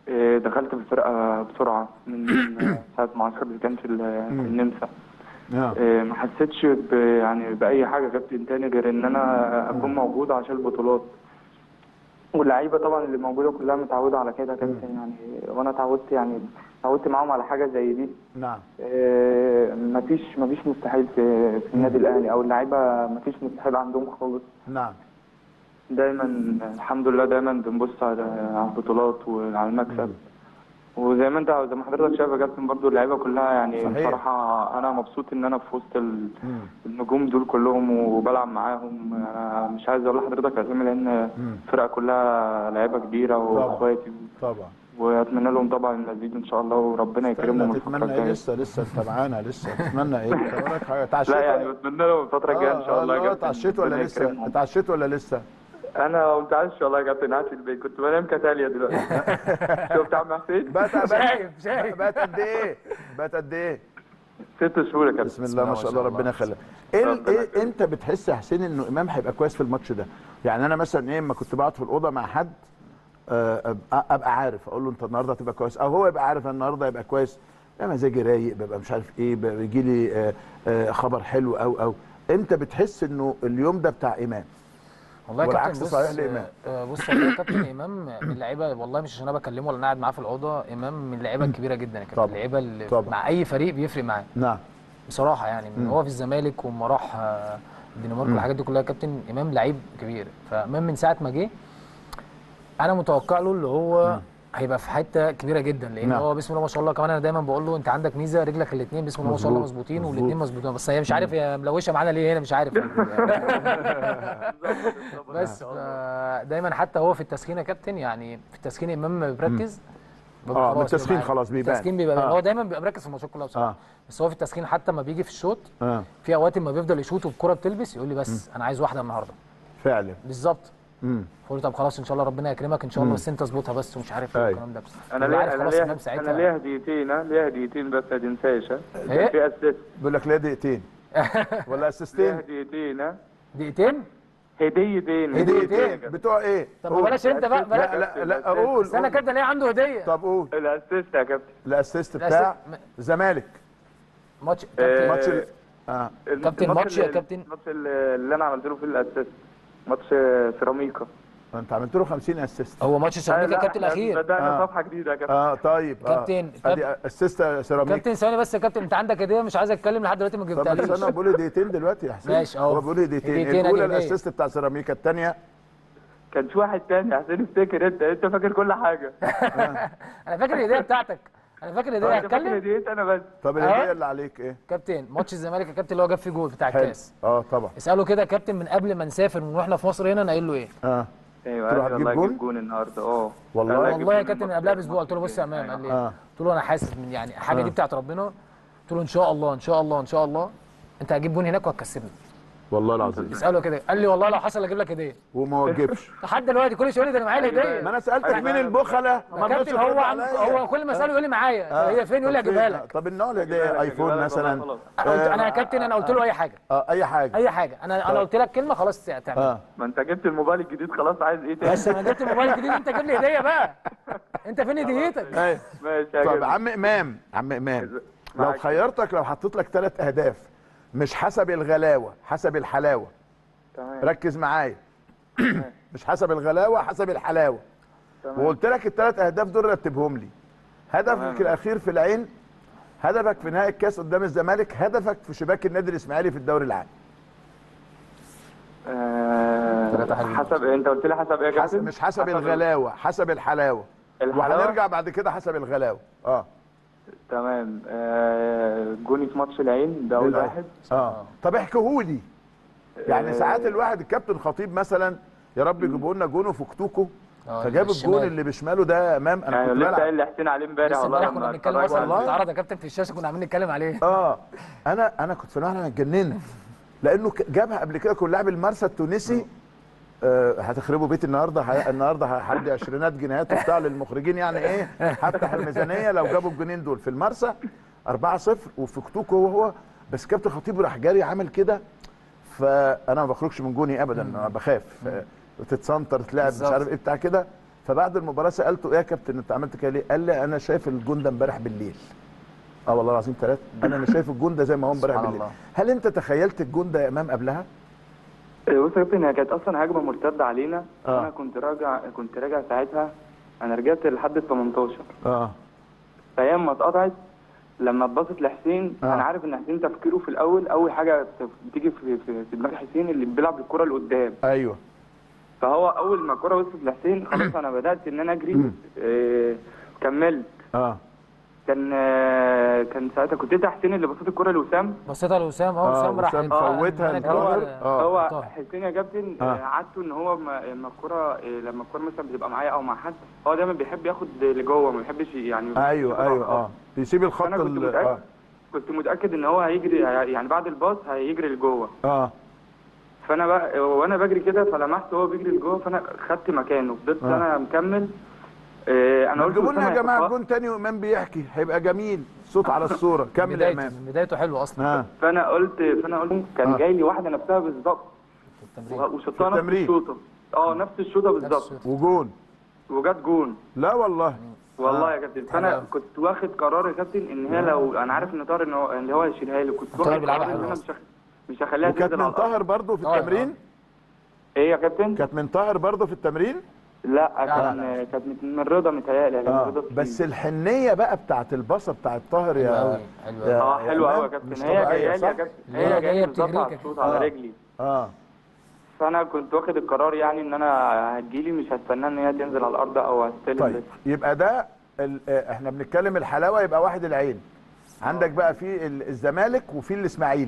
آه، دخلت في الفرقة بسرعة من آه، ساعة معسكر اللي كان في ال- في النمسا آه. آه، ما حسيتش ب يعني بأي حاجة كابتن تاني غير إن أنا أكون موجود عشان البطولات واللعيبة طبعا اللي موجودة كلها متعودة على كده يا كابتن يعني وأنا اتعودت يعني اتعودت معاهم على حاجة زي دي نعم آه، مفيش مفيش مستحيل في في النادي الأهلي أو اللعيبة مفيش مستحيل عندهم خالص نعم دايما الحمد لله دايما بنبص على على البطولات وعلى المكسب وزي ما انت زي ما حضرتك شايف يا كابتن برضو اللعيبه كلها يعني صحيح. بصراحه انا مبسوط ان انا في وسط ال- النجوم دول كلهم وبلعب معاهم انا مش عايز اقول لحضرتك اسامي لان الفرقه كلها لعيبه كبيره واخواتي طبعا واتمنى لهم طبعا المزيد ان شاء الله وربنا يكرمهم الفتره تتمنى ايه الجايه لسه لسه انت معانا لسه تتمنى ايه انت وراك حاجه اتعشيت لا يعني ولا- بتمنى لهم الفتره الجايه ان شاء الله يا آه، كابتن اتعشيت ولا ربنا لسه يكرمهم. اتعشيت ولا لسه انا ما متعش والله يا كابتن قاعد في البيت كنت بنام كتاليا دلوقتي شفت عم حسين بقت شايف شايف بقت قد ايه بقت قد ايه ست شهور يا كابتن بسم الله ما شاء الله ربنا يخليك ايه ربنا ايه يخليك. انت بتحس يا حسين انه امام هيبقى كويس في الماتش ده يعني انا مثلا ايه اما كنت بقعد في الاوضه مع حد آه، أبقى- ابقى عارف اقول له انت النهارده هتبقى كويس او هو يبقى عارف النهارده هيبقى كويس يا مزاجي رايق ببقى مش عارف ايه بيجي لي آه، آه، خبر حلو او او انت بتحس انه اليوم ده بتاع امام والله يا والعكس كابتن بص صحيح لإمام. آه، بص والله يا كابتن امام من اللعيبه والله مش عشان انا بكلمه ولا انا قاعد معاه في الاوضه امام من اللعيبه الكبيره جدا يا كابتن طبعا. اللعيبه اللي طبعا. مع اي فريق بيفرق معاه نعم بصراحه يعني من هو في الزمالك وما راح آه، الدنمارك والحاجات دي كلها يا كابتن امام لعيب كبير فامام من ساعه ما جه انا متوقع له اللي هو هيبقى في حته كبيره جدا لان نعم. هو بسم الله ما شاء الله كمان انا دايما بقول له انت عندك ميزه رجلك الاثنين بسم الله ما شاء الله مظبوط، مظبوطين مظبوط. والاثنين مظبوطين بس هي مش عارف هي ملوشه معانا ليه هنا مش عارف بس آه، دايما حتى هو في التسخين يا كابتن يعني في التسخين امام ما بيركز بيبقى آه، من خلاص التسخين بيبقى- خلاص بيبان. التسخين بيبقى آه. هو دايما بيبقى مركز في الماتشات كلها بصراحه آه. بس هو في التسخين حتى ما بيجي في الشوط اه في اوقات ما بيفضل يشوط والكره بتلبس يقول لي بس انا عايز واحده النهارده فعلا بالظبط امم فقلت طب خلاص ان شاء الله ربنا يكرمك ان شاء الله بس انت اظبطها بس ومش عارف ايه أيوة. والكلام ده بس انا اللي ليا عارف انا خلاص ليا امام انا ساعتها ليا هديتين ها ليا هديتين بس ما تنساش ها إيه؟ كان في اسيست بيقول لك ليه دقيقتين ولا ليا اسيستين هديتين ها دقيقتين هديتين هديتين بتوع ايه طب ما قول. بلاش انت بقى لا بلاش لا لا اقول بس انا قول. كده ليه عنده هديه طب قول الاسيست يا كابتن الاسيست الأسيست- بتاع م- زمالك ماتش آه، كابتن ماتش ال- اه كابتن، الماتش ماتش يا اللي- كابتن. الماتش اللي اللي انا عملت له فيه الاسيست ماتش سيراميكا انت عملت له 50 اسيست هو ماتش سيراميكا لا، الكابتن إحنا الاخير بدأنا آه. صفحة جديدة يا كابتن اه طيب آه. كابتن، ادي اسيست سيراميك كابتن ثواني بس يا كابتن انت عندك هديه مش عايز اتكلم لحد دلوقتي ما طب جبتهاليش بس انا بقول دقيقتين دلوقتي يا حسين ماشي، أهو. هو بيقول لي دقيقتين دقيقتين، الاولى أدي هدية. الاسيست بتاع سيراميكا الثانيه كان في واحد تاني حسين افتكر انت انت فاكر كل حاجة انا فاكر الهديه بتاعتك انا فاكر الهديه انت فاكر هتكلم هديت انا بس طب آه. الهديه اللي عليك ايه كابتن ماتش الزمالك يا كابتن اللي هو جاب فيه جول بتاع حلو الكاس اه طبعا اساله كده يا كابتن من قبل ما نسافر من واحنا في مصر هنا انا قايل له ايه اه ايوه تروح قال لي تجيب والله جون؟ اجيب جون النهارده اه والله؟ قال لي أجيب والله يا جون كابتن من الماتش قبلها ده. باسبوع قلت له بص يا امام قال لي آه. إيه؟ قلت له انا حاسس من يعني الحاجه آه. دي بتاعت ربنا قلت له ان شاء الله ان شاء الله ان شاء الله انت هتجيب جون هناك وهتكسبني والله العظيم اساله كده قال لي والله لو حصل اجيب لك هديه وما وجبش لحد دلوقتي كل شويه يقول لي ده انا معايا ما الهديه انا سالتك مين البخله ما كابتن رضيتش هو ترد عم عليا. هو كل ما اساله يقول لي معايا آه. هي فين يقول لي طب اجيبها فين؟ لك طب النوع أجيبها الهديه لك، ايفون أجيبها لك، مثلا خلاص. انا قلت انا يا كابتن انا قلت له اي حاجه اه اي حاجه اي حاجه انا انا قلت لك كلمه خلاص تعمل اه ما انت جبت الموبايل الجديد خلاص عايز ايه تاني بس انا جبت الموبايل الجديد انت جيب لي هديه بقى انت فين هديتك ايوه ماشي طب هجيب. عم امام عم امام لو معاك. خيرتك لو حطيت لك ثلاث اهداف مش حسب الغلاوه حسب الحلاوه تمام ركز معايا مش حسب الغلاوه حسب الحلاوه تمام وقلت لك الثلاث اهداف دول رتبهم لي هدفك تمام. الاخير في العين هدفك في نهائي الكاس قدام الزمالك هدفك في شباك النادي الاسماعيلي في الدوري العام ثلاثة آه حلوين. حسب انت قلت لي حسب ايه يا حسب كابتن مش حسب ال- الغلاوه حسب الحلاوه الحلاوة؟ وهنرجع بعد كده حسب الغلاوه اه تمام آه جوني في ماتش العين ده اول العين. واحد اه طب احكيهولي يعني آه، ساعات الواحد الكابتن خطيب مثلا يا رب يجيبوا لنا جون وفكتوكو آه، فجاب الشمال. الجون اللي بشماله ده امام انا يعني كنت لسه بلعب قايل لحسين عليه امبارح لسه والله امبارح كنا لما بنتكلم اتفرجت اصلا عليه. اتعرض يا كابتن في الشاشه كنا عاملين نتكلم عليه اه انا انا كنت في الواحد انا اتجننت لانه ك- جابها قبل كده كان لاعب المرسى التونسي آه هتخربوا بيتي النهارده ه- النهارده هحدي عشرينات جنيهات وبتاع للمخرجين يعني ايه هفتح الميزانيه لو جابوا الجونين دول في المرسى 4-0 وفي كتوكو هو هو بس كابتن خطيب راح جاري عمل كده فانا ما بخرجش من جوني ابدا انا بخاف آه، تتسنتر تلعب مش بالظبط. عارف ايه بتاع كده فبعد المباراه سالته ايه يا كابتن انت عملت كده ليه؟ قال لي انا شايف الجون ده امبارح بالليل اه والله العظيم ثلاثه انا انا شايف الجون ده زي ما هو امبارح سبحان بالليل الله. هل انت تخيلت الجون ده يا امام قبلها؟ بص يا كابتن هي كانت اصلا هجمه مرتده علينا آه. انا كنت راجع كنت راجع ساعتها انا رجعت لحد ال 18 اه فهي اما اتقطعت لما اتبصت لحسين آه. انا عارف ان حسين تفكيره في الاول اول حاجه بتيجي في في, في دماغ حسين اللي بيلعب الكره لقدام ايوه فهو اول ما الكره وصلت لحسين خلاص انا بدات ان انا اجري آه كملت اه كان آه كان ساعتها كنت انت حسين اللي بصيت الكره لوسام بصيتها لوسام آه، اه وسام راح وسام آه، فوتها أنا انتظر. كده- آه. هو طه. حسين يا كابتن آه. آه. عادته ان هو ما- لما الكره آه، لما الكره مثلا بتبقى معايا او مع حد هو دايما بيحب ياخد لجوه ما بيحبش يعني ايوه ايوه اه بيسيب الخط انا كنت ال- متاكد اه كنت متاكد ان هو هيجري يعني بعد الباص هيجري لجوه اه فانا بقى وانا بجري كده فلمحت هو بيجري لجوه فانا خدت مكانه فضلت آه. انا مكمل آه، انا ما قلت تجيبوا لنا يا أسامة جماعه هيحطها. جون تاني وامام بيحكي هيبقى جميل صوت على الصوره كمل يا بدايته امام بدايته حلوه اصلا اه فانا قلت فانا قلت كان آه. جاي لي واحده نفسها بالظبط في التمرين وشطها في نفس التمرين. الشوطه اه نفس الشوطه نفس بالظبط الشوط. وجون وجت جون لا والله والله آه. يا كابتن حلو فانا أوي. كنت واخد قرار يا كابتن ان هي لو انا عارف ان طاهر ان هو ان هو هيشيلها لي كنت طاهر واخد بيلعبها قرار ان حلو انا أصلا. مش هخ- مش هخليها وكانت تنزل من على الارض طاهر برضو في طاهر، التمرين ايه يا كابتن؟ كانت من طاهر برضو في التمرين لا لا، كان لا. كانت من رضا متهيألي يعني من اه رضا بس السيد. الحنيه بقى بتاعت البصه بتاعت طاهر حلو يا قوي حلو يا- قوي اه حلو قوي يا إمام مش كابتن هي طبيعية، جايه لي صح؟ يا كابتن اللي هي هي جاية جايه بالظبط بتجريك على يا الشوط كابتن. على آه. رجلي اه فانا كنت واخد القرار يعني ان انا هتجيلي مش هستنى ان هي تنزل على الارض او هستلم طيب لسه. يبقى ده ال- آه، احنا بنتكلم الحلاوه يبقى واحد العين عندك بقى في ال- الزمالك وفي الاسماعيلي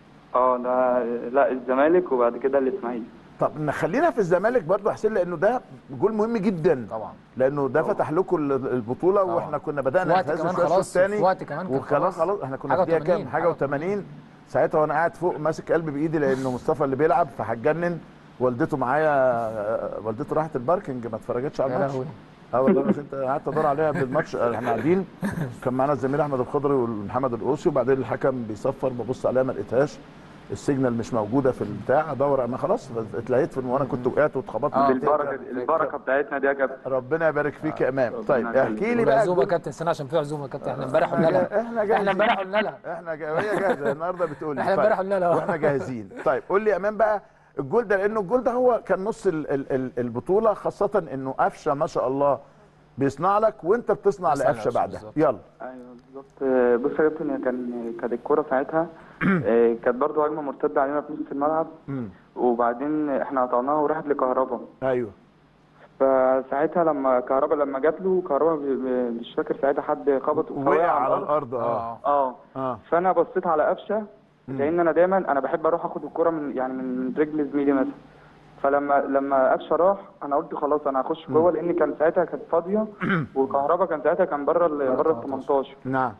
اه ده لا الزمالك وبعد كده الاسماعيلي طب نخلينا في الزمالك برضو حسين لانه ده جول مهم جدا طبعا لانه ده فتح لكم ال- البطوله طبعا. واحنا كنا في بدانا وقت نتهز كمان شويه الشوط خلاص، الثاني في وقت كمان كان وكمان خلاص. خلاص احنا كنا حاجة في دقيقه كام و80 حاجه حاجة و80 ساعتها وانا قاعد فوق ماسك قلبي بايدي لانه مصطفى اللي بيلعب فهتجنن والدته معايا آه، والدته راحت الباركنج ما اتفرجتش على يا الماتش لهوي اه والله بس انت قعدت ادور عليها قبل الماتش احنا قاعدين كان معانا الزميل احمد الخضري ومحمد القوسي وبعدين الحكم بيصفر ببص عليها ما لقيتهاش السيجنال مش موجوده في البتاع ادور ما خلاص اتلهيت في وانا كنت وقعت واتخبطت آه. مرتين. البركه البركه بتاعتنا دي يا كابتن ربنا يبارك فيك يا امام ربنا طيب يخليك. احكي لي بقى والعزومه الجول- كابتن استنى عشان في عزومه كابتن احنا امبارح قلنا احنا لها احنا جاهزين احنا امبارح قلنا لها احنا جا... هي جاهزه النهارده بتقول لي احنا طيب. امبارح قلنا لها. واحنا جاهزين طيب قول لي يا امام بقى الجول ده لانه الجول ده هو كان نص ال... ال... ال- البطوله خاصه انه قفشه ما شاء الله بيصنع لك وانت بتصنع بيصنع لقفشه لقفشة بعدها بالظبط. يلا ايوه بالظبط آه، بص يا كابتن هي كان كانت الكوره ساعتها آه، كانت برضو هجمه مرتده علينا في نص الملعب امم وبعدين احنا قطعناها وراحت لكهربا ايوه فساعتها لما كهربا لما جات له كهربا ب- ب- مش فاكر ساعتها حد خبط وقع على الارض اه اه اه اه فانا بصيت على قفشه لان انا دايما انا بحب اروح اخد الكوره من يعني من رجل زميلي مثلا فلما لما قفشه راح انا قلت خلاص انا هخش جوه لان كان ساعتها كانت فاضيه وكهربا كان ساعتها كان بره ال- بره ال 18 نعم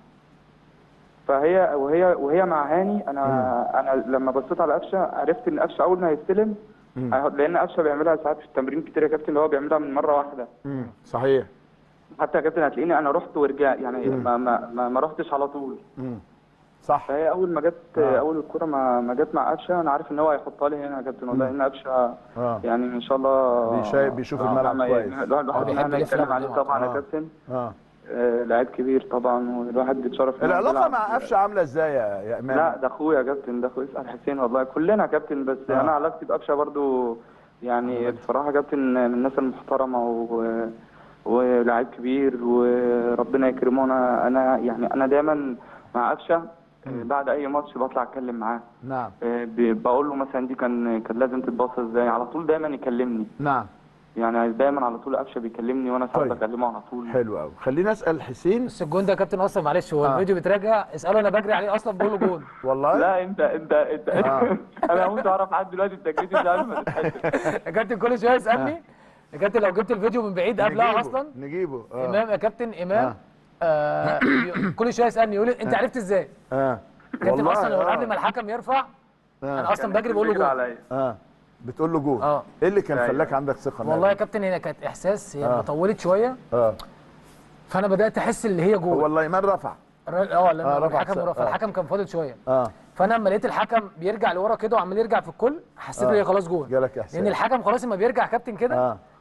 فهي وهي وهي مع هاني انا انا لما بصيت على قفشه عرفت ان قفشه اول ما هيستلم مم. هيحط- لان قفشه بيعملها ساعات في التمرين كتير يا كابتن اللي هو بيعملها من مره واحده امم صحيح حتى يا كابتن هتلاقيني انا رحت ورجعت يعني ما ما ما, ما رحتش على طول امم صح فهي اول ما جت آه. اول الكوره ما ما جت مع قفشه انا عارف ان هو هيحطها لي هنا يا كابتن والله ان قفشه اه يعني ان شاء الله بيشايف- بيشوف الملعب ما- كويس. الواحد هو الواحد بيحب مهما يلف يتكلم لعب عليه قدام. طبعا آه. يا كابتن اه آه، لعيب كبير طبعا والواحد بيتشرف إن هو العلاقه بيلعب. مع قفشه عامله ازاي يا يا امام لا ده اخويا يا كابتن ده اخويا اسال حسين والله كلنا يا كابتن بس آه. انا علاقتي بقفشه برضو يعني بصراحه يا كابتن من الناس المحترمه و... ولاعيب كبير وربنا يكرمه انا انا يعني انا دايما مع قفشه آه، بعد اي ماتش بطلع اتكلم معاه نعم آه، ب- بقول له مثلا دي كان كان لازم تتباصى ازاي على طول دايما يكلمني نعم يعني دايما على طول قفشه بيكلمني وانا ساعات طيب. بكلمه على طول حلو قوي خلينا اسال حسين بس الجون ده يا كابتن اصلا معلش هو آه. الفيديو بيتراجع اساله انا بجري عليه اصلا بقول له جون والله لا انت انت انت آه. انا هموت اعرف لحد دلوقتي انت جريت ازاي قبل ما تتحسب يا كابتن كل شويه يسالني يا كابتن لو جبت الفيديو من بعيد قبلها نجيبه- اصلا نجيبه اه امام يا كابتن امام آه. كل شويه يسالني يقول لي انت عرفت ازاي؟ اه كابتن اصلا هو آه. قبل ما الحكم يرفع انا اه اصلا بجري بقول له بيجري جون عليا. اه بتقول له جول اه ايه اللي كان أيوة. خلاك عندك ثقه إنها والله يا جول؟ كابتن هي كانت احساس هي آه. لما طولت شويه اه فانا بدات احس اللي هي هو جول والله ايمان رفع الراجل- اه آه، لما رفع الحكم س- رفع آه. الحكم كان فاضل شويه اه فانا لما لقيت الحكم بيرجع لورا كده وعمال يرجع في الكل حسيت آه. ان هي خلاص جول جالك احساس لان الحكم خلاص لما بيرجع كابتن كده اه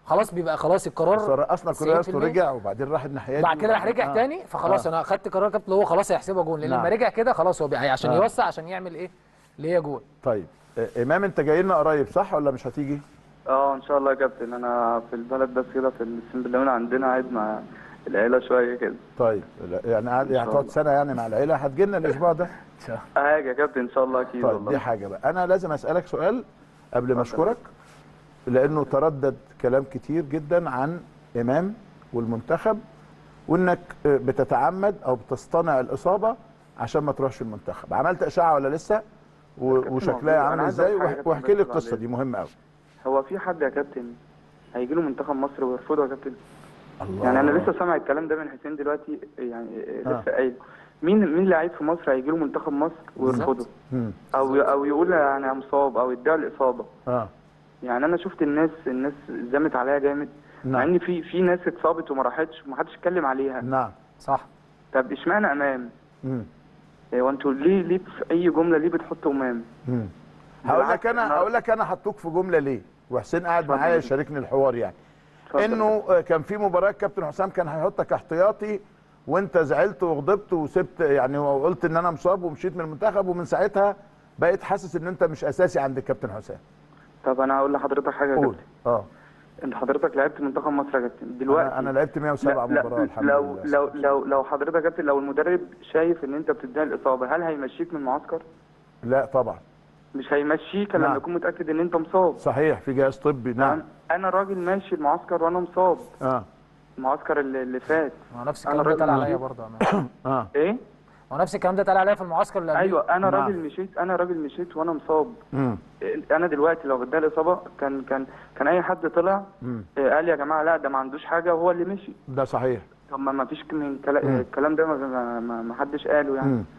خلاص بيبقى خلاص بس القرار رقصنا كورياس 90%. ورجع وبعدين راح الناحيه دي بعد كده راح وبعدين- رجع آه. تاني فخلاص آه. انا خدت قرار كابتن هو خلاص هيحسبها جون لان نعم. لما رجع كده خلاص هو بي- عشان آه. يوسع عشان يعمل ايه اللي هي جون طيب آه، امام انت جاي لنا قريب صح ولا مش هتيجي؟ اه ان شاء الله يا كابتن انا في البلد بس كده في السنبلاوين عندنا قاعد مع العيله شويه كده طيب لا، يعني قاعد يعني شاء هتقعد الله. سنه يعني مع العيله هتجي لنا الاسبوع ده هاجي يا كابتن ان شاء الله اكيد طيب والله دي حاجه بقى انا لازم اسالك سؤال قبل ما اشكرك لانه تردد كلام كتير جدا عن امام والمنتخب وانك آه، بتتعمد او بتصطنع الاصابه عشان ما تروحش المنتخب عملت اشعه ولا لسه و- كابتن وشكلها موجود. أنا عامل عايز ازاي أقول حاجة وح- كابتن واحكي لي بس القصه بعدين. دي مهمه قوي هو في حد يا كابتن هيجي له منتخب مصر ويرفضه يا كابتن الله يعني انا لسه سامع الكلام ده من حسين دلوقتي يعني آه. لسه قايل مين مين لعيب في مصر هيجي له منتخب مصر ويرفضه مم. او او يقول انا مصاب او يدعي الاصابه اه يعني انا شفت الناس الناس زمت عليها جامد مع نعم ان في في ناس اتصابت وما راحتش ومحدش اتكلم عليها نعم صح طب اشمعنى امام مم. هو انتوا ليه ليه في اي جمله ليه بتحطوا امام مم. هقول لك بالعكس انا أنا- هقول لك انا حطوك في جمله ليه وحسين قاعد اتفضل. معايا يشاركني الحوار يعني اتفضل. انه آه، كان في مباراه كابتن حسام كان هيحطك احتياطي وانت زعلت وغضبت وسبت يعني وقلت ان انا مصاب ومشيت من المنتخب ومن ساعتها بقيت حاسس ان انت مش اساسي عند الكابتن حسام طب انا هقول لحضرتك حاجه يا قول كابتن اه انت حضرتك لعبت منتخب مصر يا كابتن دلوقتي انا, أنا لعبت 107 لا مباراه لا الحمد لو لله لو لو لو حضرتك يا كابتن لو المدرب شايف ان انت بتدعي الاصابه هل هيمشيك من المعسكر؟ لا طبعا مش هيمشيك الا نعم. لما يكون متاكد ان انت مصاب صحيح في جهاز طبي نعم انا راجل ماشي المعسكر وانا مصاب اه المعسكر اللي, اللي فات هو نفس أنا الكلام ده راجل اتقال عليا موجود. برضه يا أمان. اه ايه؟ هو نفس الكلام ده اتقال عليا في المعسكر اللي قبليه. ايوه انا نعم. راجل مشيت انا راجل مشيت وانا مصاب امم انا دلوقتي لو بدي الاصابه كان كان كان اي حد طلع امم آه، قال يا جماعه لا ده ما عندوش حاجه وهو اللي مشي ده صحيح طب ما ما فيش من كلا- مم. الكلام ده ما, ما, ما, ما حدش قاله يعني امم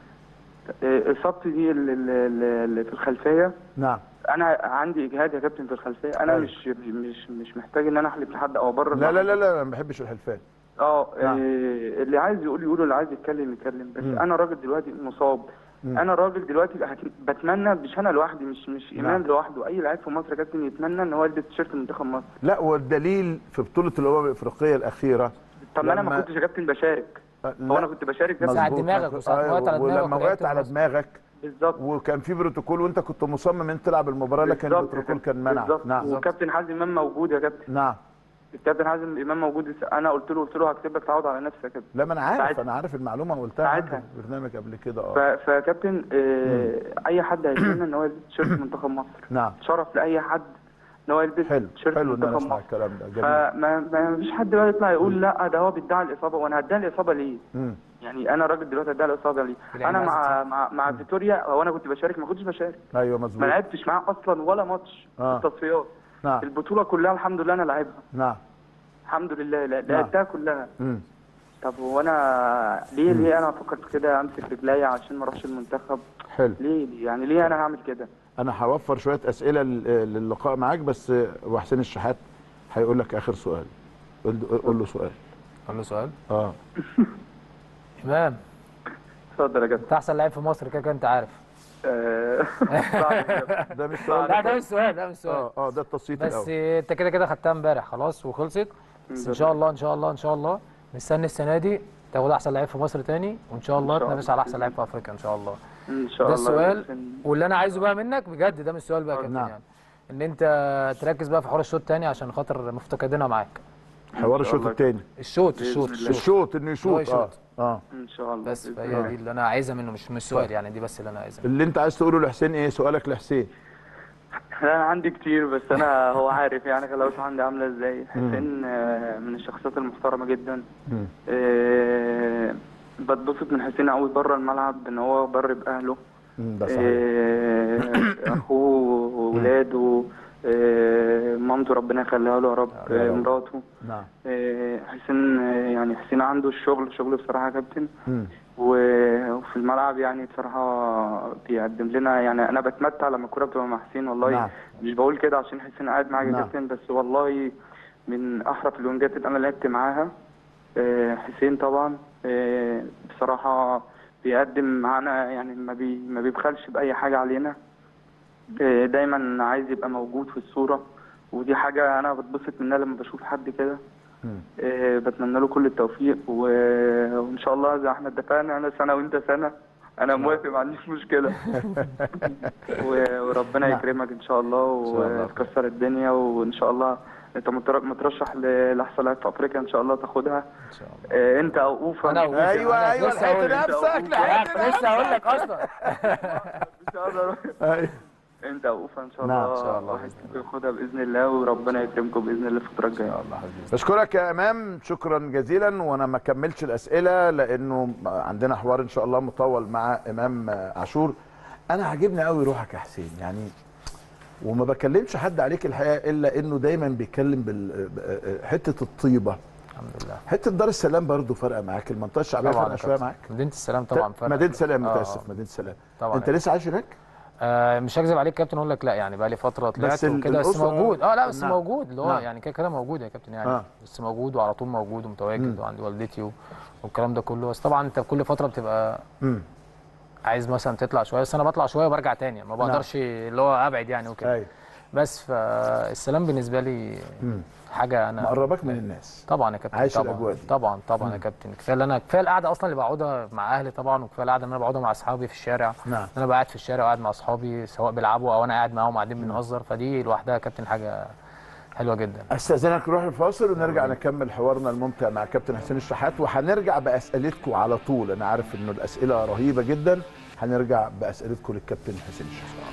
آه، اصابتي دي اللي, اللي, اللي في الخلفيه نعم انا عندي اجهاد يا كابتن في الخلفيه انا أيوة. مش مش مش محتاج ان انا احلف لحد او ابرر لا لا لحد. لا لا ما بحبش الحلفان اه نعم. آه، اللي عايز يقول يقول اللي عايز يتكلم يتكلم بس مم. انا راجل دلوقتي مصاب مم. انا راجل دلوقتي هت- بتمنى مش انا لوحدي مش مش نعم. امام لوحده اي لعيب في مصر يا كابتن يتمنى ان هو يلبس تيشيرت منتخب مصر لا والدليل في بطوله الامم الافريقيه الاخيره طب ما انا لما- ما كنتش يا كابتن بشارك آه، هو لا. انا كنت بشارك يا كابتن ساعة مظبوط. دماغك وساعة أيوة، وقعت على دماغك ولما ولعبت وقعت على المصري. دماغك بالظبط وكان في بروتوكول وانت كنت مصمم ان تلعب المباراه لكن بالظبط يا البروتوكول كابتن. كان منع بالظبط نعم وكابتن حازم امام موجود يا كابتن نعم الكابتن حازم امام موجود انا قلت له قلت له هكتب لك تعود على نفسك يا كابتن لا ما انا عارف ساعتها. انا عارف المعلومه وقلتها ساعتها. عندي في البرنامج قبل كده ف- اه فكابتن آه اي حد هيتمنى ان هو يلبس تيشيرت منتخب مصر نعم شرف لاي حد ان هو يلبس حلو تيشيرت حلو ان انا منتخب اسمع مصر الكلام ده جميل فما ما فيش حد بقى يطلع يقول لا ده هو بيدعي الاصابه وانا هدعي الاصابه ليه؟ مم. يعني انا راجل دلوقتي هدعي الاصابه ليه؟ بالعين انا مع عايزة مع مع فيتوريا هو انا كنت بشارك ما كنتش بشارك ايوه ما مظبوط لعبتش معاه اصلا ولا ماتش آه. في التصفيات نعم البطوله كلها الحمد لله انا لعبها نعم الحمد لله لا- لعبتها كلها مم. طب هو انا ليه ليه انا فكرت كده امسك رجليا عشان ما اروحش المنتخب حلو ليه ليه؟ يعني ليه انا هعمل كده انا هوفر شويه اسئله لل- للقاء معاك بس وحسين الشحات هيقول لك اخر سؤال قول قول له سؤال قال له سؤال اه امام اتفضل يا كابتن انت احسن لعيب في مصر كده كده انت عارف آه، بعد كده. ده مش سؤال لا ده مش سؤال ده مش سؤال اه اه ده التصويت بس الاول انت كده كده خدتها امبارح خلاص وخلصت بس ان شاء الله ان شاء الله ان شاء الله مستني السنه دي تاخد احسن لعيب في مصر تاني وان شاء الله إن شاء تنافس الله. على احسن لعيب في افريقيا ان شاء الله ان شاء ده الله السؤال بإذن- واللي انا عايزه بقى منك بجد ده مش سؤال بقى يا كابتن نعم. يعني ان انت تركز بقى في حوار الشوط الثاني عشان خاطر مفتقدينها معاك حوار الشوط الله. الثاني الشوط بإذن الشوط الله. الشوط الشوط انه هو يشوط اه يشوط. اه ان شاء الله بس بإذن فهي الله. دي اللي انا عايزها منه مش مش سؤال يعني دي بس اللي انا عايزها منه. اللي انت عايز تقوله لحسين ايه سؤالك لحسين لا انا عندي كتير بس انا هو عارف يعني خلاص عندي عامله ازاي حسين آه، من الشخصيات المحترمه جدا مم. آه، بتبسط من حسين قوي بره الملعب ان هو بر باهله مم، ده صحيح آه، اخوه وولاده آه، مامته ربنا يخليها له يا رب يا آه، رب. مراته نعم آه، حسين آه، يعني حسين عنده الشغل شغل بصراحه يا كابتن مم. و- وفي الملعب يعني بصراحة بيقدم لنا يعني أنا بتمتع لما الكورة بتبقى مع حسين والله نعم. مش بقول كده عشان حسين قاعد معايا نعم. كابتن بس والله من أحرف الونجات اللي أنا لعبت معاها آه، حسين طبعا آه، بصراحة بيقدم معانا يعني ما بي ما بيبخلش بأي حاجة علينا آه، دايما عايز يبقى موجود في الصورة ودي حاجة أنا بتبسط منها لما بشوف حد كده آه، بتمنى له كل التوفيق و- وإن شاء الله زي ما احنا اتفقنا أنا سنة وأنت سنة أنا موافق ما عنديش مشكلة و- وربنا نعم. يكرمك إن شاء الله الله. وتكسر الدنيا وإن شاء الله أنت متر- مترشح ل- لأحسن لاعب في أفريقيا إن شاء الله تاخدها ان شاء الله آه، أنت أو أوفا أنا مش- وأوفا. ايوه أنا ايوه لسه لحقت هقول أنت نفسك أبوك. لحقت لا، لسه هقول لك اصلا مش هقدر أيوة. انت اوفا ان شاء نعم، الله إن شاء الله واحد فيكم ياخدها باذن الله وربنا يكرمكم باذن الله الفتره الجايه بشكرك يا امام شكرا جزيلا وانا ما كملتش الاسئله لانه عندنا حوار ان شاء الله مطول مع امام عاشور انا عاجبني قوي روحك يا حسين يعني وما بكلمش حد عليك الحقيقه الا انه دايما بيتكلم بال حته الطيبه الحمد لله حته دار السلام برضو فارقه معاك المنطقه الشعبيه طبعا فارقه يا شويه كابتن. معاك مدينه السلام طبعا فرق مدينه سلام آه، متاسف آه. مدينه سلام طبعا انت لسه عايش هناك آه مش هكذب عليك كابتن اقول لك لا يعني بقى لي فتره طلعت ال- وكده بس الأسرة- موجود اه لا بس نعم. موجود اللي هو نعم. يعني كده كده موجود يا كابتن يعني آه. بس موجود وعلى طول موجود ومتواجد وعندي والدتي و... والكلام ده كله بس طبعا انت كل فتره بتبقى امم عايز مثلا تطلع شويه بس انا بطلع شويه وبرجع تاني ما بقدرش اللي هو ابعد يعني وكده ايوه بس فالسلام بالنسبه لي حاجه انا مقربك من الناس طبعا يا كابتن عايش طبعا الأجواء دي. طبعا طبعا يا كابتن كفايه اللي انا كفايه القعده اصلا اللي بقعدها مع اهلي طبعا وكفايه القعده اللي انا بقعدها مع اصحابي في الشارع نعم. ان انا قاعد في الشارع وقاعد مع اصحابي سواء بيلعبوا او انا قاعد معاهم قاعدين بنهزر فدي لوحدها يا كابتن حاجه حلوه جدا استاذنك نروح الفاصل ونرجع نكمل حوارنا الممتع مع كابتن حسين الشحات وهنرجع باسئلتكم على طول انا عارف انه الاسئله رهيبه جدا هنرجع باسئلتكم للكابتن حسين الشحات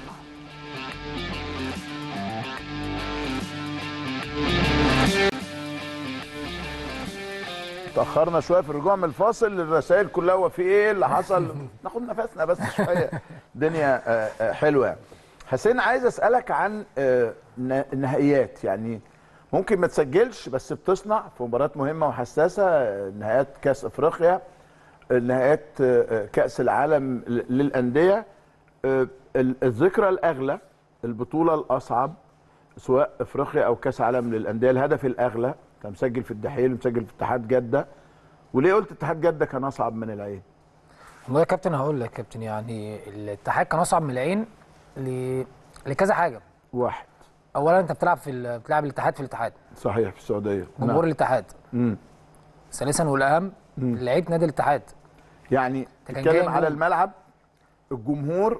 تاخرنا شويه في الرجوع من الفاصل الرسائل كلها هو في ايه اللي حصل ناخد نفسنا بس شويه الدنيا آه، آه، حلوه يعني. حسين عايز اسالك عن آه، ن- النهائيات يعني ممكن ما تسجلش بس بتصنع في مباريات مهمه وحساسه آه، نهائيات كاس افريقيا آه، نهائيات آه، آه، كاس العالم ل- للانديه آه، ال- الذكرى الاغلى البطوله الاصعب سواء افريقيا او كاس عالم للانديه الهدف الاغلى انت مسجل في الدحيل مسجل في اتحاد جده وليه قلت اتحاد جده كان اصعب من العين والله يا كابتن هقول لك يا كابتن يعني الاتحاد كان اصعب من العين ل... لكذا حاجه واحد اولا انت بتلعب في ال... بتلعب الاتحاد في الاتحاد صحيح في السعوديه جمهور الاتحاد مم. ثالثا والاهم لعيبه نادي الاتحاد يعني كان تتكلم جاي على نجوم. الملعب الجمهور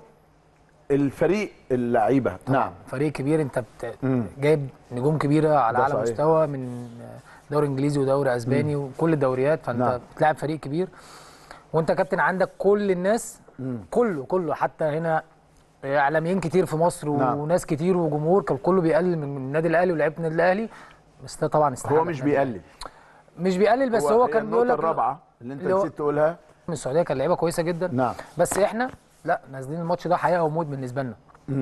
الفريق اللعيبه نعم فريق كبير انت بت... مم. جايب نجوم كبيره على ده اعلى صحيح. مستوى من دوري انجليزي ودوري اسباني وكل الدوريات فانت نعم. بتلعب فريق كبير وانت كابتن عندك كل الناس كله كله حتى هنا اعلاميين كتير في مصر نعم. وناس كتير وجمهور كان كله بيقلل من النادي الاهلي ولاعيبه النادي الاهلي بس ده طبعا استحاله هو مش بيقلل مش بيقلل بس هو, هي كان بيقول النقطه لك الرابعه اللي انت اللي هو- نسيت تقولها من السعوديه كان لعيبه كويسه جدا نعم بس احنا لا نازلين الماتش ده حياه او موت بالنسبه لنا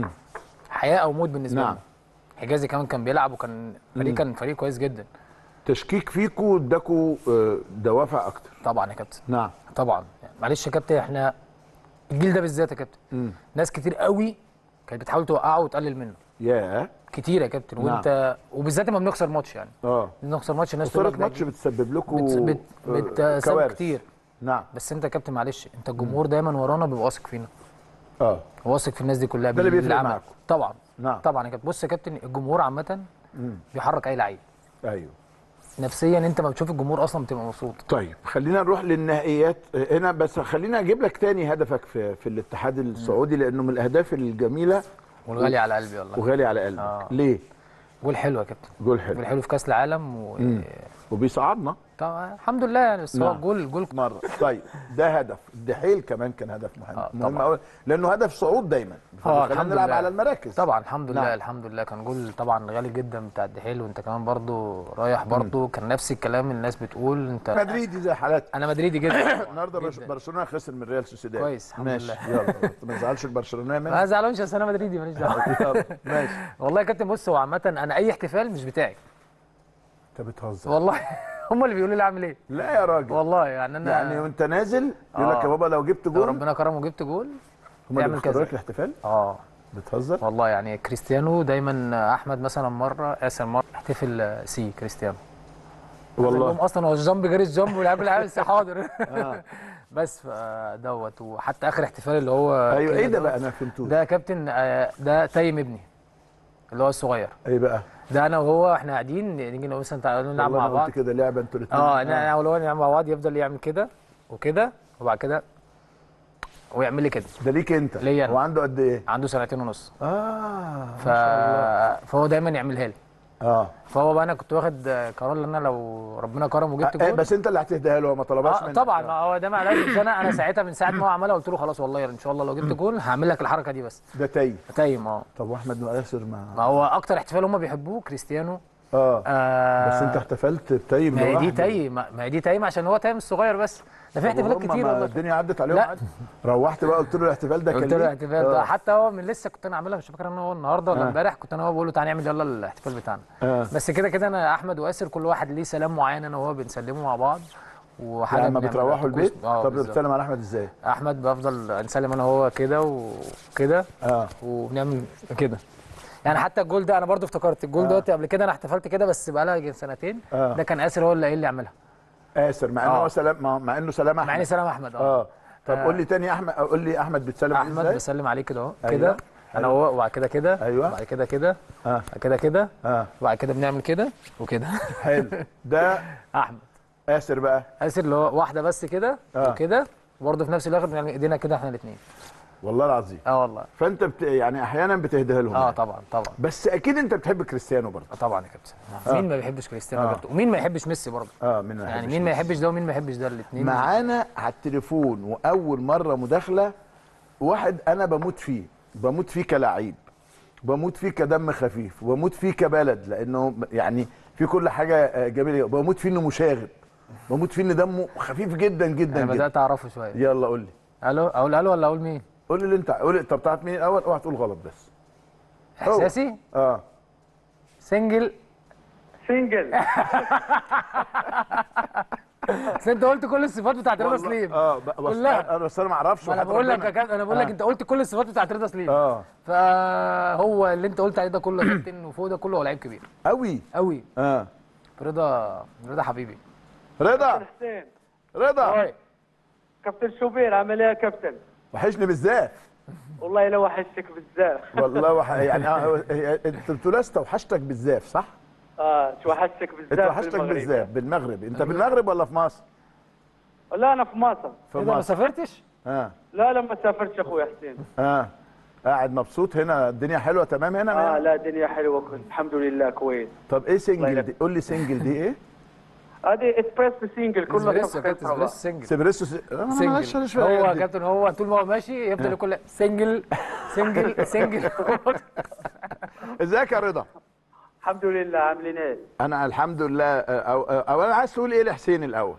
حياه او موت بالنسبه نعم. لنا حجازي كمان كان بيلعب وكان فريق كان فريق كويس جدا تشكيك فيكوا اداكوا آه، دوافع اكتر طبعا يا كابتن نعم طبعا يعني معلش يا كابتن احنا الجيل ده بالذات يا كابتن ناس كتير قوي كانت بتحاول توقعه وتقلل منه ياه كتير يا كابتن نعم. وانت وبالذات لما بنخسر ماتش يعني اه بنخسر ماتش الناس تقول خساره لك ده ماتش بتسبب لكم بت بت بتسبب كوارث. كتير نعم بس انت يا كابتن معلش انت الجمهور دايما ورانا بيبقى واثق فينا اه واثق في الناس دي كلها ده اللي بيفرق بالعمل. معاكم. طبعا نعم. طبعا يا كابتن بص يا كابتن الجمهور عامه بيحرك اي لعيب ايوه نفسيا انت ما بتشوف الجمهور اصلا بتبقى مبسوط طيب خلينا نروح للنهائيات آه، هنا بس خلينا اجيب لك تاني هدفك في في الاتحاد السعودي لانه من الاهداف الجميله والغالي على قلبي والله وغالي على قلبك آه. ليه جول حلو يا كابتن جول حلو جول حلو في كاس العالم و... وبيصعدنا طبعا الحمد لله يعني بس هو نعم. جول جول مره طيب ده هدف الدحيل كمان كان هدف مهم آه، مهم طبعا. قوي لانه هدف صعود دايما اه خلينا الحمد نلعب لله على المراكز طبعا الحمد لله نعم. الحمد لله كان جول طبعا غالي جدا بتاع الدحيل وانت كمان برضو رايح برضو كان نفس الكلام الناس بتقول انت مدريدي زي حالاتي انا مدريدي جدا النهارده برش- جداً. برشلونه خسر من ريال سوسيداد كويس، الحمد ماشي لله. يلا ما تزعلش البرشلونيه منك ما زعلونش اصل انا مدريدي ماليش دعوه يلا، ماشي والله يا كابتن بص هو عامه انا اي احتفال مش بتاعي انت بتهزر والله هم اللي بيقولوا لي اعمل ايه لا يا راجل والله يعني انا يعني وانت نازل يقول لك آه. يا بابا لو جبت لو جول ربنا كرم وجبت جول هم اللي اعمل بيختاروا كذا لك الاحتفال اه بتهزر والله يعني كريستيانو دايما احمد مثلا مره اسر مره احتفل سي كريستيانو والله والله اصلا هو الجامب غير الجامب واللاعب العاب بس حاضر بس فدوت وحتى اخر احتفال اللي هو ايوه كده ايه ده دوت. بقى انا فهمتوش ده يا كابتن آه، ده تايم ابني اللي هو الصغير ايه بقى ده انا وهو احنا قاعدين نيجي نقول مثلا تعالوا نلعب والله مع انا بعض قلت كده لعبه انتوا الاثنين اه انا انا والله نلعب مع بعض يفضل يعمل كده وكده وبعد كده ويعمل لي كده ده ليك انت ليا أنا. هو عنده قد ايه عنده سنتين ونص اه ف... فهو دايما يعملها لي اه فهو بقى انا كنت واخد قرار ان انا لو ربنا كرم وجبت آه، جول بس انت اللي هتهديها له هو ما طلبهاش آه منك طبعا ما هو ده ما لازم انا انا ساعتها من ساعه ما هو عملها قلت له خلاص والله ان شاء الله لو جبت جول هعمل لك الحركه دي بس ده تاي تايم اه طب واحمد مؤثر ما ما هو اكتر احتفال هم بيحبوه كريستيانو اه آه بس انت احتفلت بتايم ما هي دي لوحدك. تايم ما هي دي تايم عشان هو تايم الصغير بس ده في طب احتفالات وهم كتير ما والله الدنيا عدت عليهم لا. عادي روحت بقى قلت له الاحتفال ده كان قلت له ليك؟ الاحتفال ده آه. حتى هو من لسه كنت انا عاملها مش فاكر ان هو النهارده ولا آه. امبارح كنت انا هو بقول له تعالى نعمل يلا الاحتفال بتاعنا آه. بس كده كده انا احمد واسر كل واحد ليه سلام معين انا وهو بنسلمه مع بعض وحاجه لما بنعملها بتروحوا طقوس- البيت اه طب بالظبط. بتسلم على احمد ازاي احمد بفضل نسلم انا وهو كده وكده اه وبنعمل كده يعني حتى الجول ده انا برضو افتكرت الجول دوت قبل كده انا احتفلت كده بس بقى لها سنتين آه. ده كان اسر هو اللي قايل لي اعملها اسر مع انه آه. هو سلام مع, مع انه سلام احمد مع اني سلام احمد اه اه طب قول لي تاني احمد قول لي احمد بتسلم عليه احمد ازاي بسلم عليه كده اهو أيوة. كده انا أيوة. وهو وبعد كده كده أيوة. وبعد كده كده اه بعد كده كده اه وبعد كده بنعمل كده وكده حلو ده احمد اسر بقى اسر اللي هو واحده بس كده آه. وكده وبرضه في نفس الوقت بنعمل ايدينا كده احنا الاثنين والله العظيم اه والله فانت بت... يعني احيانا بتهديها لهم اه يعني. طبعا طبعا بس اكيد انت بتحب كريستيانو برضه آه طبعا يا كابتن مين ما بيحبش كريستيانو آه. برضه ومين ما يحبش ميسي برضه اه من يعني مين ما يحبش ده ومين ما يحبش ده الاثنين معانا على التليفون واول مره مداخله واحد انا بموت فيه بموت فيه كلاعب بموت فيه كدم خفيف وبموت فيه كبلد لانه يعني في كل حاجه آه، جميله بموت فيه انه مشاغب بموت فيه ان دمه خفيف جدا جدا انا جدا بدات اعرفه شويه يلا قول لي الو اقول الو ولا اقول مين قول لي اللي انت قول لي طب بتاعت مين الاول اوعى تقول غلط بس هو. احساسي اه سنجل سنجل اصل انت قلت كل الصفات بتاعت رضا والله- سليم اه ب- بس كلها. انا بس انا ما اعرفش ما انا وحياة بقول لك ربنا. يا كابتن انا بقول لك آه. انت قلت كل الصفات بتاعت رضا سليم اه فهو اللي انت قلت عليه ده كله يا كابتن وفوق ده كله هو لعيب كبير قوي قوي اه رضا رضا حبيبي رضا حسين رضا كابتن شوبير عامل ايه يا كابتن؟ وحشني بالذات والله لو وحشتك بزاف والله وح... يعني آه، هي- انت بتقول استوحشتك بالزاف صح؟ اه توحشتك بزاف اتوحشتك بالمغرب. بالزاف بالمغرب انت في المغرب ولا في مصر؟ لا انا في مصر في ايه ده ما مصر سافرتش؟ اه لا لا ما سافرتش اخوي حسين اه قاعد مبسوط هنا الدنيا حلوه تمام هنا اه آه لا الدنيا حلوه كنت الحمد لله كويس طب ايه سنجل الله دي؟ قول لي سنجل دي ايه؟ هذه اسبريسو سينجل كله اسبريسو يا تفخيم كابتن طبعا. اسبريسو سنجل سبريسو س... أنا ماليش- سنجل ماليش في هو الحاجات يا دي. كابتن هو طول ما هو ماشي يفضل يقول سنجل سنجل سنجل ازيك يا رضا؟ الحمد لله عاملين ايه؟ انا الحمد لله آه، أو أو- اولا عايز تقول ايه لحسين الاول؟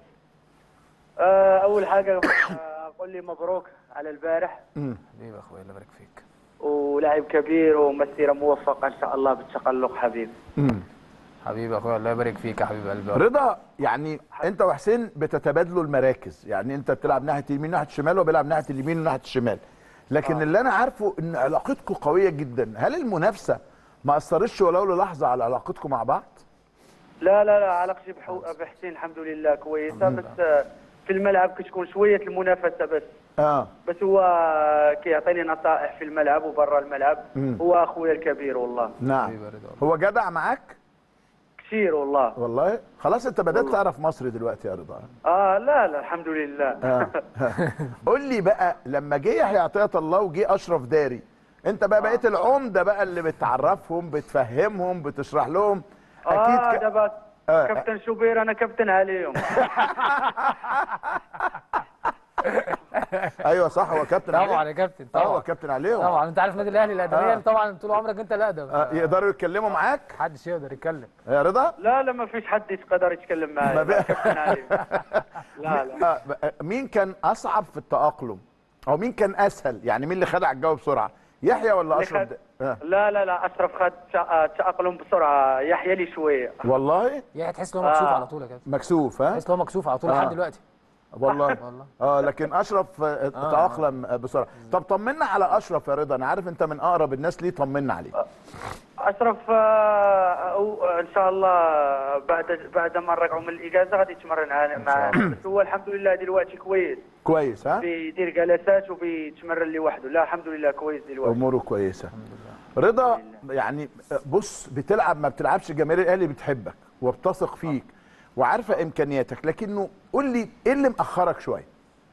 آه اول حاجه آه، قول لي مبروك على البارح مم. حبيبي يا اخويا الله يبارك فيك ولاعب كبير ومسيره موفقه ان شاء الله بالتقلق حبيبي مم. حبيبي يا اخويا الله يبارك فيك يا حبيب قلبي رضا يعني انت وحسين بتتبادلوا المراكز يعني انت بتلعب ناحيه اليمين ناحيه الشمال وبيلعب ناحيه اليمين وناحيه الشمال لكن اللي انا عارفه ان علاقتكم قويه جدا هل المنافسه ما اثرتش ولو للحظه على علاقتكم مع بعض لا لا لا علاقتي بحو... بحسين الحمد لله كويسه بس آه، في الملعب كتكون شويه المنافسه بس اه بس هو كيعطيني نصائح في الملعب وبرا الملعب مم. هو اخويا الكبير والله نعم حبيبي يا رضا هو جدع معاك كثير والله والله خلاص انت بدات والله. تعرف مصر دلوقتي يا رضا اه لا لا الحمد لله آه. قول لي بقى لما جه يحيى عطيه الله وجه اشرف داري انت بقى بقيت العمده بقى اللي بتعرفهم بتفهمهم بتشرح لهم اكيد اه ك... ده بس آه. كابتن شوبير انا كابتن عليهم ايوه صح هو كابتن طبعا عليهم. يا كابتن اه هو طبعا كابتن عليهم طبعا انت عارف النادي الاهلي الادميه آه. طبعا طول عمرك انت الاقدم آه. يقدروا يتكلموا معاك محدش يقدر يتكلم يا رضا لا لا ما فيش حد يقدر يتكلم ما معي بقى- كابتن عليهم لا لا آه. ب- مين كان اصعب في التاقلم او مين كان اسهل يعني مين اللي خدع الجو بسرعه يحيى ولا اللي اشرف خد- د... آه. لا لا لا اشرف خد تأ- تاقلم بسرعه يحيى لي شويه والله يعني تحس ان هو مكسوف آه. على طول يا كابتن مكسوف ها تحس ان هو مكسوف على طول آه. لحد دلوقتي والله والله. اه لكن اشرف آه، تاقلم آه، بسرعه طب طمنا على اشرف يا رضا انا عارف انت من اقرب الناس ليه طمنا عليه اشرف آه، أو- ان شاء الله بعد بعد ما نرجعوا من الاجازه غادي يتمرن معنا معنا. بس هو الحمد لله دلوقتي كويس كويس ها بيدير جلسات وبيتمرن لوحده لا الحمد لله كويس دلوقتي اموره كويسه رضا يعني بص بتلعب ما بتلعبش جماهير الاهلي بتحبك وبتثق فيك وعارفه امكانياتك لكنه قول لي ايه اللي مأخرك شويه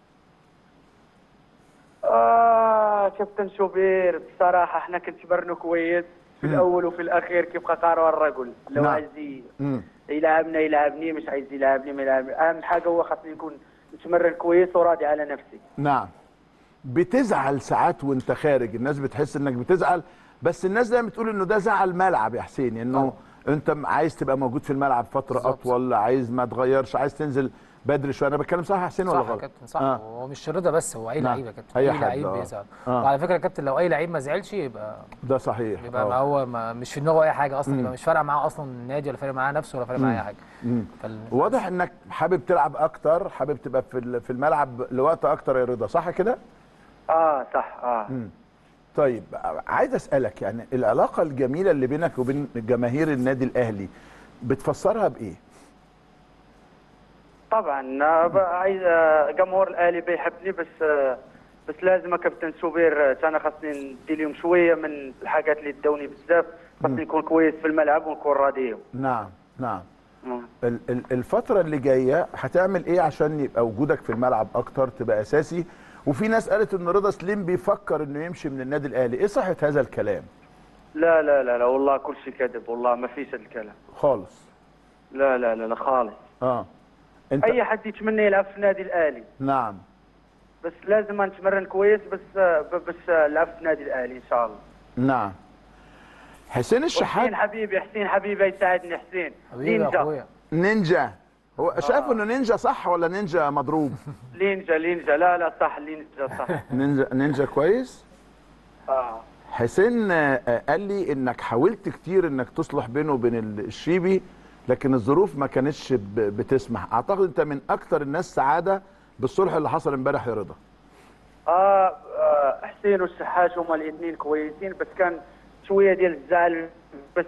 آه كابتن شوبير بصراحة احنا كنتبرنوا كويس في الأول وفي الأخير كيبقى قاروا الرجل لو نعم. عايز ي- امم يلعبنا يلعبني مش عايز يلعبني ما يلعبني أهم حاجة هو خاصني نكون نتمرن كويس وراضي على نفسي نعم بتزعل ساعات وانت خارج الناس بتحس انك بتزعل بس الناس دايما بتقول انه ده زعل ملعب يا حسين انه انت م- عايز تبقى موجود في الملعب فتره بالظبط. اطول عايز ما تغيرش عايز تنزل بدري شويه انا بتكلم صح يا حسين ولا صح يا غلط كابتن صح آه. هو مش رضا بس هو اي نعم. لعيب يا كابتن أي اي حد، لعيب آه. بيزعل آه. وعلى فكره يا كابتن لو اي لعيب ما زعلش يبقى ده صحيح يبقى ما آه. هو ما مش في دماغه اي حاجه اصلا يبقى مش فارقه معاه اصلا النادي ولا فارق معاه نفسه ولا فارق معاه اي حاجه مم. فال... واضح انك حابب تلعب اكتر حابب تبقى في ال- في الملعب لوقت اكتر يا رضا صح كده آه صح آه طيب عايز اسالك يعني العلاقه الجميله اللي بينك وبين جماهير النادي الاهلي بتفسرها بايه طبعا آه، ب- عايز آه، جمهور الأهلي بيحبني بس آه، بس لازم يا كابتن شوبير آه، انا خاصني ندي لهم شوية من الحاجات اللي داوني بزاف خاصني نكون كويس في الملعب ونكون راضيهم نعم نعم مم. ال- ال- الفترة اللي جاية هتعمل ايه عشان يبقى وجودك في الملعب اكتر تبقى اساسي وفي ناس قالت ان رضا سليم بيفكر انه يمشي من النادي الاهلي ايه صحة هذا الكلام لا لا لا لا والله كل شيء كذب والله ما فيش هذا الكلام خالص لا لا لا لا خالص اه انت اي حد يتمنى يلعب في النادي الاهلي نعم بس لازم نتمرن كويس بس ب- بس نلعب في النادي الاهلي ان شاء الله نعم حسين حسين الشحات حبيبي حسين حبيبي يساعدني حسين حبيبي يا لينجا اخويا نينجا هو شايف انه نينجا صح ولا نينجا مضروب لينجا لينجا لا لا صح لينجا صح نينجا نينجا كويس اه حسين آه، قال لي انك حاولت كتير انك تصلح بينه وبين الشيبي لكن الظروف ما كانتش ب- بتسمح اعتقد انت من اكتر الناس سعاده بالصلح اللي حصل امبارح يا رضا آه, آه حسين والسحاج هما الاثنين كويسين بس كان شويه ديال الزعل بس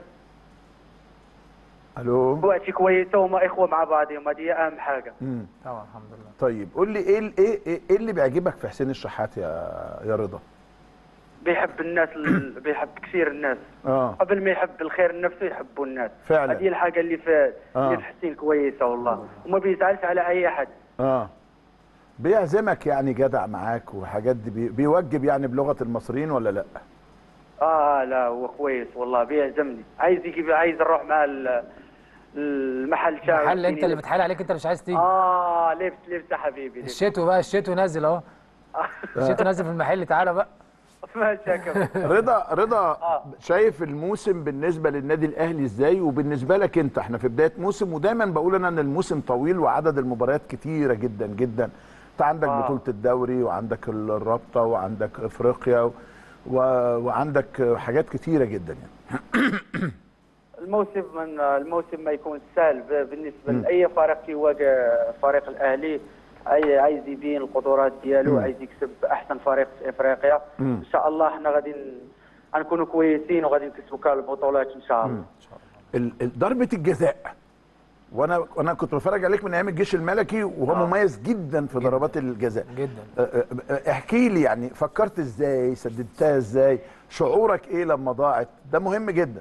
الو وقتي كويسه وما اخوه مع بعضهم هذه هي اهم حاجه مم. طبعا الحمد لله طيب قول لي ايه ال- ايه ايه إيه اللي بيعجبك في حسين الشحات يا يا رضا بيحب الناس ال- بيحب كثير الناس اه قبل ما يحب الخير لنفسه يحبوا الناس فعلا. هذه الحاجه اللي في آه. اللي في حسين كويسه والله وما بيزعلش على اي احد اه بيعزمك يعني جدع معاك وحاجات دي بي- بيوجب يعني بلغه المصريين ولا لا اه لا هو كويس والله بيعزمني عايز يجيب عايز نروح مع ال- المحل شاي محل انت اللي بتحايل عليك انت مش عايز تيجي اه لبس لبس يا حبيبي لبس. الشتو بقى الشتو نازل اهو الشتو نازل في المحل تعالى بقى ماشي يا كابتن رضا رضا آه. شايف الموسم بالنسبه للنادي الاهلي ازاي وبالنسبه لك انت احنا في بدايه موسم ودايما بقول انا ان الموسم طويل وعدد المباريات كتيره جدا جدا انت عندك آه. بطوله الدوري وعندك الرابطه وعندك افريقيا و... و... وعندك حاجات كتيره جدا يعني الموسم من الموسم ما يكون سهل ب- بالنسبه لاي فريق يواجه فريق الاهلي اي عايز يبين القدرات ديالو عايز يكسب احسن فريق في افريقيا ان شاء الله احنا غادي ن- غنكونوا كويسين وغادي نكسبوا كاع البطولات ان شاء الله ال- ال- ضربه الجزاء وانا انا كنت بتفرج عليك من ايام الجيش الملكي وهو آه. مميز جدا في ضربات الجزاء جدا أه، أه، أه، احكي لي يعني فكرت ازاي سددتها ازاي شعورك ايه لما ضاعت ده مهم جدا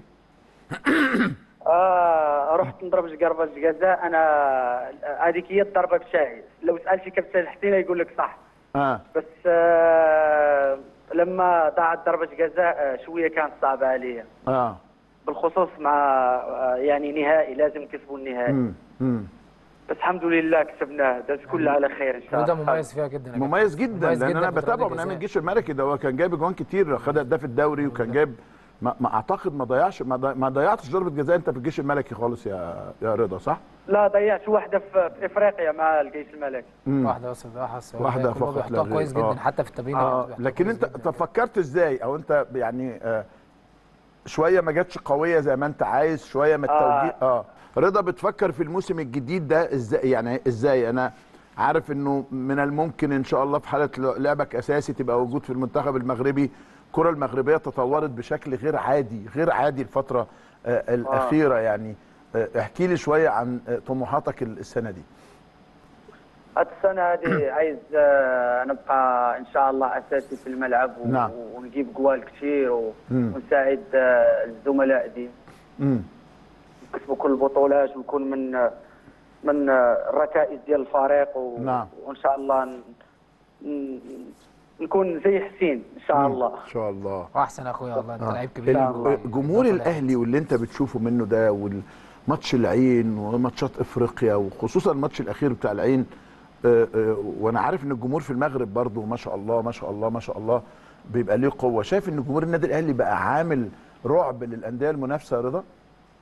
آه رحت نضرب ضربه جزاء انا هذيك هي الضربه بشاي لو سالت كابتن حسين يقول لك صح اه بس آه لما ضاعت ضربه جزاء آه، شويه كانت صعبه عليا اه بالخصوص مع آه، يعني نهائي لازم نكسبوا النهائي امم امم بس الحمد لله كسبناه داز كله على خير ان شاء رضا الله مميز فيها جدا يا كابتن. مميز جدا مميز لان جدا انا في ضربات بتابعه من ايام الجزاء. الجيش الملكي ده هو كان جايب جوان كتير خد هداف الدوري وكان جايب ما, ما اعتقد ما ضيعش ما, ضي... ما ضيعتش ضربه جزاء انت في الجيش الملكي خالص يا يا رضا صح؟ لا ضيعت واحده في في افريقيا مع الجيش الملكي مم. واحده بس بس واحدة كلهم فقط بيحطوها لا كويس غير. جدا آه. حتى في التمرين اه بيحطوها لكن كويس انت جداً. طب فكرت ازاي او انت يعني آه شويه ما جاتش قويه زي ما انت عايز شويه ما التوجيه اه رضا بتفكر في الموسم الجديد ده ازاي يعني ازاي انا عارف انه من الممكن ان شاء الله في حاله لعبك اساسي تبقى موجود في المنتخب المغربي الكره المغربيه تطورت بشكل غير عادي غير عادي الفتره آه الاخيره يعني آه احكي لي شويه عن آه طموحاتك السنه دي هاد السنه هذه عايز آه، نبقى ان شاء الله اساسي في الملعب و- نعم. ونجيب جوال كثير و- مم. ونساعد آه، الزملاء دي امم نكسبوا كل البطولات ونكون من آه، من آه، الركائز ديال الفريق و... نعم. وان شاء الله ن... ن... نكون زي حسين ان شاء الله ان شاء الله واحسن اخويا والله انت آه. لعيب كبير والله. الجمهور الاهلي واللي انت بتشوفه منه ده والماتش العين وماتشات افريقيا وخصوصا الماتش الاخير بتاع العين آه، آه، وانا عارف ان الجمهور في المغرب برضو ما شاء الله ما شاء الله ما شاء الله بيبقى ليه قوه شايف ان جمهور النادي الاهلي بقى عامل رعب للانديه المنافسه يا رضا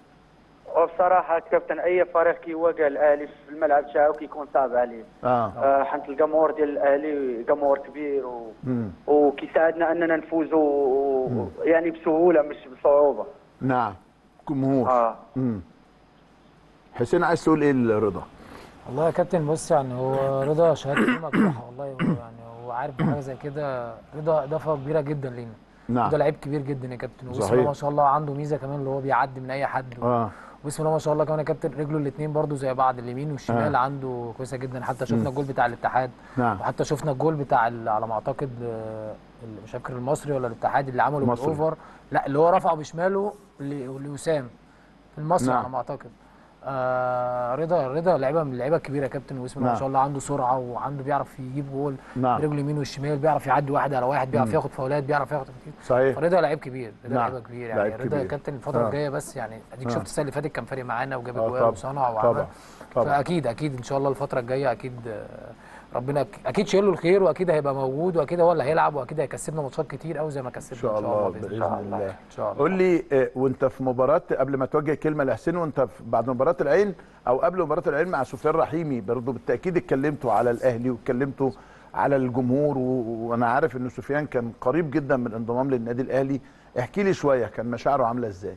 وبصراحه كابتن اي فريق كيواجه الاهلي في الملعب تاعو كيكون صعب عليه اه آه، حنت الجمهور ديال الاهلي جمهور كبير و... مم. وكيساعدنا اننا نفوزوا و... يعني بسهوله مش بصعوبه نعم جمهور اه مم. حسين عايز تقول ايه لرضا والله يا كابتن بص يعني هو رضا شهادته دي مجروحه والله هو يعني هو عارف بحاجه زي كده رضا اضافه كبيره جدا لينا نعم ده لعيب كبير جدا يا كابتن وبسم صحيح. الله ما شاء الله عنده ميزه كمان اللي هو بيعدي من اي حد اه وبسم الله ما شاء الله كمان يا كابتن رجله الاثنين برضو زي بعض اليمين والشمال آه. عنده كويسه جدا حتى شفنا الجول بتاع الاتحاد نعم وحتى شفنا الجول بتاع ال- على ما اعتقد آه، ال- مش فاكر المصري ولا الاتحاد اللي عمله المصري. بالاوفر لا اللي هو رفعه بشماله ل- لوسام في المصري نعم. على ما اعتقد آه رضا رضا لعيبه من اللعيبه الكبيره يا كابتن وبسم الله نعم. ما شاء الله عنده سرعه وعنده بيعرف يجيب جول نعم. برجله اليمين والشمال بيعرف يعدي واحد على واحد بيعرف ياخد فاولات بيعرف ياخد كتير صحيح فرضا لعيب كبير رضا نعم. لعيب كبير لعيب يعني رضا كبير. يا كابتن الفتره آه. الجايه بس يعني اديك آه. شفت السنه اللي فاتت كان فارق معانا وجاب آه، اجوال طبعا. وصنع طبعا. وعمل طبعا. فاكيد اكيد ان شاء الله الفتره الجايه اكيد آه، ربنا أك- اكيد شايل له الخير واكيد هيبقى موجود واكيد هو اللي هيلعب واكيد هيكسبنا ماتشات كتير قوي زي ما ان كسبنا شاء الله باذن الله ان شاء الله قول لي آه، وانت في مباراه قبل ما توجه كلمه لحسين وانت في- بعد مباراه العين او قبل مباراه العين مع سفيان رحيمي برضه بالتاكيد اتكلمتوا على الاهلي واتكلمتوا على الجمهور و- وانا عارف ان سفيان كان قريب جدا من الانضمام للنادي الاهلي احكي لي شويه كان مشاعره عامله ازاي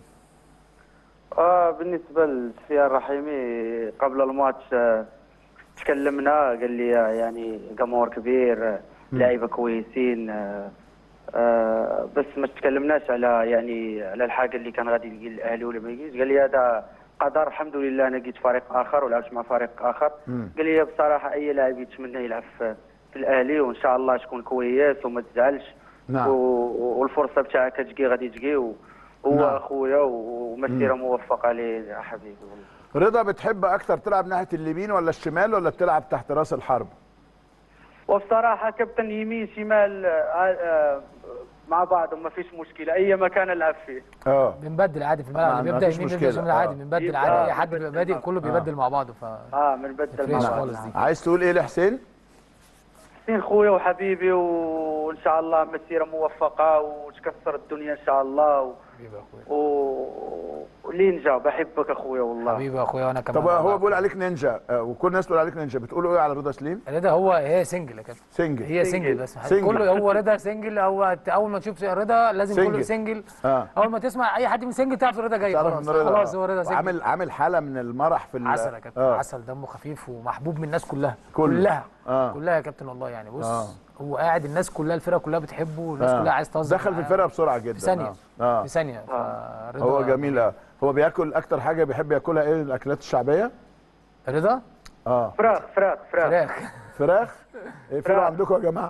آه بالنسبة لسفيان الرحيمي قبل الماتش آه، تكلمنا قال لي يعني جمهور كبير آه، لعيبة كويسين آه، آه، بس ما تكلمناش على يعني على الحاجة اللي كان غادي يلقي الأهلي ولا ما يلقيش قال لي هذا قدر الحمد لله أنا لقيت فريق آخر ولعبت مع فريق آخر مم. قال لي بصراحة أي لاعب يتمنى يلعب في في الأهلي وإن شاء الله تكون كويس وما تزعلش نعم. و- والفرصة بتاعك تجي غادي تجي و- هو نعم. اخويا ومسيره موفقه لي يا حبيبي والله رضا بتحب اكتر تلعب ناحيه اليمين ولا الشمال ولا بتلعب تحت راس الحرب وبصراحه كابتن يمين شمال آه، آه، مع بعض وما فيش مشكله اي مكان العب فيه اه بنبدل عادي في ما- الملعب اللي ما بيبدا فيش يمين مشكلة. بيبدا شمال عادي آه. بنبدل آه، عادي اي حد بنبدل بيبقى بادئ مع- كله بيبدل مع بعضه ف اه بنبدل مع مفيش بعض خالص دي. عايز تقول ايه لحسين حسين خويا وحبيبي وان شاء الله مسيره موفقه وتكسر الدنيا ان شاء الله و... حبيبي يا اخويا و... ولينجا بحبك اخويا والله حبيبي يا اخويا وانا كمان طب هو والله. بيقول عليك نينجا آه، وكل الناس بتقول عليك نينجا بتقولوا ايه على رضا سليم رضا هو هي سنجل يا كابتن سنجل هي سنجل. سنجل بس سنجل. كله هو رضا سنجل هو ت- اول ما تشوف رضا لازم سنجل. كله سنجل اه اول ما تسمع اي حد من سنجل تعرف رضا جاي تعرف خلاص ان رضا خلاص هو رضا سنجل عامل عامل حاله من المرح في ال- عسل يا كابتن آه. عسل دمه خفيف ومحبوب من الناس كلها كله. كلها آه. كلها يا كابتن والله يعني بص آه. هو قاعد الناس كلها الفرقه كلها بتحبه والناس آه. كلها عايز تهزر دخل في معاه. الفرقه بسرعه جدا في ثانيه اه, آه. في ثانيه فرضا هو جميل آه. هو بياكل اكتر حاجه بيحب ياكلها ايه الاكلات الشعبيه رضا اه فراغ فراغ فراغ فراخ فراخ ايه فراخ فراخ. عندكم يا جماعه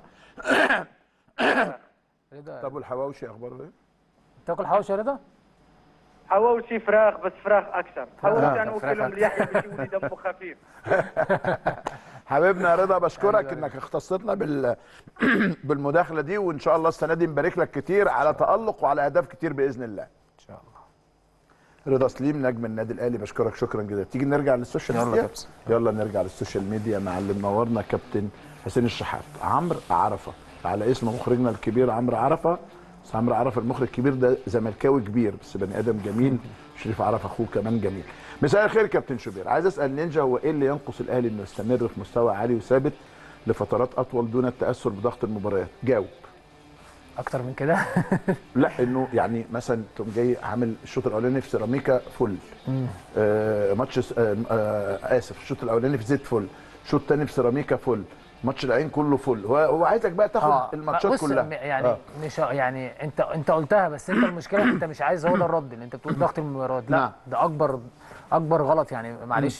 رضا طب والحواوشي اخباره ايه تاكل حواوشي يا رضا حواوشي فراخ بس فراخ اكثر حواوشي انا فراخ وكلهم أكثر. اليحيى باش يولي دمه خفيف حبيبنا يا رضا بشكرك انك اختصتنا بال بالمداخله دي وان شاء الله السنه دي نبارك لك كتير على تالق وعلى اهداف كتير باذن الله ان شاء الله رضا سليم نجم النادي الاهلي بشكرك شكرا جدا تيجي نرجع للسوشيال يلا ميديا كابتن. يلا نرجع للسوشيال ميديا مع اللي منورنا كابتن حسين الشحات عمرو عرفه على اسم مخرجنا الكبير عمرو عرفه بس عمرو عرفه المخرج الكبير ده زملكاوي كبير بس بني ادم جميل شريف عرفه اخوه كمان جميل مساء الخير كابتن شوبير عايز اسال نينجا هو ايه اللي ينقص الاهلي انه يستمر في مستوى عالي وثابت لفترات اطول دون التاثر بضغط المباريات جاوب اكتر من كده لا انه يعني مثلا تقوم جاي عامل الشوط الاولاني في سيراميكا فل آه ماتش س- آه آه اسف الشوط الاولاني في زيت فل الشوط الثاني في سيراميكا فل ماتش العين كله فل هو هو عايزك بقى تاخد الماتشات بص كلها م- يعني آه. آه. مش يعني انت انت قلتها بس انت المشكله انت مش عايز هو ده الرد اللي انت بتقول ضغط المباريات لا نعم. ده اكبر اكبر غلط يعني معلش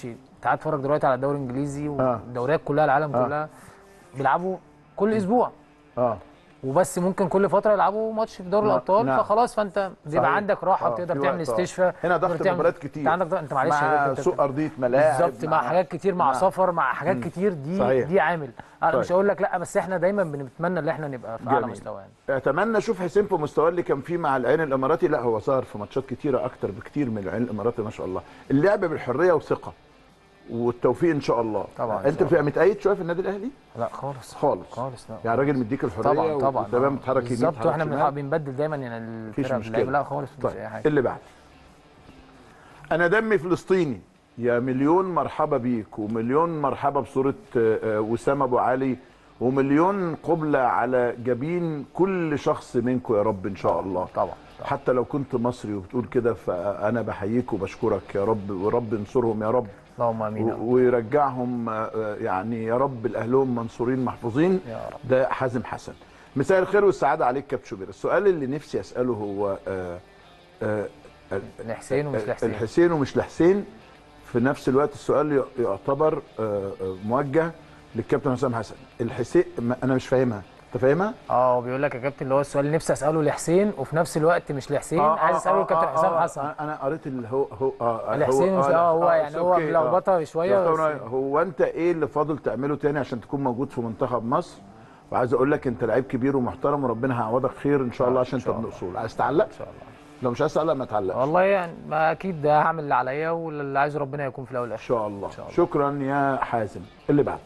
تعال اتفرج دلوقتي على الدوري الانجليزي آه. والدوريات كلها العالم آه. كلها بيلعبوا كل اسبوع اه وبس ممكن كل فتره يلعبوا ماتش في دوري نعم. الابطال نعم. فخلاص فانت بيبقى صحيح. عندك راحه آه، بتقدر في تعمل وقت، آه. استشفاء هنا تقدر ضغط تعمل- مباريات كتير انت عندك ضغط انت معلش مع يا دكتور، سوء ارضيه ملاعب بالظبط مع حاجات كتير مع مع- سفر مع حاجات كتير دي صحيح. دي عامل انا طيب. مش هقول لك لا بس احنا دايما بنتمنى ان احنا نبقى في اعلى جميل. مستوى يعني اتمنى اشوف حسين في مستواه اللي كان فيه مع العين الاماراتي لا هو ظهر في ماتشات كتيره اكتر بكتير من العين الاماراتي ما شاء الله اللعب بالحريه وثقه والتوفيق ان شاء الله طبعاً إن انت شاء بتبقى متأيد شويه في النادي الاهلي لا خالص خالص خالص لا يعني راجل مديك الحريه طبعا طبعا وتمام آه. بتحرك يمين بالظبط تحرك واحنا شمال. بنحاول بنبدل دايما يعني مفيش الفرق مشكلة. اللعيبة. لا خالص مفيش طيب اي حاجه اللي بعد انا دمي فلسطيني يا مليون مرحبا بيك ومليون مرحبا بصوره آه، آه، وسام ابو علي ومليون قبله على جبين كل شخص منكم يا رب ان شاء الله طبعا حتى لو كنت مصري وبتقول كده فانا بحييك وبشكرك يا رب ورب انصرهم يا رب اللهم امين يا رب. و- ويرجعهم آه، يعني يا رب لاهلهم منصورين محفوظين يا رب. ده حازم حسن مساء الخير والسعاده عليك كابتن شوبير السؤال اللي نفسي اساله هو آه، آه، لحسين ومش لحسين الحسين ومش لحسين في نفس الوقت السؤال ي- يعتبر آه، آه، موجه للكابتن حسام حسن الحسين ما- انا مش فاهمها انت فاهمها اه بيقول لك يا كابتن اللي هو السؤال اللي نفسي اساله لحسين وفي نفس الوقت مش لحسين عايز اساله لكابتن حسام حسن انا أنا قريت اللي هو هو اه الحسين مش- آه، هو يعني هو أوكي، آه. ملخبطة شوية يعتبر بس- هو انت ايه اللي فاضل تعمله تاني عشان تكون موجود في منتخب مصر وعايز اقول لك انت لعيب كبير ومحترم وربنا هيعوضك خير ان شاء الله عشان انت شاء ابن الله. اصول عايز تعلق ان شاء الله لو مش عايز تعلق ما تعلقش والله يعني ما اكيد ده هعمل اللي عليا واللي عايزه ربنا يكون في الاول ان والاخر شاء الله شاء الله. شكرا يا حازم اللي بعده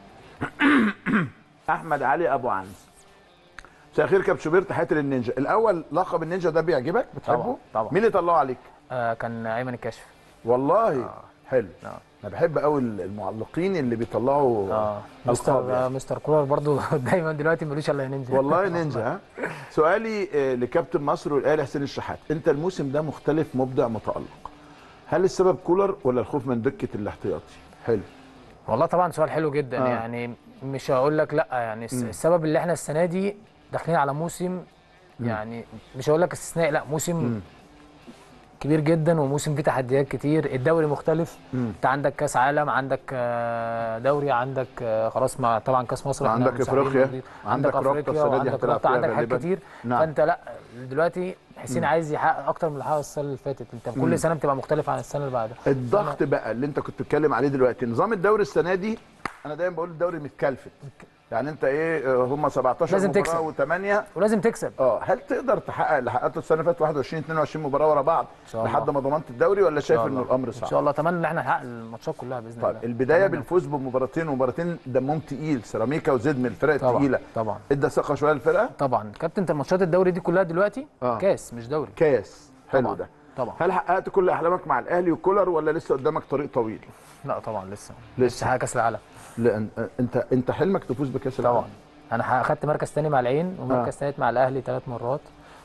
احمد علي ابو عنز مساء الخير كابتن شوبير تحياتي للنينجا الاول لقب النينجا ده بيعجبك بتحبه طبعاً، طبعاً. مين اللي طلعه عليك آه كان ايمن الكشف والله حلو آه. انا بحب قوي المعلقين اللي بيطلعوا اه ألقاب مستر يعني. آه مستر كولر برضو دايما دلوقتي ملوش الا نينجا والله نينجا ها سؤالي آه، لكابتن مصر والاهلي حسين الشحات انت الموسم ده مختلف مبدع متالق هل السبب كولر ولا الخوف من دكه الاحتياطي حلو والله طبعا سؤال حلو جدا آه. آه. يعني مش هقول لك لا يعني الس- السبب اللي احنا السنه دي داخلين على موسم يعني مش هقول لك استثنائي لا موسم كبير جدا وموسم فيه تحديات كتير الدوري مختلف انت عندك كاس عالم عندك آه، دوري عندك آه، خلاص مع طبعا كاس مصر احنا عندك مسافرين إفريقيا، جديد. عندك رابطة افريقيا السنة دي وعندك هتلعب رابطه فيها عندك حاجات غالباً. كتير نعم. فانت لا دلوقتي حسين عايز يحقق اكتر من اللي حقق السنه اللي فاتت انت كل سنه بتبقى مختلف عن السنه اللي بعدها الضغط بقى اللي انت كنت بتتكلم عليه دلوقتي نظام الدوري السنه دي انا دايما بقول الدوري متكلفت يعني انت ايه آه، هم 17 لازم مباراه تكسب. و8 ولازم تكسب اه هل تقدر تحقق اللي حققته السنه اللي فاتت 21 22 مباراه ورا بعض شاء الله. لحد ما ضمنت الدوري ولا شايف انه الامر ان شاء صعب؟ الله اتمنى ان احنا نحقق الماتشات كلها باذن طيب الله البدايه أتمنى. بالفوز بمباراتين ومباراتين دمهم تقيل سيراميكا وزد من الفرق طبعا الثقيله طبعا ادى ثقه شويه للفرقه طبعا كابتن انت ماتشات الدوري دي كلها دلوقتي آه. كاس مش دوري كاس حلو طبعا ده طبعا هل حققت كل احلامك مع الاهلي وكولر ولا لسه قدامك طريق طويل؟ لا طبعا لسه لسه. لسه حاجه كاس العالم لان انت انت حلمك تفوز بكاس العالم طبعا انا اخدت مركز تاني مع العين ومركز آه. ثالث مع الاهلي ثلاث مرات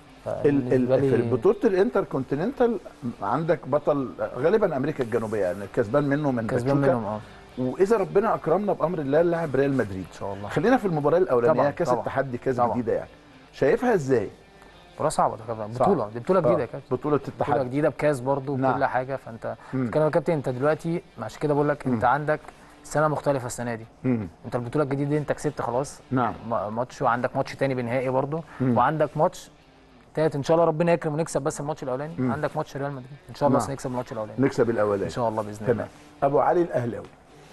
ال فبالنسبة ال في لي- بطوله الانتر كونتيننتال عندك بطل غالبا امريكا الجنوبيه يعني كسبان منه من كسبان باتشوكا. منهم اه واذا ربنا اكرمنا بامر الله لاعب ريال مدريد ان شاء الله خلينا في المباراه الاولانيه طبعاً، كاس طبعاً. التحدي كاس طبعاً. جديده يعني شايفها ازاي؟ بطوله صعبه ده كابتن صعب. بطوله دي بطوله جديده يا آه، كابتن بطوله بطوله التحدي جديده بكاس برضو نعم. بكل حاجه فانت مم. بتتكلم يا كابتن انت دلوقتي عشان كده بقول لك انت عندك سنه مختلفه السنه دي مم. انت البطوله الجديده دي انت كسبت خلاص نعم م- ماتش وعندك ماتش تاني بنهائي برضه مم. وعندك ماتش تالت ان شاء الله ربنا يكرم ونكسب بس الماتش الاولاني مم. عندك ماتش ريال مدريد ان شاء الله نعم. بس نكسب الماتش الاولاني نكسب ان الاولاني شاء الله باذن تمام الله ابو علي الاهلاوي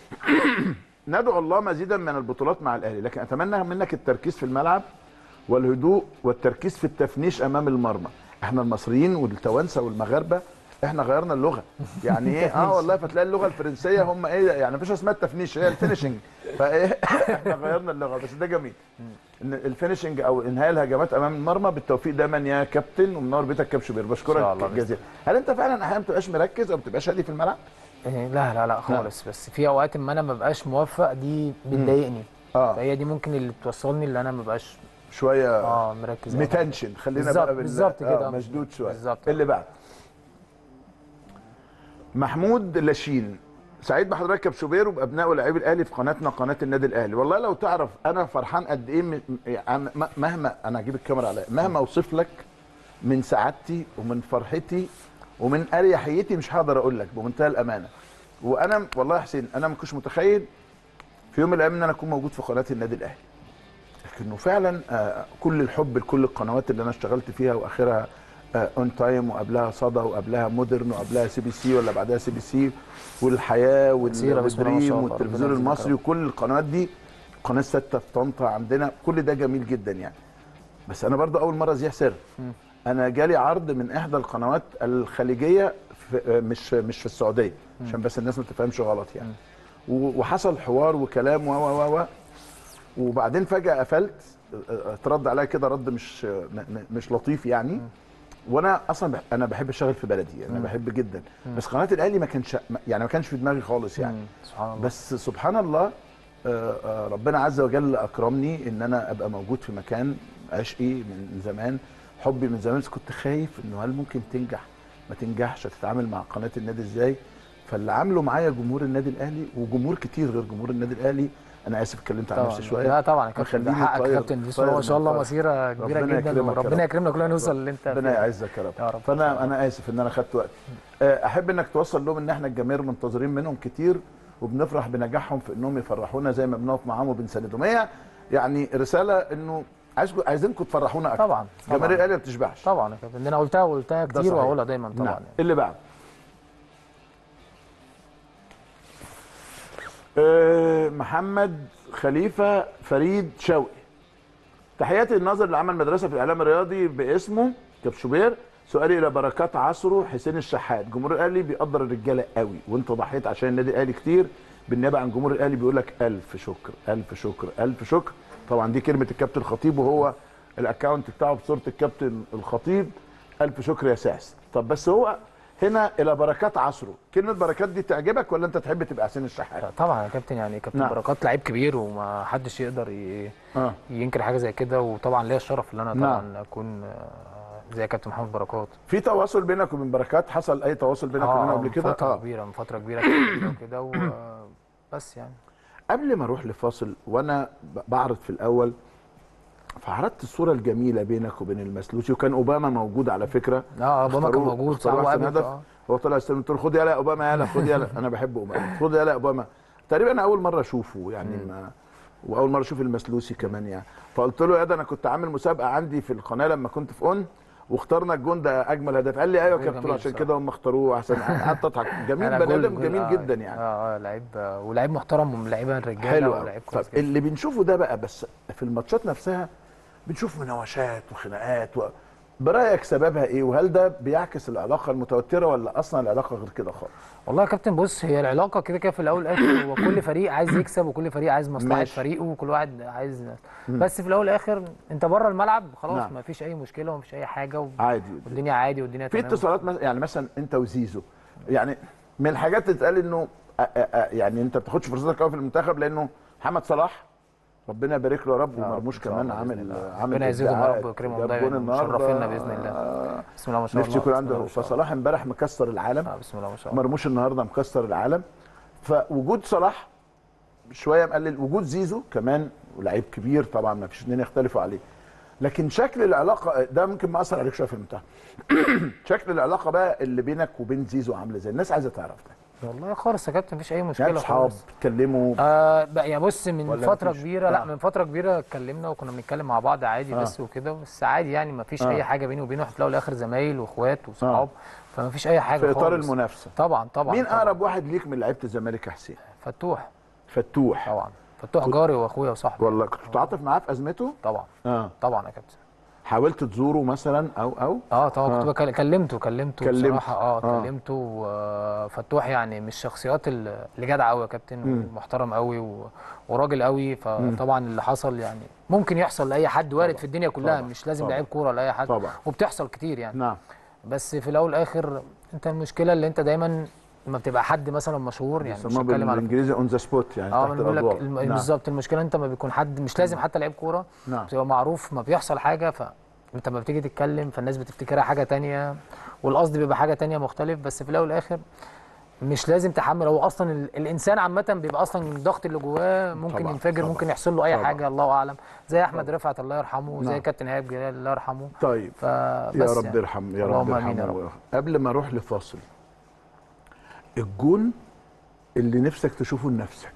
ندعو الله مزيدا من البطولات مع الاهلي لكن اتمنى منك التركيز في الملعب والهدوء والتركيز في التفنيش امام المرمى احنا المصريين والتوانسه والمغاربه احنا غيرنا اللغه يعني ايه اه والله فتلاقي اللغه الفرنسيه هم ايه يعني مفيش اسمها التفنيش هي الفينشنج فايه احنا غيرنا اللغه بس ده جميل ان الفينشنج او انهاء الهجمات امام المرمى بالتوفيق دايما يا كابتن ومنور بيتك كابتن شوبير إن شاء بشكرك الله بإذن جزيلا هل انت فعلا احيانا ما بتبقاش مركز او ما بتبقاش هادي في الملعب إيه لا لا لا خالص بس في اوقات ما انا ما ببقاش موفق دي بتضايقني اه فهي دي ممكن اللي بتوصلني اللي انا ما ببقاش شويه اه مركز أوي. متنشن خلينا بالظبط- بقى بال- بالظبط كده. آه مشدود شويه بالظبط. اللي بعد محمود لاشين سعيد بحضرتك يا شوبير وبابناء ولاعبي الاهلي في قناتنا قناه النادي الاهلي والله لو تعرف انا فرحان قد ايه م- يعني م- مهما انا هجيب الكاميرا عليا مهما اوصف لك من سعادتي ومن فرحتي ومن اريحيتي مش هقدر اقول لك بمنتهى الامانه وانا والله يا حسين انا ما كنتش متخيل في يوم من الايام ان انا اكون موجود في قناه النادي الاهلي لكنه فعلا آه، كل الحب لكل القنوات اللي انا اشتغلت فيها واخرها اون تايم وقبلها صدى وقبلها مودرن وقبلها سي بي سي ولا بعدها سي بي سي والحياه كتيرة بسم الله ما شاء والدريم الله، والتلفزيون ربنا يجزيك المصري وكل القنوات دي قناه سته في طنطا عندنا كل ده جميل جدا يعني بس انا برضو اول مره ازيح سر انا جالي عرض من احدى القنوات الخليجيه في مش مش في السعوديه عشان بس الناس ما تفهمش غلط يعني و- وحصل حوار وكلام و و و و وبعدين فجاه قفلت اترد عليا كده رد مش م- م- مش لطيف يعني وانا اصلا بح- انا بحب اشتغل في بلدي انا بحب جدا بس قناه الاهلي ما كانش يعني ما كانش في دماغي خالص يعني مم. سبحان الله بس سبحان الله آه، آه، ربنا عز وجل اكرمني ان انا ابقى موجود في مكان عشقي من زمان حبي من زمان بس كنت خايف انه هل ممكن تنجح ما تنجحش هتتعامل مع قناه النادي ازاي فاللي عامله معايا جمهور النادي الاهلي وجمهور كتير غير جمهور النادي الاهلي انا اسف اتكلمت عن طبعا نفسي شويه لا طبعا يا كابتن ده مخليني حقك يا طاير- كابتن بسم الله طاير ما شاء من الله الفرح. مسيره كبيره ربنا جدا يكرمك يا وربنا رب. يكرمنا كلنا نوصل اللي انت ربنا فيه. يعزك يا رب يا رب. فانا انا اسف ان انا خدت وقت آه، احب انك توصل لهم ان احنا الجماهير منتظرين منهم كتير وبنفرح بنجاحهم في انهم يفرحونا زي ما بنقف معاهم وبنساندهم هي يعني رساله انه عايزكم عايزينكم تفرحونا اكتر طبعا جماهير طبعا الاهلي ما بتشبعش طبعا يا كابتن ده انا قلتها وقلتها ده كتير صحيح. وهقولها دايما طبعا نعم. يعني. اللي بعد آه، محمد خليفه فريد شوقي تحياتي الناظر اللي عمل مدرسه في الاعلام الرياضي باسمه كبشوبير سؤالي الى بركات عصره حسين الشحات جمهور الاهلي بيقدر الرجاله قوي وانت ضحيت عشان النادي الاهلي كتير بالنيابه عن جمهور الاهلي بيقول لك الف شكر الف شكر الف شكر طبعا دي كلمه الكابتن الخطيب وهو الاكونت بتاعه بصوره الكابتن الخطيب الف شكر يا ساس طب بس هو هنا الى بركات عصره كلمه بركات دي تعجبك ولا انت تحب تبقى حسين الشحات طبعا يا كابتن يعني كابتن نعم. بركات لعيب كبير وما حدش يقدر ي... اه ينكر حاجه زي كده وطبعا ليا الشرف ان انا نعم. طبعا اكون آه، زي كابتن محمد بركات في تواصل بينك وبين بركات حصل اي تواصل بينك وبينه قبل من كده فتره آه. كبيره من فتره كبيره كده وكده و... بس يعني قبل ما اروح لفاصل وانا ب- بعرض في الاول فعرضت الصوره الجميله بينك وبين المسلوسي وكان اوباما موجود على فكره اه اوباما كان اختاروه- موجود اختاروه صح أحسن وقابلته هدف اه هو طلع استلم قلت له خد يلا يا اوباما يلا خد يلا انا بحب اوباما خد يلا يا اوباما تقريبا انا اول مره اشوفه يعني ما واول مره اشوف المسلوسي كمان يعني فقلت له يا ده انا كنت عامل مسابقه عندي في القناه لما كنت في اون واخترنا الجون ده اجمل هدف قال لي ايوه يا جول كابتن جميل عشان بصراحة. كده هم اختاروه احسن قعدت اضحك جميل لا، بني جول- ادم جول، جميل آه، جدا يعني اه اه لعيب آه، ولعيب محترم ومن لعيبه الرجاله حلو ولعيب طب كويس جدا اللي بنشوفه ده بقى بس في الماتشات نفسها بنشوف مناوشات وخناقات و... برايك سببها ايه وهل ده بيعكس العلاقه المتوتره ولا اصلا العلاقه غير كده خالص والله يا كابتن بص هي العلاقه كده كده في الاول والاخر هو كل فريق عايز يكسب وكل فريق عايز مصلحه ماشي. فريقه وكل واحد عايز بس في الاول والاخر انت بره الملعب خلاص نعم. ما فيش اي مشكله وما فيش اي حاجه و... عادي والدنيا عادي والدنيا في تمام اتصالات مثلا يعني مثلا انت وزيزو يعني من الحاجات اللي تتقال انه أ- أ- أ- يعني انت ما بتاخدش فرصتك قوي في المنتخب لانه محمد صلاح ربنا يبارك له يا رب يا رب ومرموش إن شاء كمان الله بإذن عامل الله. عامل ربنا يزيدهم يا رب إبداعات. ويكرمهم جاب دايما جون النهارده ومشرفينا بإذن الله. آه، بسم الله ما شاء الله نفسي يكون بسم عنده الله ما شاء الله. فصلاح امبارح مكسر العالم آه بسم الله ما شاء الله مرموش النهارده مكسر العالم فوجود صلاح شويه مقلل وجود زيزو كمان ولاعيب كبير طبعا ما فيش اثنين يختلفوا عليه لكن شكل العلاقه ده ممكن مأثر عليك شويه في المنتخب شكل العلاقه بقى اللي بينك وبين زيزو عامله ازاي الناس عايزه تعرف ده والله خالص يا كابتن مفيش اي مشكله يعني اصحاب خالص بيتكلموا آه بقى يعني بص من ولا فتره مفيش؟ كبيره آه. لا من فتره كبيره اتكلمنا وكنا بنتكلم مع بعض عادي آه. بس وكده بس عادي يعني مفيش آه. اي حاجه بيني وبينه احنا في الاول والاخر زمايل واخوات وصحاب فمفيش اي حاجه في اطار خالص. المنافسه طبعا طبعا مين طبعاً. اقرب واحد ليك من لعيبه الزمالك يا حسين فتوح فتوح طبعا فتوح جاري واخويا وصاحبي والله كنت بتتعاطف معاه في ازمته طبعا اه طبعا يا كابتن حاولت تزوره مثلا او او اه طبعا آه. كنت بكل- كلمته كلمته كلمت. بصراحه اه آه. كلمته وفتوح يعني من الشخصيات ال- اللي جدع قوي يا كابتن ومحترم قوي و... وراجل قوي فطبعا اللي حصل يعني ممكن يحصل لاي حد وارد في الدنيا كلها طبعاً. مش لازم طبعاً. لعيب كوره لاي حد طبعاً. وبتحصل كتير يعني نعم بس في الاول والاخر انت المشكله اللي انت دايما لما بتبقى حد مثلا مشهور يعني مش بيسموها بتكلم على بالانجليزي اون ذا سبوت يعني اه تحت ما بقول لك الاضواء الم... نعم. بالظبط المشكله انت ما بيكون حد مش لازم حتى لعيب كوره نعم. بتبقى معروف ما بيحصل حاجه فانت لما بتيجي تتكلم فالناس بتفتكرها حاجه تانية والقصد بيبقى حاجه تانية مختلف بس في الاول والاخر مش لازم تحمل هو اصلا ال... الانسان عامه بيبقى اصلا الضغط اللي جواه ممكن طبعاً، ينفجر طبعاً، ممكن يحصل له اي طبعاً. حاجه الله اعلم زي احمد رفعت الله يرحمه زي نعم. كابتن ايهاب جلال الله يرحمه طيب فبس يا رب يعني. يرحم يا رب اللهم آمين يا يرحمه رب. قبل ما اروح لفاصل الجون اللي نفسك تشوفه لنفسك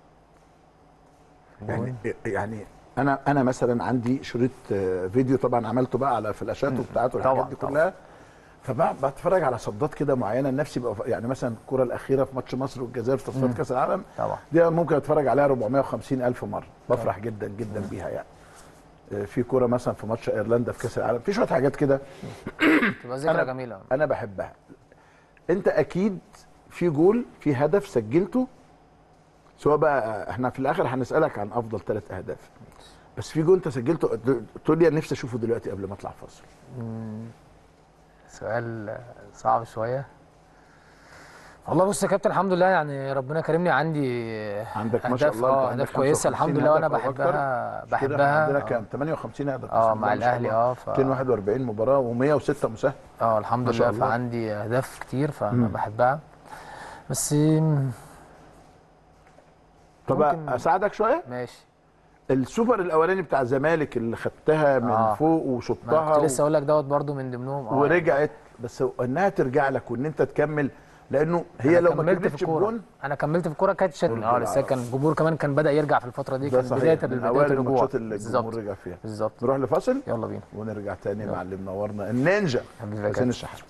يعني يعني انا انا مثلا عندي شريط آه، فيديو طبعا عملته بقى على فلاشات وبتاعته والحاجات طبعاً، دي طبعاً. كلها فبتفرج على صدات كده معينه نفسي بقى يعني مثلا الكره الاخيره في ماتش مصر والجزائر في تصفيات كاس العالم طبعا دي ممكن اتفرج عليها 450 الف مره بفرح جدا جدا بيها يعني آه، في كوره مثلا في ماتش ايرلندا في كاس العالم في شويه حاجات كده تبقى ذكرى أنا- جميله انا بحبها انت اكيد في جول في هدف سجلته سواء بقى احنا في الاخر هنسالك عن افضل ثلاث اهداف بس في جول انت سجلته تقول لي انا نفسي اشوفه دلوقتي قبل ما اطلع فاصل سؤال صعب شويه والله بص يا كابتن الحمد لله يعني ربنا كرمني عندي عندك ما شاء أهداف- الله أنت اه عندك اهداف كويسه 55 الحمد لله وانا هدف أو أكتر. بحبها مش كده؟ إحنا عندنا بحبها كام 58 هدف اه بسم مع الله ما شاء الاهلي الله. اه ف 241 مباراه و106 مساهم اه الحمد ما شاء لله الله. فعندي اهداف كتير فانا مم. بحبها بس مم، طب ممكن- اساعدك شويه ماشي السوبر الاولاني بتاع الزمالك اللي خدتها من آه. فوق ما وشطها كنت لسه اقول لك دوت برضو من ضمنهم اه ورجعت بس انها ترجع لك وان انت تكمل لانه هي أنا لو ما كملت كملتش في الكوره بجون انا كملت في الكوره كانت شتني اه رجل لسه العرب. كان الجمهور كمان كان بدا يرجع في الفتره دي ده كان بدايه صحيح من بدايه اوائل الرجوع الماتشات اللي الجمهور بالظبط رجع فيها بالظبط نروح لفاصل يلا بينا ونرجع تاني مع اللي منورنا النينجا حبيبي يا حسين كابتن. الشحات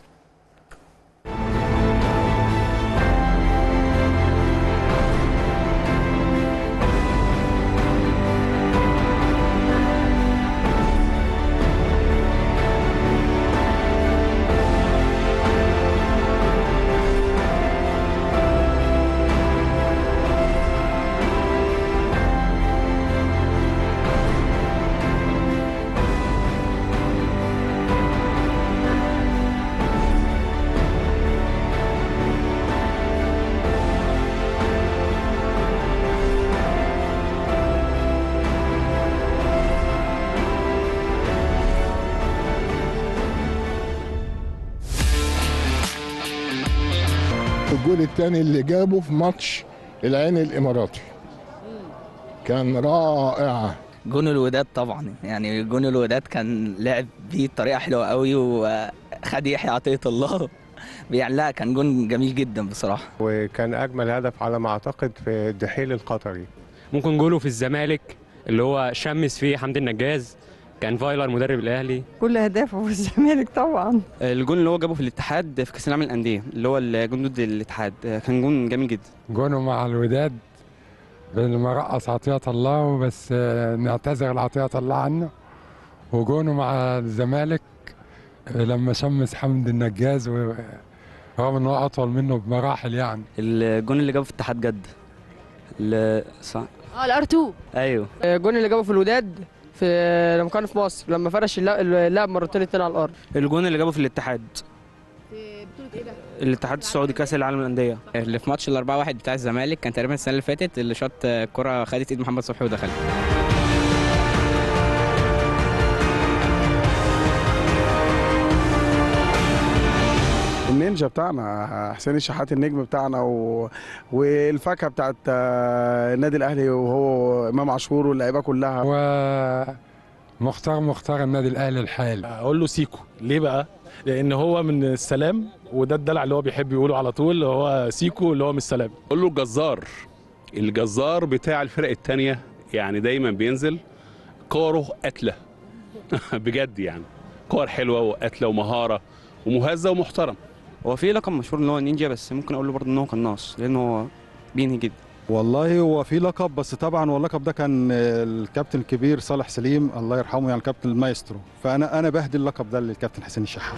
الجول الثاني اللي جابه في ماتش العين الاماراتي كان رائع جون الوداد طبعا يعني جون الوداد كان لعب بيه بطريقه حلوه قوي وخد يحيى عطيه الله يعني لا كان جون جميل جدا بصراحه وكان اجمل هدف على ما اعتقد في الدحيل القطري ممكن جوله في الزمالك اللي هو شمس فيه حمدي النجاز كان فايلر مدرب الاهلي كل اهدافه في الزمالك طبعا الجون اللي هو جابه في الاتحاد في كاس العالم للانديه اللي هو الجون ضد الاتحاد كان جون جميل جدا جونه مع الوداد لما رقص عطية الله بس آه، نعتذر لعطية الله عنه وجونه مع الزمالك آه، لما شمس حمد النجاز و- رغم ان هو اطول منه بمراحل يعني الجون اللي جابه في اتحاد جده ال- صح اه الار 2 ايوه الجون اللي جابه في الوداد في لما كان في مصر لما فرش اللا- اللاعب مرتين اتنين على الارض الجون اللي جابه في الاتحاد الاتحاد السعودي كاس العالم للانديه اللي في ماتش ال 4 1 بتاع الزمالك كان تقريبا السنه اللي فاتت اللي شاط كره خدت ايد محمد صبحي ودخلت النينجا بتاعنا حسين الشحات النجم بتاعنا و... والفاكهه بتاعت آه، النادي الاهلي وهو امام عاشور واللعيبه كلها ومختار مختار النادي الاهلي الحالي اقول له سيكو ليه بقى لان هو من السلام وده الدلع اللي هو بيحب يقوله على طول اللي هو سيكو اللي هو من السلام قول له الجزار الجزار بتاع الفرق التانية يعني دايما بينزل كوره قتلة بجد يعني كور حلوة وقتلة ومهارة ومهذب ومحترم هو في لقب مشهور اللي هو النينجا بس ممكن اقول له برضه ان هو قناص لان هو بينهي جدا والله هو في لقب بس طبعا هو اللقب ده كان الكابتن الكبير صالح سليم الله يرحمه يعني الكابتن المايسترو فانا انا بهدي اللقب ده للكابتن حسين الشحات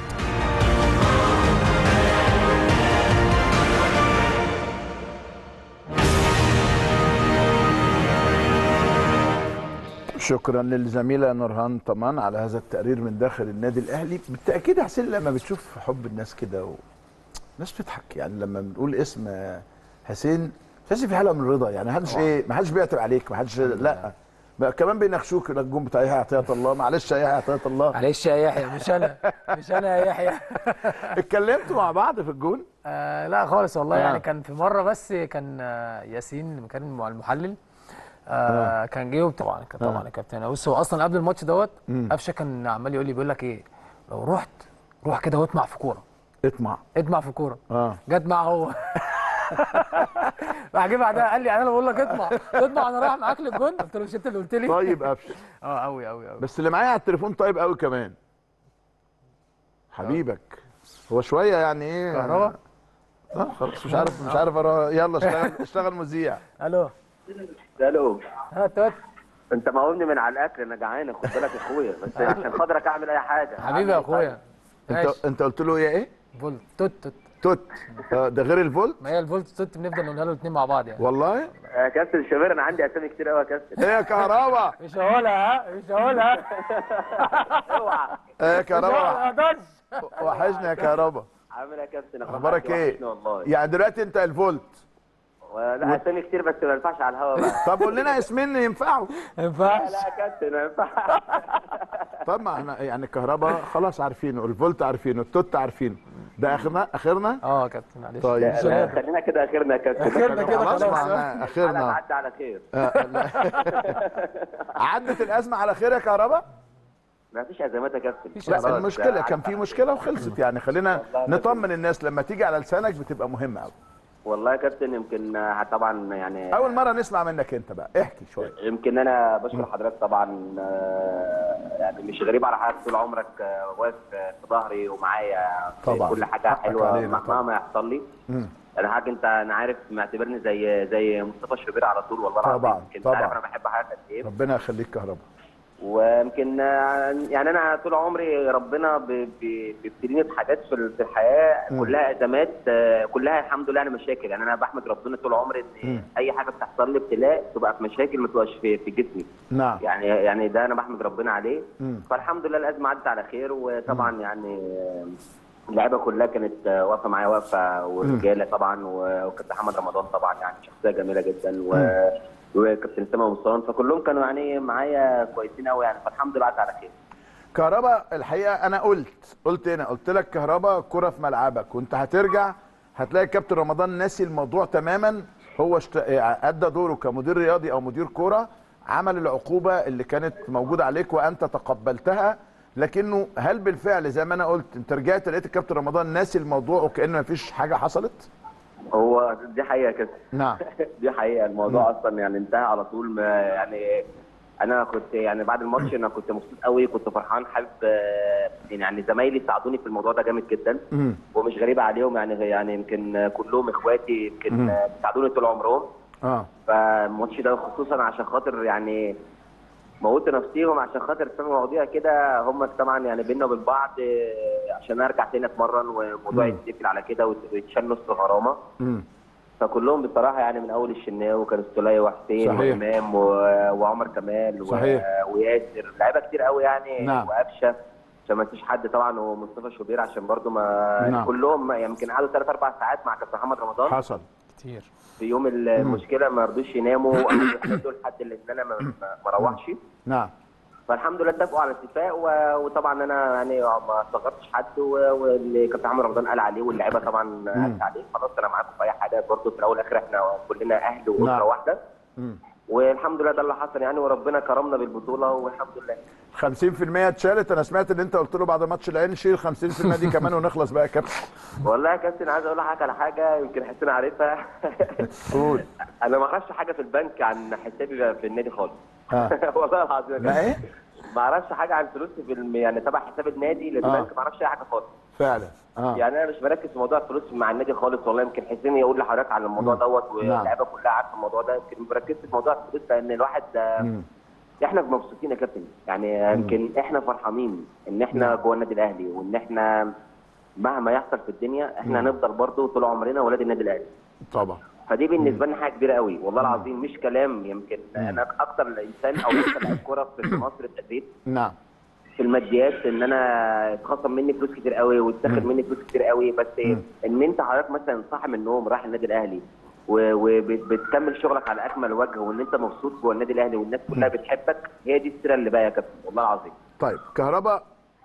شكرا للزميله نورهان طمان على هذا التقرير من داخل النادي الاهلي بالتاكيد يا حسين لما بتشوف حب الناس كده و... الناس بتضحك يعني لما بنقول اسم حسين تحس في حاله من الرضا يعني ما حدش ايه ما حدش بيعتب عليك ما حدش لا بقى كمان بيناقشوك يقول لك الجون بتاع يحيى عطيه الله معلش يا يحيى عطيه الله معلش يا يحيى مش انا مش انا يا يحيى اتكلمتوا مع بعض في الجون آه لا خالص والله آه. يعني كان في مره بس كان آه ياسين اللي كان مع المحلل آه كان جه طبعا كان طبعا آه. يا كابتن بص هو اصلا قبل الماتش دوت مم. قفشه كان عمال يقول لي بيقول لك ايه لو رحت روح كده واطمع في كوره اطمع اطمع في كوره اه جت معه هو راح جه بعدها قال لي انا بقول لك اطمع اطمع انا رايح معاك للجون قلت له مش انت اللي قلت لي طيب قفشه اه قوي قوي قوي بس اللي معايا على التليفون طيب قوي كمان حبيبك هو شويه يعني ايه كهربا اه خلاص مش عارف مش عارف أروح. يلا اشتغل اشتغل مذيع الو الو ها توت انت مقومني من على الاكل انا جعان خد بالك يا اخويا بس عشان خاطرك اعمل اي حاجه حبيبي يا اخويا انت انت قلت له ايه ايه فولت توت توت توت آه، ده غير الفولت ما هي الفولت توت بنفضل نقولها له الاثنين مع بعض يعني والله يا كابتن شوبير انا عندي اسامي كتير قوي يا كابتن ايه يا كهربا مش هقولها ها مش هقولها اوعى ايه يا ما كهربا اقدرش وحشني يا كهربا عامل ايه يا كابتن اخبارك ايه وحشني والله يعني دلوقتي انت الفولت لا اسامي كتير بس ما ينفعش على الهوا بقى طب قول لنا اسمين ينفعوا ما لا ينفعش لا يا كابتن ما ينفعش طب ما احنا يعني الكهرباء خلاص عارفينه الفولت عارفينه التوت عارفينه ده اخرنا اخرنا اه يا كابتن معلش طيب لا، لا، خلينا كده اخرنا يا كابتن اخرنا كده خلاص خلاص معنا على اخرنا عدى على خير آه، لا. عدت الازمه على خير يا كهرباء ما فيش ازمات يا كابتن لا خلاص، المشكله كان عدى في على مشكله وخلصت يعني خلينا والله نطمن الناس لما تيجي على لسانك بتبقى مهمه قوي والله يا كابتن يمكن آه، طبعا يعني اول مره نسمع منك انت بقى احكي شويه يمكن انا بشكر حضرتك طبعا آه، يعني مش غريب على حضرتك طول عمرك آه، واقف آه، في ظهري ومعايا في طبعا. كل حاجه حقك حلوه علينا مهما طبعا. ما يحصل لي مم. انا حاجه انت انا عارف معتبرني زي زي مصطفى الشوبير على طول والله العظيم طبعا، يمكن طبعا. عارف انا بحب حضرتك قد ايه ربنا يخليك كهرباء ويمكن آه، يعني انا طول عمري ربنا ب- ب- بيبتليني بحاجات في ال- في الحياه مم. كلها ازمات آه، كلها الحمد لله يعني مشاكل يعني انا بحمد ربنا طول عمري ان مم. اي حاجه بتحصل لي ابتلاء تبقى في مشاكل ما تبقاش في في جسمي نعم يعني يعني ده انا بحمد ربنا عليه مم. فالحمد لله الازمه عدت على خير وطبعا يعني آه، اللعيبه كلها كانت آه، واقفه معايا واقفه والرجاله طبعا و- وكابتن محمد رمضان طبعا يعني شخصيه جميله جدا و وكابتن اسامه مصطفى فكلهم كانوا يعني معايا كويسين قوي يعني فالحمد لله عدت على خير كهربا الحقيقه انا قلت قلت هنا قلت لك كهربا كره في ملعبك وانت هترجع هتلاقي كابتن رمضان ناسي الموضوع تماما هو اشت... ادى دوره كمدير رياضي او مدير كوره عمل العقوبه اللي كانت موجوده عليك وانت تقبلتها لكنه هل بالفعل زي ما انا قلت انت رجعت لقيت الكابتن رمضان ناسي الموضوع وكأن مفيش حاجه حصلت؟ هو دي حقيقه كده نعم دي حقيقه الموضوع اصلا يعني انتهى على طول ما يعني انا كنت يعني بعد الماتش انا كنت مبسوط قوي كنت فرحان حابب آه، يعني زمايلي ساعدوني في الموضوع ده جامد جدا مم. ومش غريبه عليهم يعني يعني يمكن كلهم اخواتي يمكن مم. آه، بيساعدوني طول عمرهم اه فالماتش ده خصوصا عشان خاطر يعني موت نفسيهم عشان خاطر في مواضيع كده هم طبعا يعني بينا وبين بعض آه، عشان ارجع تاني اتمرن والموضوع مم. يتقفل على كده ويت- ويتشال نص غرامه مم. فكلهم بصراحه يعني من اول الشناوي وكان السوليه وحسين صحيح. وامام و... وعمر كمال و... صحيح. وياسر لعيبه كتير قوي يعني نعم. وقفشه عشان ما فيش حد طبعا ومصطفى شوبير عشان برضو ما نعم. كلهم يمكن قعدوا ثلاث اربع ساعات مع كابتن محمد رمضان حصل كتير في يوم المشكله ما رضوش يناموا قالوا يحددوا لحد اللي ان انا ما- ما ما اروحش نعم فالحمد لله اتفقوا على اتفاق و- وطبعا انا يعني ما استغربتش حد و- واللي كابتن محمد رمضان قال عليه واللعيبه طبعا قالت عليه خلاص انا معاكم في اي حاجه برضه في الاول والاخر احنا كلنا اهل واسره نعم. واحده مم. والحمد لله ده اللي حصل يعني وربنا كرمنا بالبطوله والحمد لله 50% اتشالت انا سمعت ان انت قلت له بعد ماتش العين شيل 50% دي كمان ونخلص بقى يا كابتن والله يا كابتن عايز اقول لحضرتك على حاجه يمكن حسين عارفها قول انا ما اعرفش حاجه في البنك عن حسابي في النادي خالص ها والله العظيم يا ما كابتن. ايه ما اعرفش حاجه عن فلوسي في الم... يعني تبع حساب النادي لان آه. البنك ما اعرفش اي حاجه خالص فعلا اه يعني انا مش مركز في موضوع الفلوس مع النادي خالص والله يمكن حسين يقول لحضرتك على الموضوع مم. دوت نعم. واللعيبه كلها عارفه الموضوع ده يمكن مركز في موضوع الفلوس لان الواحد آه، مم. احنا مبسوطين يا كابتن يعني يمكن احنا فرحانين ان احنا نعم. جوه النادي الاهلي وان احنا مهما يحصل في الدنيا احنا مم. هنفضل برضه طول عمرنا ولاد النادي الاهلي طبعا فدي بالنسبه لنا حاجه كبيره قوي والله العظيم مش كلام يمكن انا اكتر انسان او اكتر لعيب كوره في مصر اتاذيت نعم في الماديات ان انا اتخصم مني فلوس كتير قوي واتاخد مم. مني فلوس كتير قوي بس مم. ان انت حضرتك مثلا صاحي من النوم رايح النادي الاهلي و- وبتكمل شغلك على اكمل وجه وان انت مبسوط جوه النادي الاهلي والناس كلها بتحبك هي دي السيره اللي بقى يا كابتن والله العظيم طيب كهربا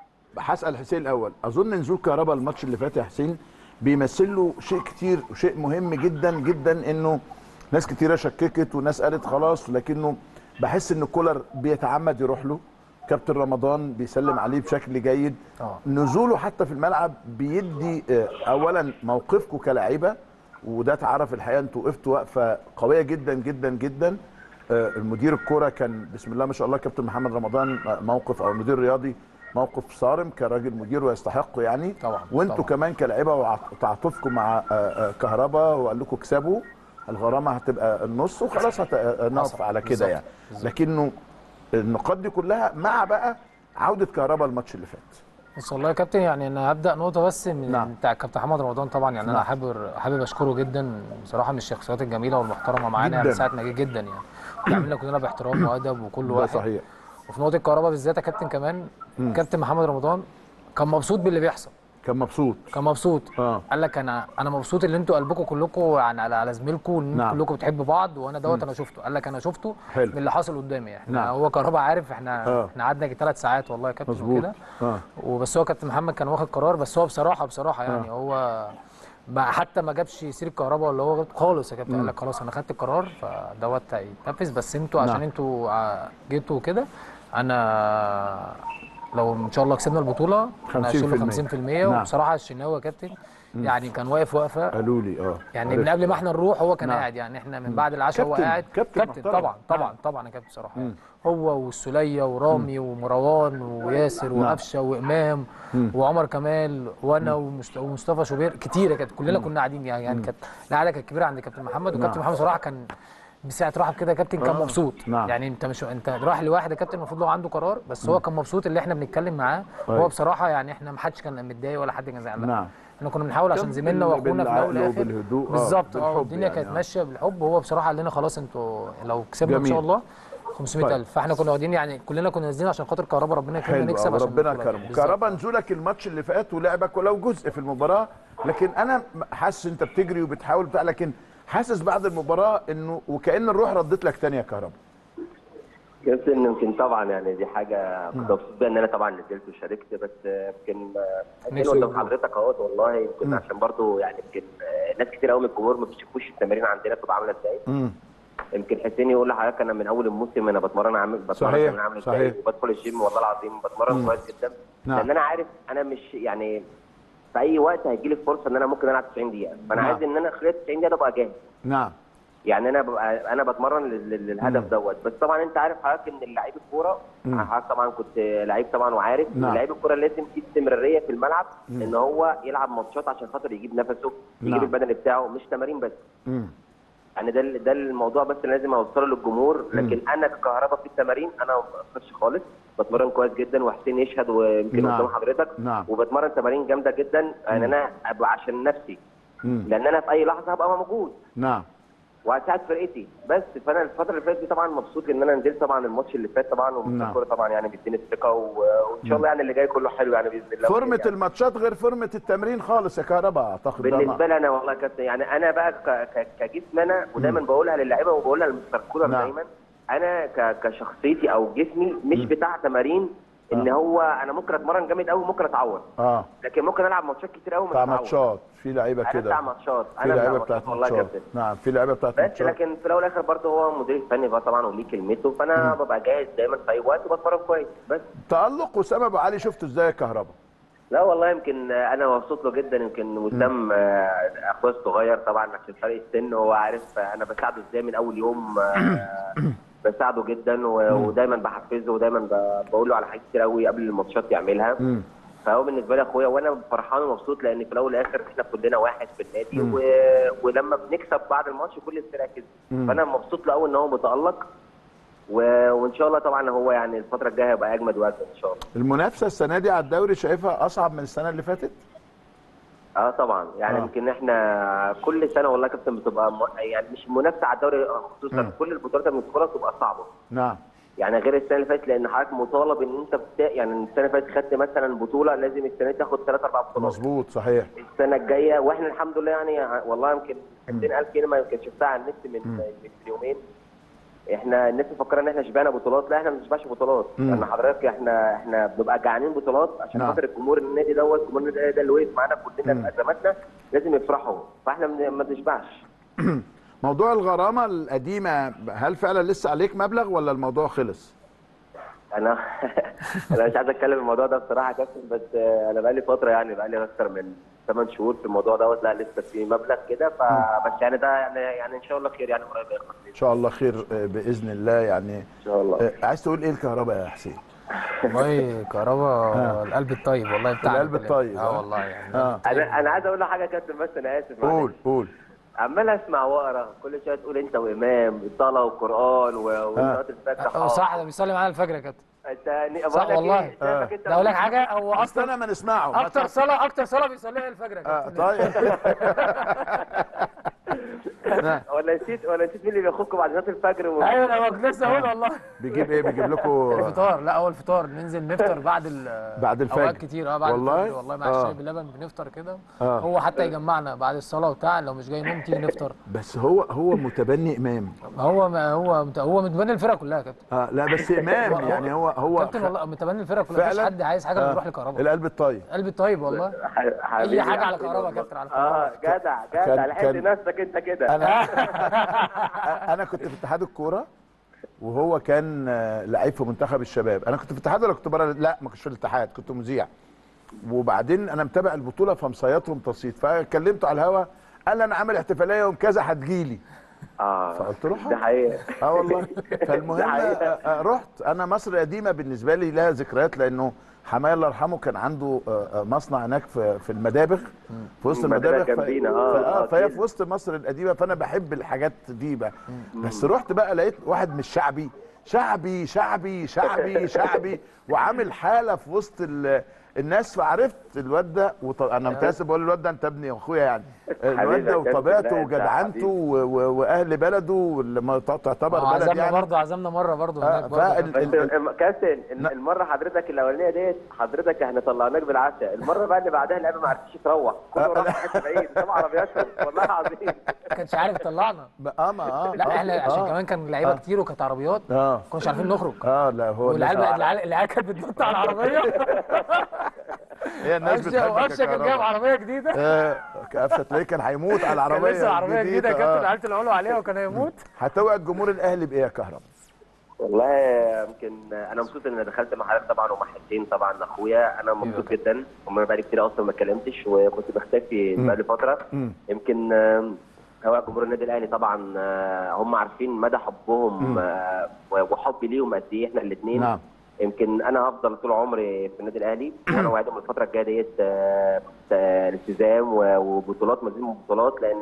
هسال حسين الاول اظن نزول كهربا الماتش اللي فات يا حسين بيمثل له شيء كتير وشيء مهم جدا جدا انه ناس كتيره شككت وناس قالت خلاص لكنه بحس ان كولر بيتعمد يروح له كابتن رمضان بيسلم عليه بشكل جيد اه نزوله حتى في الملعب بيدي آه، اولا موقفكم كلاعيبه وده اتعرف الحقيقه انتوا وقفتوا وقفه قويه جدا جدا جدا آه، المدير الكوره كان بسم الله ما شاء الله كابتن محمد رمضان آه، موقف او المدير الرياضي موقف صارم كراجل مدير ويستحق يعني طبعا وانتوا طبعا. كمان كلاعيبه وع- وتعاطفكم مع آه، آه، كهربا وقال لكم اكسبوا الغرامه هتبقى النص وخلاص هنقف حصل. على كده بالظبط. يعني بالظبط. لكنه النقاط دي كلها مع بقى عوده كهربا الماتش اللي فات بص والله يا كابتن يعني انا هبدا نقطه بس من نعم. بتاع كابتن محمد رمضان طبعا يعني انا نعم. حابب حابب اشكره جدا بصراحه من الشخصيات الجميله والمحترمه معانا يعني جداً. ساعه ما جه جدا يعني بيعاملنا كلنا باحترام وادب وكل ده واحد صحيح وفي نقطه الكهرباء بالذات يا كابتن كمان مم. كابتن محمد رمضان كان مبسوط باللي بيحصل كان مبسوط كان مبسوط اه قال لك انا انا مبسوط ان انتوا قلبكم كلكم يعني على على زميلكم ان انتوا نعم. كلكم بتحبوا بعض وانا دوت مم. انا شفته قال لك انا شفته حلو. من اللي حصل قدامي احنا نعم. هو كهربا عارف احنا آه. احنا قعدنا ثلاث ساعات والله يا كابتن مظبوط وكده اه وبس هو كابتن محمد كان واخد قرار بس هو بصراحه بصراحه يعني آه. هو بقى حتى ما جابش سير الكهرباء ولا هو غلط خالص يا كابتن مم. قال لك خلاص انا خدت القرار فدوت هيتنفذ بس انتوا عشان نعم. انتوا ع- جيتوا كده انا لو ان شاء الله كسبنا البطوله انا هشيل له 50%. 50% نعم. وبصراحه الشناوي يا كابتن مم. يعني كان واقف وقفه قالوا لي اه يعني عرفت. من قبل ما احنا نروح هو كان نعم. قاعد يعني احنا من بعد العشاء هو كابتن- قاعد كابتن كابتن محترم. طبعا طبعا نعم. طبعا يا كابتن بصراحه مم. هو والسليه ورامي ومروان وياسر نعم. وقفشه وامام مم. وعمر كمال وانا ومست- ومصطفى شوبير كتير كانت كلنا كنا قاعدين يعني يعني كانت القعده كانت كبيره عند كابتن محمد وكابتن نعم. محمد صراحه كان بساعه راحه كده يا كابتن كان آه. مبسوط نعم. يعني انت مش انت رايح لواحد يا كابتن المفروض لو عنده قرار بس هو كان مبسوط اللي احنا بنتكلم معاه أيوة. هو بصراحه يعني احنا ما حدش كان متضايق ولا حد كان زعلان لا. نعم احنا كنا بنحاول عشان كان زميلنا بال- واخونا في الاول بالعقل والاخر وبالهدوء، آه، بالظبط اه بالحب الدنيا يعني، كانت آه. ماشيه بالحب وهو بصراحه قال لنا خلاص انتوا لو كسبنا ان جميل. شاء الله 500000 طيب. فاحنا كنا واخدين يعني كلنا كنا نازلين عشان خاطر كهربا ربنا يكرمنا حلو نكسب أوي، عشان ربنا البطولة. كرمه بالظبط. كهربا نزولك الماتش اللي فات ولعبك ولو جزء في المباراه لكن انا حاسس انت بتجري وبتحاول بتاع لكن حاسس بعد المباراه انه وكان الروح ردت لك تاني يا كهربا كابتن يمكن طبعا يعني دي حاجه كنت مبسوط بيها ان انا طبعا نزلت وشاركت بس يمكن نفسه يمكن قدام يقول. حضرتك اهوت والله يمكن مم. عشان برضو يعني يمكن آه، ناس كتير قوي من الجمهور ما بيشوفوش التمارين عندنا بتبقى عامله ازاي امم يمكن حسين يقول لحضرتك انا من اول الموسم انا بتمرن عامل بتمرن صحيح، تمرين عامل صحيح. ازاي وبدخل الجيم والله العظيم بتمرن مم. كويس جدا نعم. لان انا عارف انا مش يعني في اي وقت هيجي لي فرصه ان انا ممكن العب 90 دقيقه فانا نعم. عايز ان انا خلال 90 دقيقه ابقى جاهز نعم يعني انا ببقى انا بتمرن لل- لل- للهدف مم. دوت بس طبعا انت عارف حضرتك ان لعيب الكوره مم. حضرتك طبعا كنت لعيب طبعا وعارف نعم. ان لعيب الكوره لازم في استمراريه في الملعب مم. ان هو يلعب ماتشات عشان خاطر يجيب نفسه يجيب نعم. البدني بتاعه مش تمارين بس امم يعني ده ال- ده الموضوع بس اللي لازم اوصله للجمهور لكن انا ككهرباء في التمارين انا ما بقصرش خالص بتمرن كويس جدا وحسين يشهد ويمكن نعم. قدام حضرتك نعم. وبتمرن تمارين جامده جدا يعني انا ابقى عشان نفسي امم لان انا في اي لحظه هبقى موجود نعم وهساعد فرقتي بس فانا الفتره اللي فاتت دي طبعا مبسوط ان انا نزلت طبعا الماتش اللي فات طبعا نعم. ومستر طبعا يعني بيديني الثقه و- وان شاء الله يعني اللي جاي كله حلو يعني باذن الله فورمه يعني. الماتشات غير فورمه التمرين خالص يا كهربا اعتقد ده بالنسبه لي انا والله يا كابتن يعني انا بقى ك- ك- كجسم انا ودايما بقولها للعيبه وبقولها للمستر كولر نعم. دايما انا ك- كشخصيتي او جسمي مش بتاع تمارين ان آه. هو انا ممكن اتمرن جامد قوي ممكن اتعور اه لكن ممكن العب ماتشات كتير قوي بتاع ماتشات في لعيبه انا كده بتاع ماتشات في انا بتاع لعيبه ماتشات بتاعت والله يا ماتشات كابتن نعم في لعيبه بتاعت بس ماتشات لكن في الاول والاخر برضه هو مدير فني بقى طبعا وليه كلمته فانا ببقى جاهز دايما في اي وقت وبتمرن كويس بس تالق وسام ابو علي شفته ازاي يا كهربا لا والله يمكن انا مبسوط له جدا يمكن وسام آه، اخويا الصغير طبعا عشان فرق السن هو عارف آه، انا بساعده ازاي من اول يوم آه، بساعده جدا و- ودايما بحفزه ودايما ب- بقول له على حاجات كتير قوي قبل الماتشات يعملها امم فهو بالنسبه لي اخويا وانا فرحان ومبسوط لان في الاول والاخر احنا كلنا واحد في النادي مم. و... ولما بنكسب بعد الماتش كل الفرق كده مم. فانا مبسوط له قوي ان هو متالق و... وان شاء الله طبعا هو يعني الفتره الجايه هيبقى اجمد واجمد ان شاء الله المنافسه السنه دي على الدوري شايفها اصعب من السنه اللي فاتت اه طبعا يعني آه. يمكن احنا كل سنه والله يا كابتن بتبقى م... يعني مش منافسه على الدوري خصوصا مم. كل البطولات اللي بندخلها بتبقى صعبه نعم يعني غير السنه اللي فاتت لان حضرتك مطالب ان انت بتا... يعني السنه اللي فاتت خدت مثلا بطوله لازم السنه دي تاخد ثلاث اربع بطولات مظبوط صحيح السنه الجايه واحنا الحمد لله يعني والله يمكن 20000 كلمه يمكن شفتها على النت من مم. من يومين احنا الناس مفكره ان احنا شبعنا بطولات لا احنا ما بنشبعش بطولات مم. يعني حضرتك احنا احنا بنبقى جعانين بطولات عشان نعم. خاطر الجمهور النادي دوت جمهور النادي ده اللي وقف معانا كلنا مم. في ازماتنا لازم يفرحوا فاحنا من- ما بنشبعش موضوع الغرامه القديمه هل فعلا لسه عليك مبلغ ولا الموضوع خلص انا انا مش عايز اتكلم في الموضوع ده بصراحه يا كابتن بس آه، انا بقالي فتره يعني بقالي اكتر من 8 شهور في الموضوع دوت لا لسه في مبلغ كده فبس يعني ده يعني يعني ان شاء الله خير يعني قريب يخلص ان شاء الله خير آه، باذن الله يعني ان شاء الله عايز تقول ايه الكهرباء يا حسين والله كهربا القلب الطيب والله بتاعنا القلب كلنا. الطيب اه والله يعني اه انا انا عايز اقول له حاجه يا كابتن بس انا اسف معلش. قول قول عمال اسمع واقرا كل شويه تقول انت وامام الصلاه والقران و- وصلاه الفجر اه صح ده بيصلي معانا الفجر يا كابتن انت صح والله ده اقول لك حاجه هو اصلا استنى ما نسمعه ما اكتر تق- صلاه اكتر صلاه بيصليها الفجر يا آه، كابتن طيب ولا نسيت ولا نسيت مين اللي بياخدكم بعد صلاه الفجر و... ايوه انا كنت لسه اقول والله بيجيب ايه بيجيب لكم الفطار لا اول فطار ننزل نفطر بعد ال بعد الفجر. اوقات كتير اه بعد والله؟ الفجر والله مع آه. الشاي باللبن بنفطر كده آه. هو حتى يجمعنا بعد الصلاه وبتاع لو مش جاي نوم تيجي نفطر بس هو هو متبني امام هو ما هو مت- هو متبني الفرقه كلها يا كابتن اه لا بس امام يعني هو هو كابتن والله متبني الفرقه كلها مفيش فعلا؟ حد عايز حاجه آه. بيروح لكهرباء القلب الطيب قلبي طيب والله حبيبي اي حاجه على حبيبي كهرباء يا والله. كابتن على اه كهرباء جدع كان- جدع لحقت كان- نفسك انت كده انا انا كنت في اتحاد الكوره وهو كان آه، لعيب في منتخب الشباب انا كنت في الاتحاد ولا كنت بره لا ما كنتش في الاتحاد كنت مذيع وبعدين انا متابع البطوله فمصيطهم تصيط فكلمته على الهوا قال لي انا عامل احتفاليه يوم كذا هتجيلي اه فقلت له ده حقيقه اه والله فالمهم ده حقيقة. آه، آه، رحت انا مصر القديمه بالنسبه لي لها ذكريات لانه حماية الله يرحمه كان عنده آه، آه، مصنع هناك في في المدابغ في وسط المدابغ المدابغ ف- جنبينا، آه، ف- آه، فهي أكيد. في وسط مصر القديمه فانا بحب الحاجات دي بقى بس رحت بقى لقيت واحد مش شعبي شعبي شعبي شعبي شعبي وعامل حاله في وسط ال- الناس فعرفت الواد ده وط... انا متاسف بقول الواد ده انت ابني واخويا يعني الواد حبيبي ده يا كابتن، وطبيعته لا، أنت وجدعنته حبيبي. و... و... واهل بلده واللي ما ت- تعتبر بلد عزمنا يعني برضه عزمنا مره برضه آه، هناك برضه فال- كابتن. بس الم- كابتن ال- المره حضرتك الاولانيه ديت حضرتك احنا طلعناك بالعشاء المره بقى اللي بعدها اللعيبه ما عرفتش تروح كله راح في حته بعيد سبع عربياتهم والله العظيم ما كانش عارف يطلعنا اه ما اه لا آه، احنا عشان آه. كمان كان لعيبه آه. كتير وكانت عربيات اه ما كناش عارفين نخرج اه لا هو والعيال الناس- بقى- العيال العيال كانت بتنط على العربيه هي الناس قفشه بتحبك وقفشه كان جايب عربيه جديده آه قفشه تلاقيه كان هيموت على كان العربيه لسه عربيه جديده يا كابتن آه. العيال طلعوا له عليها وكان هيموت هتوعد جمهور الاهلي بايه يا كهرباء؟ والله يمكن انا مبسوط ان انا دخلت مع حضرتك طبعا ومع حسين طبعا اخويا انا مبسوط جدا وما بقالي كتير اصلا ما اتكلمتش وكنت مختفي مم. بقالي فتره مم. يمكن آم، هو جمهور النادي الاهلي طبعا آه، هم عارفين مدى حبهم مم. آه، وحبي ليهم قد ايه احنا الاثنين نعم يمكن انا هفضل طول عمري في النادي الاهلي وانا واعدهم الفتره الجايه ديت آه، آه، الالتزام و- وبطولات مزيد من البطولات لان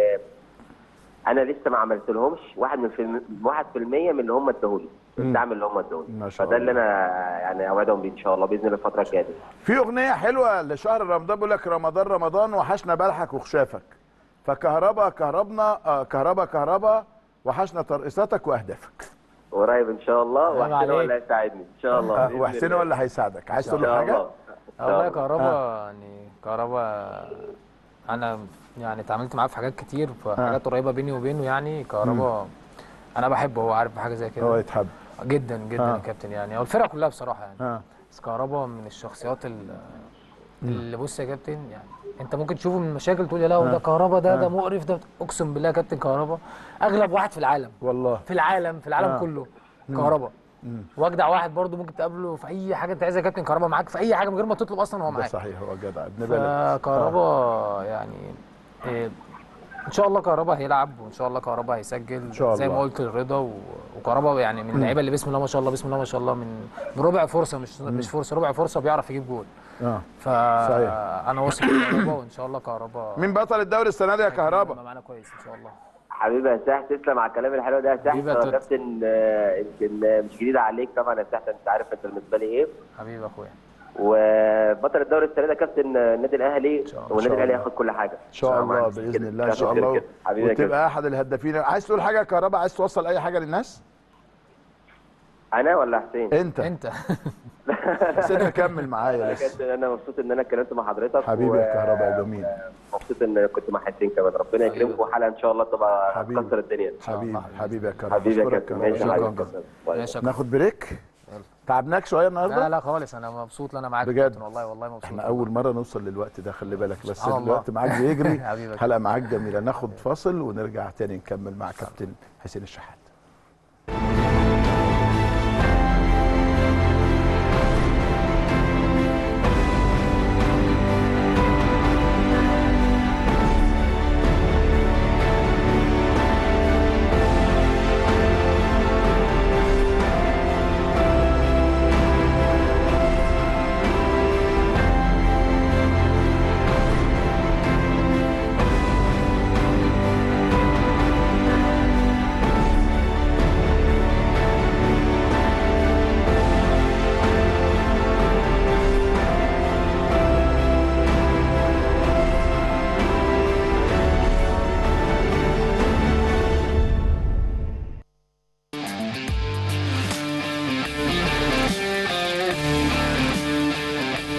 انا لسه ما عملت لهمش واحد من في واحد في المية من اللي هم اداهولي مم. الدعم اللي هم اداهولي ما شاء فده اللي الله. انا يعني اوعدهم بيه ان شاء الله باذن الله الفتره الجايه دي في اغنيه حلوه لشهر رمضان بيقول لك رمضان رمضان وحشنا بلحك وخشافك فكهربا كهربنا آه كهربا كهربا وحشنا ترقصاتك واهدافك قريب ان شاء الله سلام وحسين هو عليك. اللي هيساعدني ان شاء الله آه بإذن وحسين الله. هو اللي هيساعدك عايز إن تقول له شاء حاجه؟ الله. اه والله آه. كهربا يعني كهربا انا يعني اتعاملت معاه في حاجات كتير في حاجات قريبه بيني وبينه يعني كهربا انا بحبه هو عارف حاجه زي كده هو يتحب جدا جدا آه. يا كابتن يعني هو الفرقه كلها بصراحه يعني اه بس كهربا من الشخصيات ال- اللي بص يا كابتن يعني انت ممكن تشوفه من المشاكل تقول يا لا آه. ده كهربا ده آه. ده مقرف ده اقسم بالله يا كابتن كهربا اغلب واحد في العالم والله في العالم في العالم آه. كله مم. كهربا مم. واجدع واحد برضو ممكن تقابله في اي حاجه انت عايزها يا كابتن كهربا معاك في اي حاجه من غير ما تطلب اصلا هو ده معاك صحيح هو جدع ابن بلد فكهربا يعني إيه، ان شاء الله كهربا هيلعب وان شاء الله كهربا هيسجل شاء زي ما الله. قلت الرضا و- وكهربا يعني من اللعيبه اللي بسم الله ما شاء الله بسم الله ما شاء الله من من ربع فرصه مش مش فرصه ربع فرصه بيعرف يجيب جول اه صحيح. فانا واثق في كهربا وان شاء الله كهربا مين بطل الدوري السنه دي يا كهربا؟ هيبقى معانا كويس ان شاء الله حبيبي يا ساح تسلم على الكلام الحلو ده يا ساح حبيبي يا هو توت. كابتن آه، يمكن آه، مش جديد عليك طبعا يا ساح انت عارف انت بالنسبه لي ايه حبيبي يا اخويا وبطل الدوري السنه ده كابتن آه، النادي الاهلي والنادي الاهلي ياخد كل حاجه ان شاء الله باذن الله ان شاء الله حبيبي يا كابتن وتبقى احد الهدافين عايز تقول حاجه يا كهربا عايز توصل اي حاجه للناس؟ انا ولا حسين؟ انت انت بس انا كمل معايا يا لسه كابتن انا مبسوط ان انا اتكلمت مع حضرتك حبيبي يا كهربا يا جميل مبسوط ان كنت مع حسين كمان ربنا يكرمكم وحلقه ان شاء الله تبقى حبيبي. هتكسر الدنيا حبيبي حبيبي يا كهربا حبيبي يا أشكرك كابتن كهربا. ماشي يا شكراً. حبيبي يا كابتن. باي. ماشي يا ناخد بريك تعبناك شويه النهارده لا لا خالص انا مبسوط ان انا معاك يا بجد كابتن والله والله مبسوط احنا اول مره نوصل للوقت ده خلي بالك بس سبحان الله. الوقت معاك بيجري حبيبي يا حلقه معاك جميله ناخد فاصل ونرجع تاني نكمل مع كابتن حسين الشحات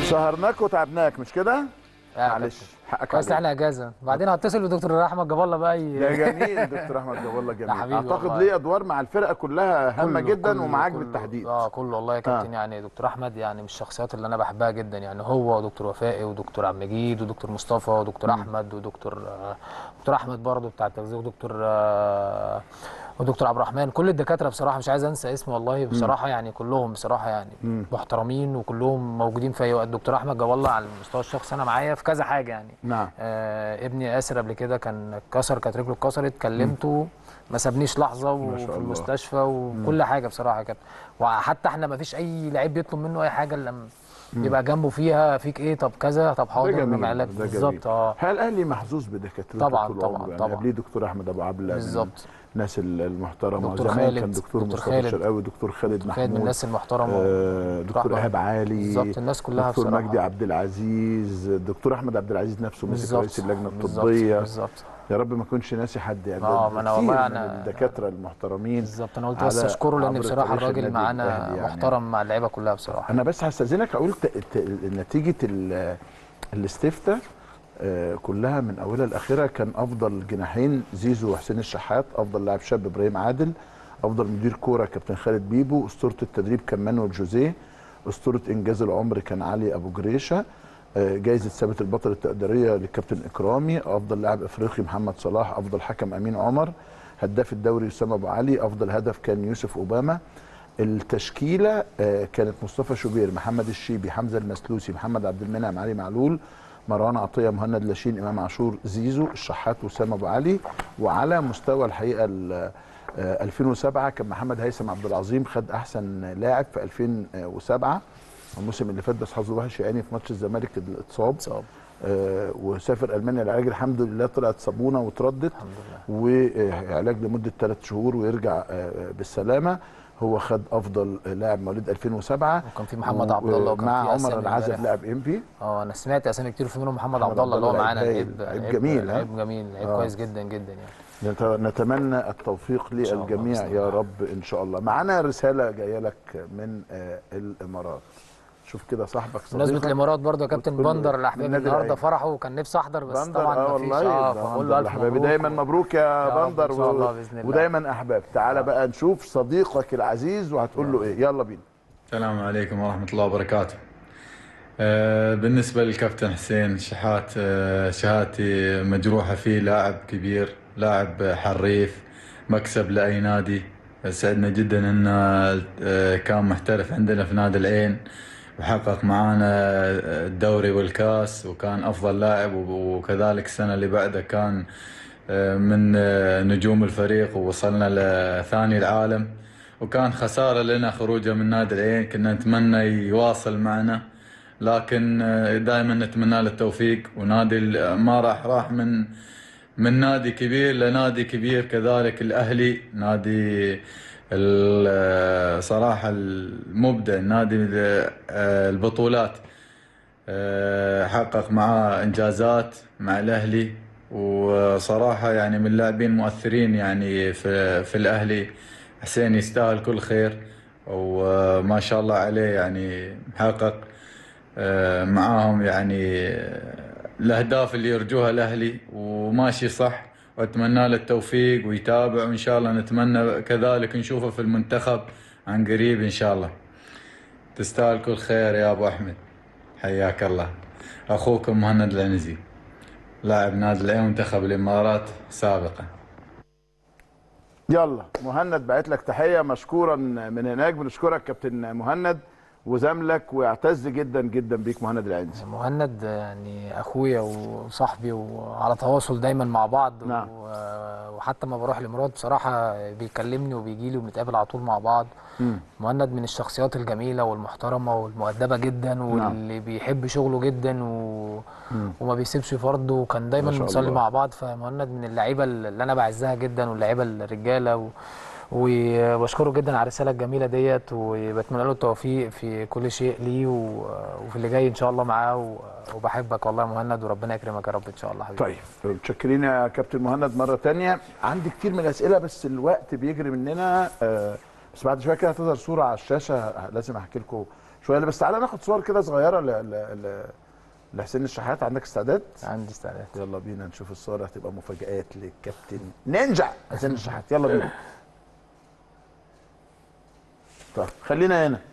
سهرناك وتعبناك مش كده؟ معلش حقك كويس علينا. احنا اجازه بعدين هتصل بدكتور احمد جاب الله بقى ي... ده جميل دكتور احمد جاب الله جميل حبيبي اعتقد والله. ليه ادوار مع الفرقه كلها هامه كله- جدا كله- ومعاك كله- بالتحديد اه كله والله يا كابتن يعني دكتور احمد يعني من الشخصيات اللي انا بحبها جدا يعني هو ودكتور وفائي ودكتور عبد المجيد ودكتور مصطفى ودكتور احمد ودكتور آه دكتور احمد برضه بتاع التغذيه ودكتور آه ودكتور عبد الرحمن كل الدكاتره بصراحه مش عايز انسى اسمه والله بصراحه يعني كلهم بصراحه يعني مم. محترمين وكلهم موجودين في اي وقت دكتور احمد جاب الله على المستوى الشخصي انا معايا في كذا حاجه يعني نعم آه ابني ياسر قبل كده كان اتكسر كانت رجله اتكسرت كلمته ما سابنيش لحظه ما شاء وفي الله. المستشفى وكل حاجه بصراحه كانت وحتى احنا ما فيش اي لعيب بيطلب منه اي حاجه الا لما مم. يبقى جنبه فيها فيك ايه طب كذا طب ده حاضر جميل نعمل علاج ده بالظبط جميل اه هل الاهلي محظوظ بدكاترته طبعاً، طول طبعاً، عمره يعني طبعاً. قبليه دكتور احمد ابو عبله بالظبط. الناس المحترمه دكتور زمان خالد، كان دكتور دكتور مصطفى خالد. الشرقاوي دكتور خالد دكتور محمود خالد من الناس المحترمة. آه دكتور رحمة. ايهاب علي بالظبط، الناس كلها دكتور بصراحة. مجدي عبد العزيز دكتور احمد عبد العزيز نفسه مسك بالظبط، رئيس اللجنه بالظبط، الطبيه بالظبط. يا رب ما اكونش ناسي حد يعني آه، ده ما أنا كتير والله من أنا- الدكاتره المحترمين بالظبط انا قلت بس اشكره لان بصراحه الراجل معانا محترم مع اللعيبه كلها بصراحه انا بس هستاذنك اقول ت- ت- نتيجه ال- الاستفتاء آه، كلها من اولها لاخرها كان افضل جناحين زيزو وحسين الشحات افضل لاعب شاب ابراهيم عادل افضل مدير كوره كابتن خالد بيبو اسطوره التدريب كان مانويل جوزيه اسطوره انجاز العمر كان علي ابو جريشه آه، جايزه ثابت البطل التقديريه للكابتن اكرامي افضل لاعب افريقي محمد صلاح افضل حكم امين عمر هداف الدوري اسامه ابو علي افضل هدف كان يوسف اوباما التشكيله آه، كانت مصطفى شوبير محمد الشيبي حمزه المسلوسي محمد عبد المنعم علي معلول مروان عطيه مهند لاشين امام عاشور زيزو الشحات وسام ابو علي وعلى مستوى الحقيقه ال- آه، 2007 كان محمد هيثم عبد العظيم خد احسن لاعب في 2007 الموسم اللي فات بس حظه وحش يعني في ماتش الزمالك اتصاب اتصاب آه وسافر المانيا للعلاج الحمد لله طلعت صابونه وتردت وعلاج لمده ثلاث شهور ويرجع آه بالسلامه هو خد افضل لاعب مواليد 2007 وكان في محمد عبد الله وكان مع في عمر أسامي العزب امبارح. لاعب ام بي اه انا سمعت اسامي كتير في منهم محمد محمد عبد الله اللي هو عبد الله معانا لعيب لعيب لعيب جميل، ها؟ لعيب جميل لعيب آه. كويس جدا جدا يعني نت- نتمنى التوفيق للجميع يا رب ان شاء الله معانا رساله جايه لك من آه الامارات شوف كده صاحبك بمناسبه صديقك الامارات برضه يا كابتن وتقول له بندر من الاحباب النادي النهارده الأهلي. فرحه وكان نفسي احضر بس بندر طبعا اه مفيش والله اه ده فبقول بندر له الف احبابي مبروك دايما مبروك يا يا رب بندر إن شاء الله بإذن الله. ودايما احباب تعالى بقى نشوف صديقك العزيز وهتقول له ايه يلا بينا السلام عليكم ورحمة الله وبركاته آه، بالنسبة للكابتن حسين شحات آه، شهادتي مجروحة فيه لاعب كبير لاعب حريف مكسب لأي نادي سعدنا جدا انه آه، كان محترف عندنا في نادي العين وحقق معانا الدوري والكاس وكان افضل لاعب وكذلك السنة اللي بعدها كان آه، من آه، نجوم الفريق ووصلنا لثاني العالم وكان خسارة لنا خروجه من نادي العين كنا نتمنى يواصل معنا لكن دائما نتمنى له التوفيق ونادي ال- ما راح راح من من نادي كبير لنادي كبير كذلك الاهلي نادي ال- صراحة المبدع نادي ال- البطولات أه، حقق معاه انجازات مع الاهلي وصراحه يعني من اللاعبين المؤثرين يعني في في الاهلي حسين يستاهل كل خير وما شاء الله عليه يعني محقق أه، معاهم يعني الاهداف اللي يرجوها الاهلي وماشي صح واتمنى له التوفيق ويتابع وان شاء الله نتمنى كذلك نشوفه في المنتخب عن قريب ان شاء الله تستاهل كل خير يا ابو احمد حياك الله اخوكم مهند العنزي لاعب نادي العين منتخب الامارات سابقا يلا مهند بعت لك تحيه مشكورا من هناك بنشكرك كابتن مهند وزملك ويعتز جدا جدا بيك مهند العنزي مهند يعني اخويا وصاحبي وعلى تواصل دايما مع بعض نعم. وحتى ما بروح الامارات بصراحه بيكلمني وبيجي لي وبنتقابل على طول مع بعض مم. مهند من الشخصيات الجميله والمحترمه والمؤدبه جدا واللي بيحب شغله جدا و... مم. وما بيسيبش فرده وكان ما دايما شاء بنصلي الله. مع بعض فمهند من اللعيبه اللي انا بعزها جدا واللعيبه الرجاله و... وبشكره جدا على الرساله الجميله ديت وبتمنى له التوفيق في كل شيء ليه و... وفي اللي جاي ان شاء الله معاه و... وبحبك والله يا مهند وربنا يكرمك يا رب ان شاء الله حبيبي طيب متشكرين يا كابتن مهند مره تانية عندي كتير من الاسئله بس الوقت بيجري مننا آه، بس بعد شويه كده هتظهر صوره على الشاشه لازم احكي لكم شويه بس تعالى ناخد صور كده صغيره ل... ل... ل... لحسين الشحات عندك استعداد؟ عندي استعداد يلا بينا نشوف الصور هتبقى مفاجآت للكابتن نينجا حسين الشحات يلا بينا طب خلينا هنا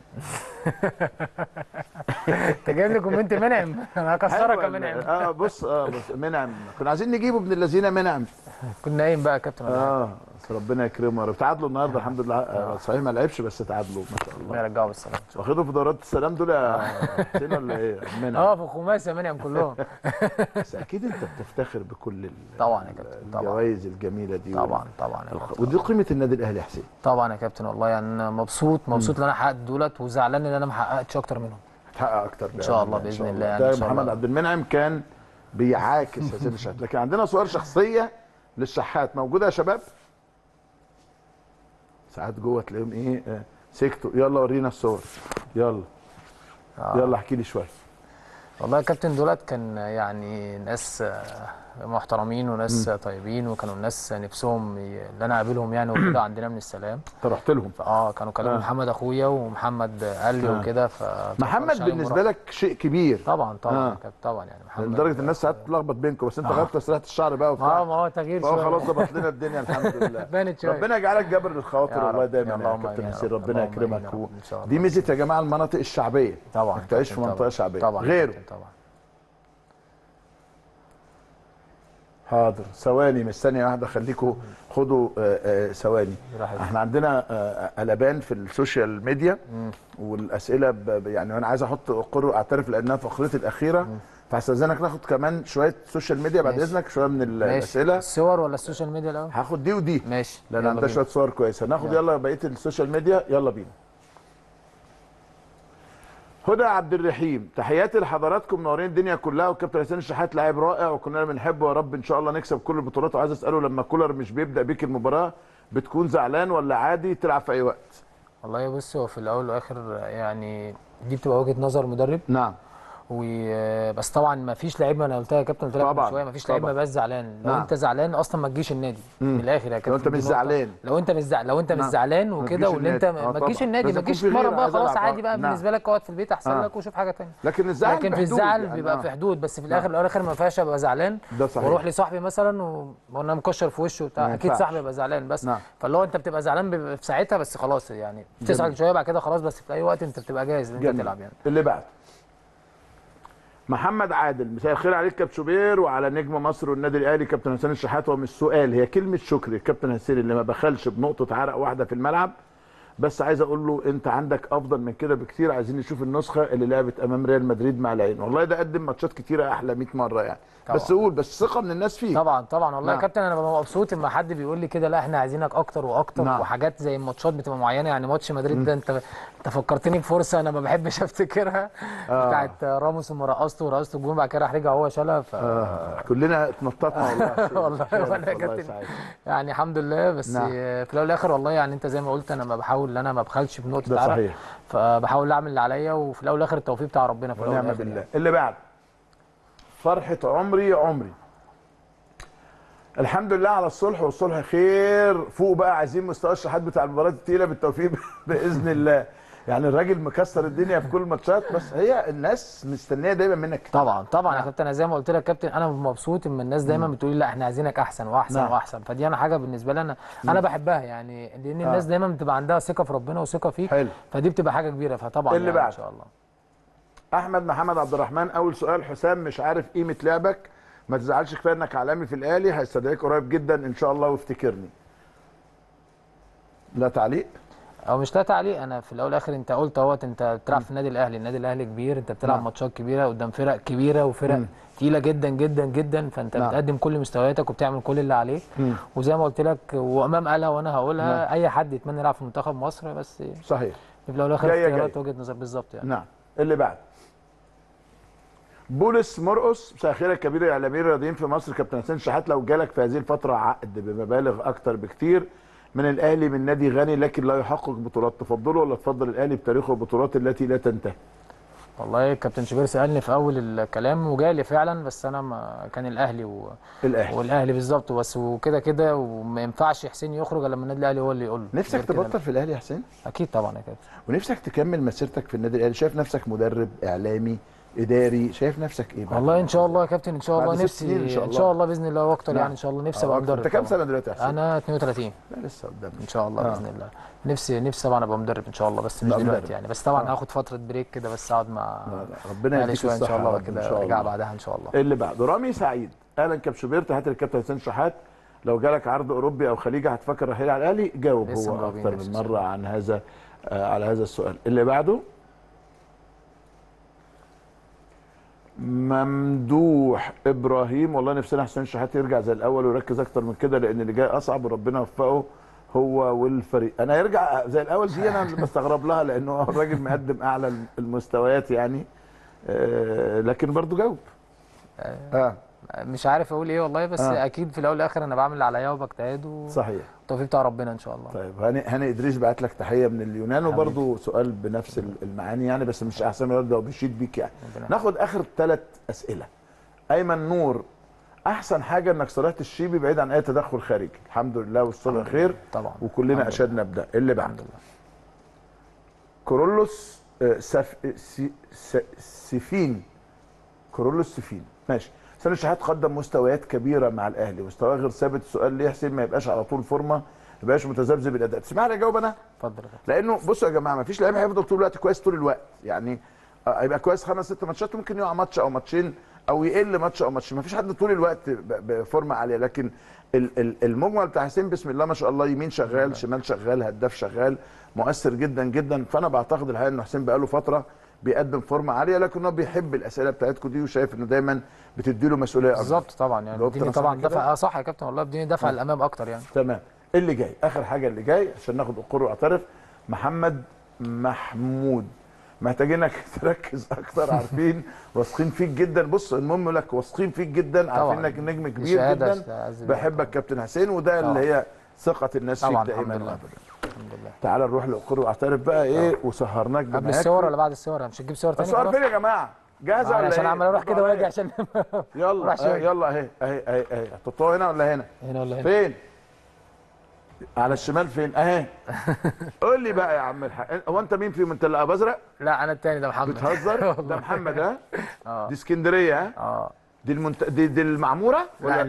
انت جايب لي كومنت منعم انا هكسرك يا حلوة منعم ال- اه بص اه بص منعم كنا عايزين نجيبه ابن الذين منعم كنا نايم بقى يا كابتن ولا حاجة. اه بس ربنا يكرمه يا رب تعادلوا النهارده الحمد لله آه، صحيح ما لعبش بس تعادلوا ما شاء الله الله يرجعه بالسلامه واخدهم في دورات السلام دول يا حسين ولا ايه؟ منعم اه في خماسي يا منعم كلهم بس اكيد انت بتفتخر بكل ال- طبعا يا كابتن طبعا الجوائز الجميله دي طبعا طبعا يا الخ- كابتن. ودي قيمه النادي الاهلي يا حسين طبعا يا كابتن والله يعني أنا مبسوط مبسوط ان انا حققت دولت وزعلان ان انا ما حققتش اكتر منهم هتحقق اكتر إن شاء الله بإذن الله يعني إن ده شاء محمد الله. عبد المنعم كان بيعاكس حسين الشحات لكن عندنا صور شخصيه للشحات موجوده يا شباب ساعات جوه تلاقيهم ايه آه، سكتوا يلا ورينا الصور يلا آه. يلا احكي لي شويه والله يا كابتن دولت كان يعني ناس آه، محترمين وناس طيبين وكانوا الناس نفسهم ي- اللي انا اقابلهم يعني وكده عندنا من السلام انت رحت لهم اه كانوا كلموا آه. محمد اخويا ومحمد قال لي آه. وكده ف محمد بالنسبه لك شيء كبير طبعا طبعا آه. يا كابتن، طبعا يعني محمد لدرجه الناس ساعات تتلخبط بينكم بس انت آه. غيرت تسريحه الشعر بقى اه وبتاع ما هو تغيير فهو شويه خلاص ظبط لنا الدنيا الحمد لله بانت شويه ربنا يجعلك جبر للخواطر يا والله رب. دايما يا يا اللهم كابتن آمين يا ياسين رب. ربنا اللهم آمين يكرمك يا رب. و- إن شاء الله. دي ميزه يا جماعه المناطق الشعبيه طبعا انك تعيش في طبعاً. منطقه شعبيه طبعا غيره طبعا حاضر ثواني مش ثانيه واحده خليكم خدوا آه، آه، ثواني براحتك. احنا عندنا آه، قلبان في السوشيال ميديا والاسئله ب- ب- يعني انا عايز احط اقر اعترف لانها فقرتي الاخيره فاستاذنك ناخد كمان شويه سوشيال ميديا بعد ماشي. اذنك شويه من ال- ماشي الاسئله الصور ولا السوشيال ميديا الاول هاخد دي ودي ماشي لان يلا عندها بينا. شويه صور كويسه ناخد يلا. يلا بقيه السوشيال ميديا يلا بينا هدى عبد الرحيم تحياتي لحضراتكم منورين الدنيا كلها وكابتن حسين الشحات لاعب رائع وكنا بنحبه يا رب ان شاء الله نكسب كل البطولات وعايز اساله لما كولر مش بيبدا بيك المباراه بتكون زعلان ولا عادي تلعب في اي وقت والله بص هو في الاول والاخر يعني دي بتبقى وجهه نظر مدرب نعم و- بس طبعا ما فيش لعيب انا قلتها يا كابتن قلت لك من طبعاً، شويه ما فيش لعيب ما طبعاً. بقاش زعلان لو نعم. انت زعلان اصلا ما تجيش النادي مم. من الاخر يا كابتن لو انت دي مش نقطة. زعلان. لو انت مش زعلان لو انت مش نعم. زعلان ما وكده تجيش واللي انت النادي. آه ما تجيش طبعاً. النادي لازم ما يكون تجيش في غيرة تتمرن بقى عايز خلاص ألعب. عادي بقى نعم. بالنسبه لك اقعد في البيت احسن آه. لك وشوف حاجه ثانيه لكن الزعل لكن في بحدود الزعل يعني، بيبقى آه. في حدود بس في نعم. الاخر الاخر ما ينفعش ابقى زعلان ده صحيح. واروح لصاحبي مثلا و- وانا مكشر في وشه ما وبتاع اكيد ينفعش. صاحبي يبقى زعلان بس نعم. فاللي هو انت بتبقى زعلان بيبقى في ساعتها بس خلاص يعني جميل. تزعل شويه بعد كده خلاص بس في اي وقت انت بتبقى جاهز ان انت جميل. تلعب يعني اللي بعد محمد عادل مساء الخير عليك كابتن شوبير وعلى نجم مصر والنادي الاهلي كابتن حسين الشحات ومش سؤال هي كلمه شكر الكابتن حسين اللي ما بخلش بنقطه عرق واحده في الملعب بس عايز اقول له انت عندك افضل من كده بكتير عايزين نشوف النسخه اللي لعبت امام ريال مدريد مع العين والله ده قدم ماتشات كتيره احلى 100 مره يعني طبعا. بس قول بس ثقه من الناس فيه طبعا طبعا والله يا نعم. كابتن انا ببقى مبسوط اما حد بيقول لي كده لا احنا عايزينك اكتر واكتر نعم. وحاجات زي الماتشات بتبقى معينه يعني ماتش مدريد ده انت انت فكرتني بفرصه انا ما بحبش افتكرها آه. بتاعت راموس لما رقصته ورقصته الجون بعد كده راح رجع هو شالها ف آه. كلنا اتنططنا والله يا حسين. والله خيرك والله يا والله كابتن سعيد. يعني الحمد لله بس نعم. في الاول والاخر والله يعني انت زي ما قلت انا ما بحاول ان انا ما بخلش بنقطه ده عرق صحيح. فبحاول اعمل اللي عليا وفي الاول والاخر التوفيق بتاع ربنا في الاول ونعم والاخر بالله يعني. اللي بعد فرحة عمري عمري الحمد لله على الصلح والصلح خير فوق بقى عايزين مستوى الشحات بتاع المباريات التقيله بالتوفيق باذن الله يعني الراجل مكسر الدنيا في كل الماتشات بس هي الناس مستنيه دايما منك كتير. طبعا طبعا يا كابتن انا زي ما قلت لك يا كابتن انا مبسوط ان الناس دايما بتقول لي لا احنا عايزينك احسن واحسن نعم. واحسن فدي انا حاجه بالنسبه لي انا انا بحبها يعني لان الناس آه. دايما بتبقى عندها ثقه في ربنا وثقه فيك حلو. فدي بتبقى حاجه كبيره فطبعا اللي يعني بعد. ان شاء الله احمد محمد عبد الرحمن اول سؤال حسام مش عارف قيمه لعبك ما تزعلش كفايه انك عالمي في الاهلي هيستدعيك قريب جدا ان شاء الله وافتكرني لا تعليق او مش لا تعليق انا في الاول والاخر انت قلت اهوت انت بتلعب في النادي الاهلي النادي الاهلي كبير انت بتلعب نعم. ماتشات كبيره قدام فرق كبيره وفرق مم. تقيله جدا جدا جدا فانت نعم. بتقدم كل مستوياتك وبتعمل كل اللي عليك مم. وزي ما قلت لك وامام قالها وانا هقولها نعم. اي حد يتمنى يلعب في منتخب مصر بس صحيح في الاول والاخر جاية اختيارات جاية. وجهه نظر بالظبط يعني نعم اللي بعد بولس مرقص مساء الخير يا كبير الاعلاميين الرياضيين في مصر كابتن حسين شحات لو جالك في هذه الفتره عقد بمبالغ اكتر بكتير من الاهلي من نادي غني لكن لا يحقق بطولات تفضله ولا تفضل الاهلي بتاريخه والبطولات التي لا تنتهي والله الكابتن شوبير سالني في اول الكلام وجالي فعلا بس انا ما كان الاهلي و... الاهلي والاهلي بالظبط بس وكده كده وما ينفعش حسين يخرج الا لما النادي الاهلي هو اللي يقول له. نفسك غير كده لا. تبطل في الاهلي يا حسين اكيد طبعا يا كابتن ونفسك تكمل مسيرتك في النادي الاهلي شايف نفسك مدرب اعلامي اداري شايف نفسك ايه بقى والله ان شاء الله يا كابتن ان شاء بعد الله ست نفسي سنين إن شاء ان الله. شاء الله باذن الله واكتر نعم. يعني ان شاء الله نفسي آه، ابقى أكتر. مدرب أنت كام طبعاً. سنة دلوقتي يا حسين؟ انا 32 لا لسه قدامك ان شاء الله آه. باذن الله نفسي نفسي طبعا ابقى مدرب ان شاء الله بس مش لا، دلوقتي مدرب. يعني بس طبعا آه. هاخد فتره بريك كده بس اقعد مع لا، ربنا أهلي يديك شويه ان الصحة شاء الله يا وبعد رب إن كده شاء ارجع الله. بعدها ان شاء الله اللي بعده رامي سعيد اهلا كاب شوبير تحياتي للكابتن حسين شحات لو جالك عرض اوروبي او خليجي هتفكر رحيل على الاهلي جاوب لسه هو مجاوبين اكتر نفس من مره عن هذا آه على هذا السؤال اللي بعده ممدوح ابراهيم والله نفسنا حسين شحات يرجع زي الاول ويركز اكتر من كده لان اللي جاي اصعب وربنا يوفقه هو والفريق انا يرجع زي الاول دي انا اللي بستغرب لها لانه الراجل مقدم اعلى المستويات يعني آه لكن برضو جاوب اه مش عارف اقول ايه والله بس آه. اكيد في الاول والاخر انا بعمل اللي عليا وبجتهد و- صحيح والتوفيق بتاع ربنا ان شاء الله طيب هاني هاني ادريس بعت لك تحيه من اليونان وبرضه سؤال بنفس المعاني يعني بس مش احسن رد هو بيشيد بيك يعني ناخد اخر ثلاث اسئله ايمن نور احسن حاجه انك صلحت الشيبي بعيد عن اي تدخل خارجي الحمد لله والصلاه خير طبعا وكلنا اشدنا بده اللي بعده كورولوس آه، سف... سي... س... سفين كورولوس سفين ماشي حسين الشحات قدم مستويات كبيره مع الاهلي مستواه غير ثابت السؤال ليه حسين ما يبقاش على طول فورمه ما يبقاش متذبذب الاداء تسمعني اجاوب انا اتفضل لانه بصوا يا جماعه ما فيش لعيب هيفضل طول الوقت كويس طول الوقت يعني آه، هيبقى كويس خمس ست ماتشات ممكن يقع ماتش او ماتشين او يقل ماتش او ماتشين ما فيش حد طول الوقت ب- بفورمه عاليه لكن ال- ال- المجمل بتاع حسين بسم الله ما شاء الله يمين شغال شمال شغال هداف شغال مؤثر جدا جدا فانا بعتقد الحقيقه انه حسين بقاله فتره بيقدم فورمه عاليه لكن هو بيحب الاسئله بتاعتكم دي وشايف انه دايما بتديله مسؤوليه اكبر بالظبط طبعا يعني جاوبت اديني أنا صح طبعا كده؟ دفع اه صح يا كابتن والله اديني دفع آه. للامام اكتر يعني تمام اللي جاي اخر حاجه اللي جاي عشان ناخد اقر واعترف محمد محمود محتاجينك تركز اكتر عارفين واثقين فيك جدا بص المهم لك واثقين فيك جدا عارفين طبعاً. انك نجم دي كبير شهادة جدا أستاذ بيه. بحبك كابتن حسين وده اللي طبعاً. هي ثقه الناس فيك طبعا دائما الحمد لله وابدا الحمد لله تعال نروح لاقر واعترف بقى ايه وسهرناك قبل بمعاك الصور ولا بعد الصور مش هتجيب صور تاني السؤال خلاص؟ فين يا جماعه جاهزه آه، ولا عشان ايه عمال اروح كده واجي عشان يلا راح آه شوية. يلا اهي اهي اهي اهي هتحطوها هنا ولا هنا هنا ولا هنا فين على الشمال فين اهي قول لي بقى يا عم الحاج هو انت مين فيهم انت اللي ابو ازرق لا انا التاني ده محمد بتهزر ده محمد ها اه دي اسكندريه ها اه دي المنت... دي, دي المعموره لا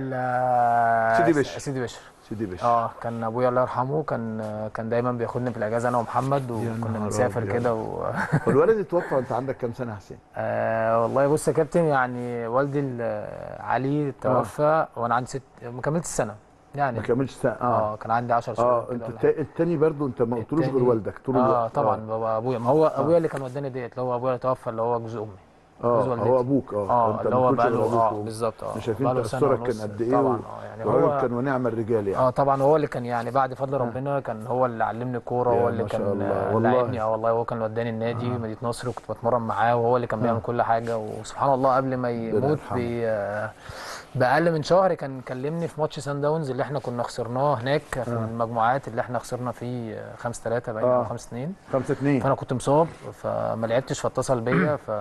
ال- سيدي بشر. سيدي بشر سيدي بشر اه كان ابويا الله يرحمه كان كان دايما بياخدني في الاجازه انا ومحمد وكنا نهار بنسافر أبيض. كده و... والولد اتوفى وانت عندك كام سنه يا حسين آه والله بص يا كابتن يعني والدي ال- علي توفى وانا عندي ست ما كملتش السنه يعني ما كملش سنه اه كان عندي 10 شهور اه كده انت ولا التا- التاني برضو انت ما قلتلوش غير التاني- والدك طول اه الوقت طبعا بابا ابويا ما هو ابويا اللي كان وداني ديت اللي هو ابويا اللي توفى اللي هو جوز امي اه جوز والدتي. هو ابوك اه اه انت اللي ما هو كنتش بقاله غير اه أبوك. بالظبط اه شايفين بقاله سنة تاثرك ونص. كان قد ايه طبعا و- اه يعني وراجل هو كان ونعم الرجال يعني اه طبعا هو اللي كان يعني بعد فضل ربنا كان هو اللي علمني الكوره يا هو اللي ما شاء كان الله. آه، والله. لاعبني اه والله هو كان اللي وداني النادي مدينه نصر وكنت بتمرن معاه وهو اللي كان بيعمل كل حاجه وسبحان الله قبل ما يموت يرحمه. بي آه، بأقل من شهر كان كلمني في ماتش سان داونز اللي احنا كنا خسرناه هناك في آه. المجموعات اللي احنا خسرنا فيه 5 3 باين او آه. 5 2 5 2 فانا كنت مصاب فما لعبتش فاتصل بيا ف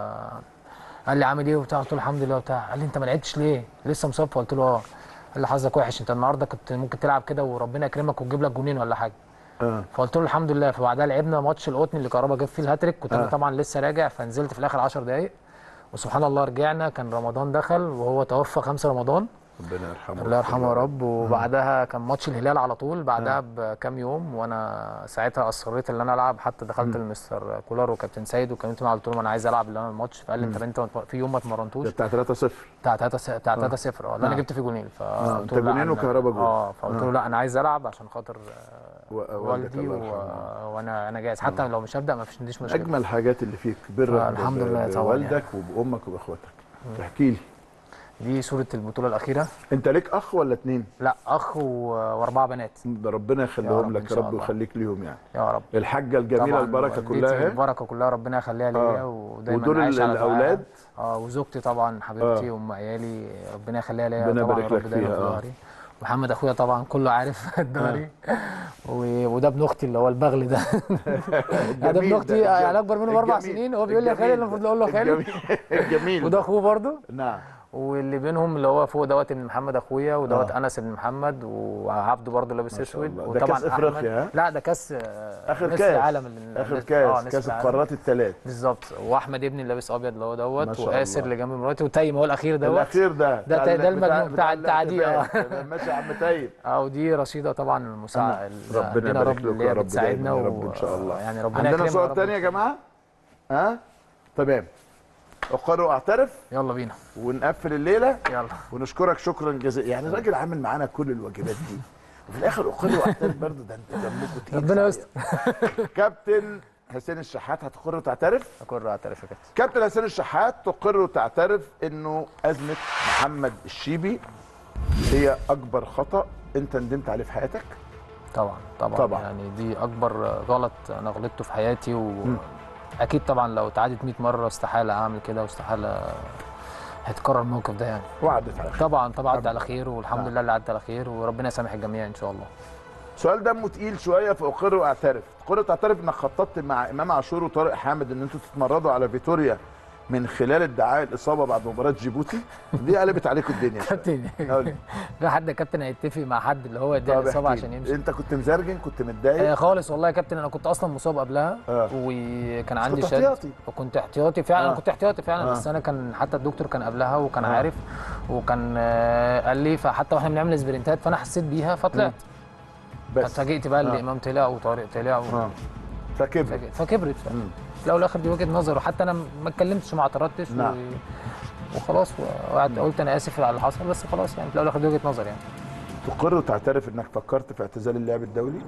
قال لي عامل ايه وبتاع قلت له الحمد لله وبتاع قال لي انت ما لعبتش ليه لسه مصاب فقلت له اه قال لي حظك وحش انت النهارده كنت ممكن تلعب كده وربنا يكرمك وتجيب لك جونين ولا حاجه اه فقلت له الحمد لله فبعدها لعبنا ماتش القطن اللي كهربا جاب فيه الهاتريك كنت انا آه. طبعا لسه راجع فنزلت في الاخر 10 دقائق وسبحان الله رجعنا كان رمضان دخل وهو توفى 5 رمضان ربنا يرحمه الله يرحمه يا رب وبعدها كان ماتش الهلال على طول بعدها بكام يوم وانا ساعتها اصريت ان انا العب حتى دخلت لمستر كولر وكابتن سيد وكلمت معاه قلت لهم انا عايز العب اللي انا الماتش فقال لي انت انت في يوم ما اتمرنتوش ده بتاع 3 0 بتاع 3 بتاع 3 0 اه اللي انا آه. جبت فيه جونين آه، فقلت أنت له لا جونين أنا- وكهربا جول. اه فقلت آه. له لا انا عايز العب عشان خاطر آه، و- والدك والدي الله و... يرحمه. وانا انا جاهز حتى لو مش هبدا ما فيش عنديش مشكله اجمل حاجات اللي فيك برك الحمد ب- لله طبعا بوالدك وبامك وباخواتك احكي لي دي صوره البطوله الاخيره انت ليك اخ ولا اتنين لا اخ و... واربعه بنات ده ربنا يا يخليهم رب إن لك يا شاء رب الله. ويخليك ليهم يعني يا رب الحاجه الجميله طبعاً البركه والدتي كلها اهي البركه كلها ربنا يخليها ليا آه. ودايما ودول عايش على دعائها. الأولاد؟ اه وزوجتي طبعا حبيبتي آه. وام عيالي ربنا يخليها ليا ربنا طبعا يبارك يا لك رب دايما فيها، في آه. ظهري محمد اخويا طبعا كله عارف الدوري و- وده ابن اختي اللي هو البغل ده ده ابن الجميل اختي ده، يعني اكبر منه باربع الجميل. سنين هو بيقول لي يا خالد الجميل المفروض ده. اقول له خالد الجميل. الجميل وده ده. اخوه برضه نعم واللي بينهم اللي هو فوق دوت ابن محمد اخويا ودوت آه. انس ابن محمد وعبده برضه لابس ما شاء اسود الله. ده كأس أحمد- إفريقيا، ها؟ لا ده كاس آه، اخر نصف كاس العالم اللي- اخر نصف- كاس نصف كاس العالم. القارات الثلاث بالظبط واحمد ابني اللي لابس ابيض اللي هو ما دوت شاء واسر الله. اللي جنب مراتي وتيم هو الاخير دوت الاخير ده ده بتاع ده ال- المجنون بتاع التعديل اه التعديل. ماشي يا عم تيم اه ودي رشيده طبعا المساعد ربنا يا يبارك رب لكم اللي يا هي رب بتساعدنا دايما يا و- رب ان شاء الله يعني ربنا عندنا يكرمها يا صور رب. تانية يا جماعه ها تمام اقر واعترف يلا بينا ونقفل الليله يلا ونشكرك شكرا جزيلا يعني الراجل عامل معانا كل الواجبات دي وفي الاخر اقر واعترف برضه ده انت دمكم تقيل ربنا يستر كابتن حسين الشحات هتقر وتعترف اقر واعترف يا كابتن كابتن حسين الشحات تقر وتعترف انه ازمه محمد الشيبي هي اكبر خطا انت ندمت عليه في حياتك طبعا طبعا طبعا. يعني دي اكبر غلط انا غلطته في حياتي واكيد طبعا لو اتعادت 100 مره استحاله اعمل كده واستحاله هيتكرر الموقف ده يعني وعدت على خير طبعا طبعا عدى على خير والحمد نعم. لله اللي عدى على خير وربنا يسامح الجميع ان شاء الله سؤال دمه تقيل شويه فاقر واعترف تقر وتعترف انك خططت مع امام عاشور وطارق حامد ان انتوا تتمردوا على فيتوريا من خلال ادعاء الاصابه بعد مباراه جيبوتي دي قلبت عليكم الدنيا كابتن قول. لا حد يا كابتن هيتفق مع حد اللي هو يديها طب الاصابه احكي عشان لي. يمشي انت كنت مزرجن كنت آه متضايق خالص والله يا كابتن انا كنت اصلا مصاب قبلها آه. وكان بس عندي كنت شد احتياطي. وكنت احتياطي فعلا آه. انا كنت احتياطي فعلا آه. بس انا كان حتى الدكتور كان قبلها وكان آه. عارف وكان آه، قال لي فحتى واحنا بنعمل سبرنتات فانا حسيت بيها فطلعت بس اتفاجئت بقى آه. اللي امام طلع وطارق طلع و... اه فكبر فكبرت ف... في الاول والاخر دي وجهه نظر وحتى انا ما اتكلمتش ما اعترضتش نعم. و... وخلاص وقعدت قلت انا اسف على اللي حصل بس خلاص يعني في الاول والاخر دي وجهه نظر يعني تقر وتعترف انك فكرت في اعتزال اللعب الدولي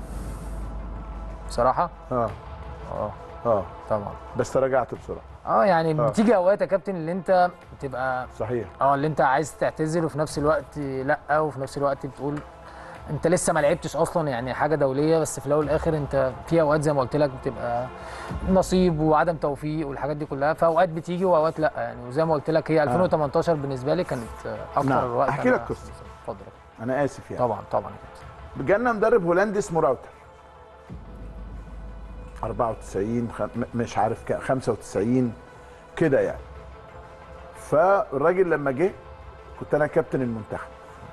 بصراحه اه اه اه طبعا بس تراجعت بسرعه اه يعني آه. بتيجي اوقات يا كابتن اللي انت بتبقى صحيح اه اللي انت عايز تعتزل وفي نفس الوقت لا وفي نفس الوقت بتقول انت لسه ما لعبتش اصلا يعني حاجه دوليه بس في الاول والاخر انت في اوقات زي ما قلت لك بتبقى نصيب وعدم توفيق والحاجات دي كلها فاوقات بتيجي واوقات لا يعني وزي ما قلت لك هي 2018 بالنسبه لي كانت اكتر نعم. وقت احكي أنا- لك قصه اتفضل انا اسف يعني طبعا طبعا جالنا مدرب هولندي اسمه راوتر 94 خ... م- مش عارف كام 95 كده يعني فالراجل لما جه كنت انا كابتن المنتخب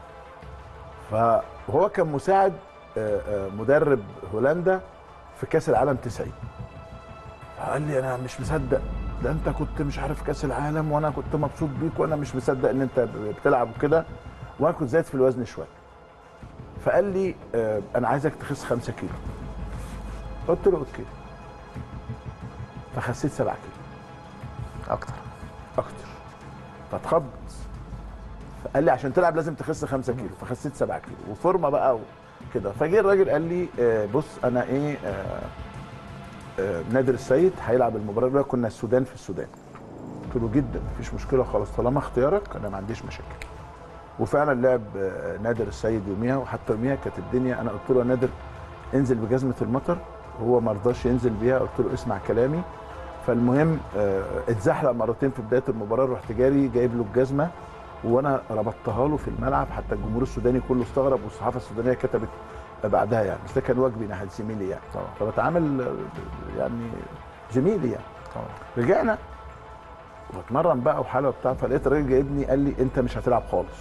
فهو كان مساعد آه، آه، مدرب هولندا في كاس العالم 90 فقال لي انا مش مصدق ده انت كنت مش عارف كاس العالم وانا كنت مبسوط بيك وانا مش مصدق ان انت بتلعب وكده وانا كنت زايد في الوزن شويه فقال لي آه، انا عايزك تخس 5 كيلو قلت له اوكي فخسيت 7 كيلو اكتر اكتر فاتخبط فقال لي عشان تلعب لازم تخس 5 كيلو فخسيت 7 كيلو وفورمه بقى وكده فجه الراجل قال لي آه، بص انا ايه آه، آه، نادر السيد هيلعب المباراه الاولى كنا السودان في السودان قلت له جدا مفيش مشكله خالص طالما اختيارك انا ما عنديش مشاكل وفعلا لعب آه، نادر السيد يوميها وحتى يوميها كانت الدنيا انا قلت له يا نادر انزل بجزمه المطر هو ما رضاش ينزل بيها قلت له اسمع كلامي فالمهم آه، اتزحلق مرتين في بدايه المباراه رحت جاري جايب له الجزمه وانا ربطتها له في الملعب حتى الجمهور السوداني كله استغرب والصحافه السودانيه كتبت بعدها يعني بس ده كان واجبي ناحيه زميلي يعني طبعا فبتعامل آه، يعني زميلي يعني طبعا رجعنا وبتمرن بقى وحاله وبتاع فلقيت الراجل جايبني قال لي انت مش هتلعب خالص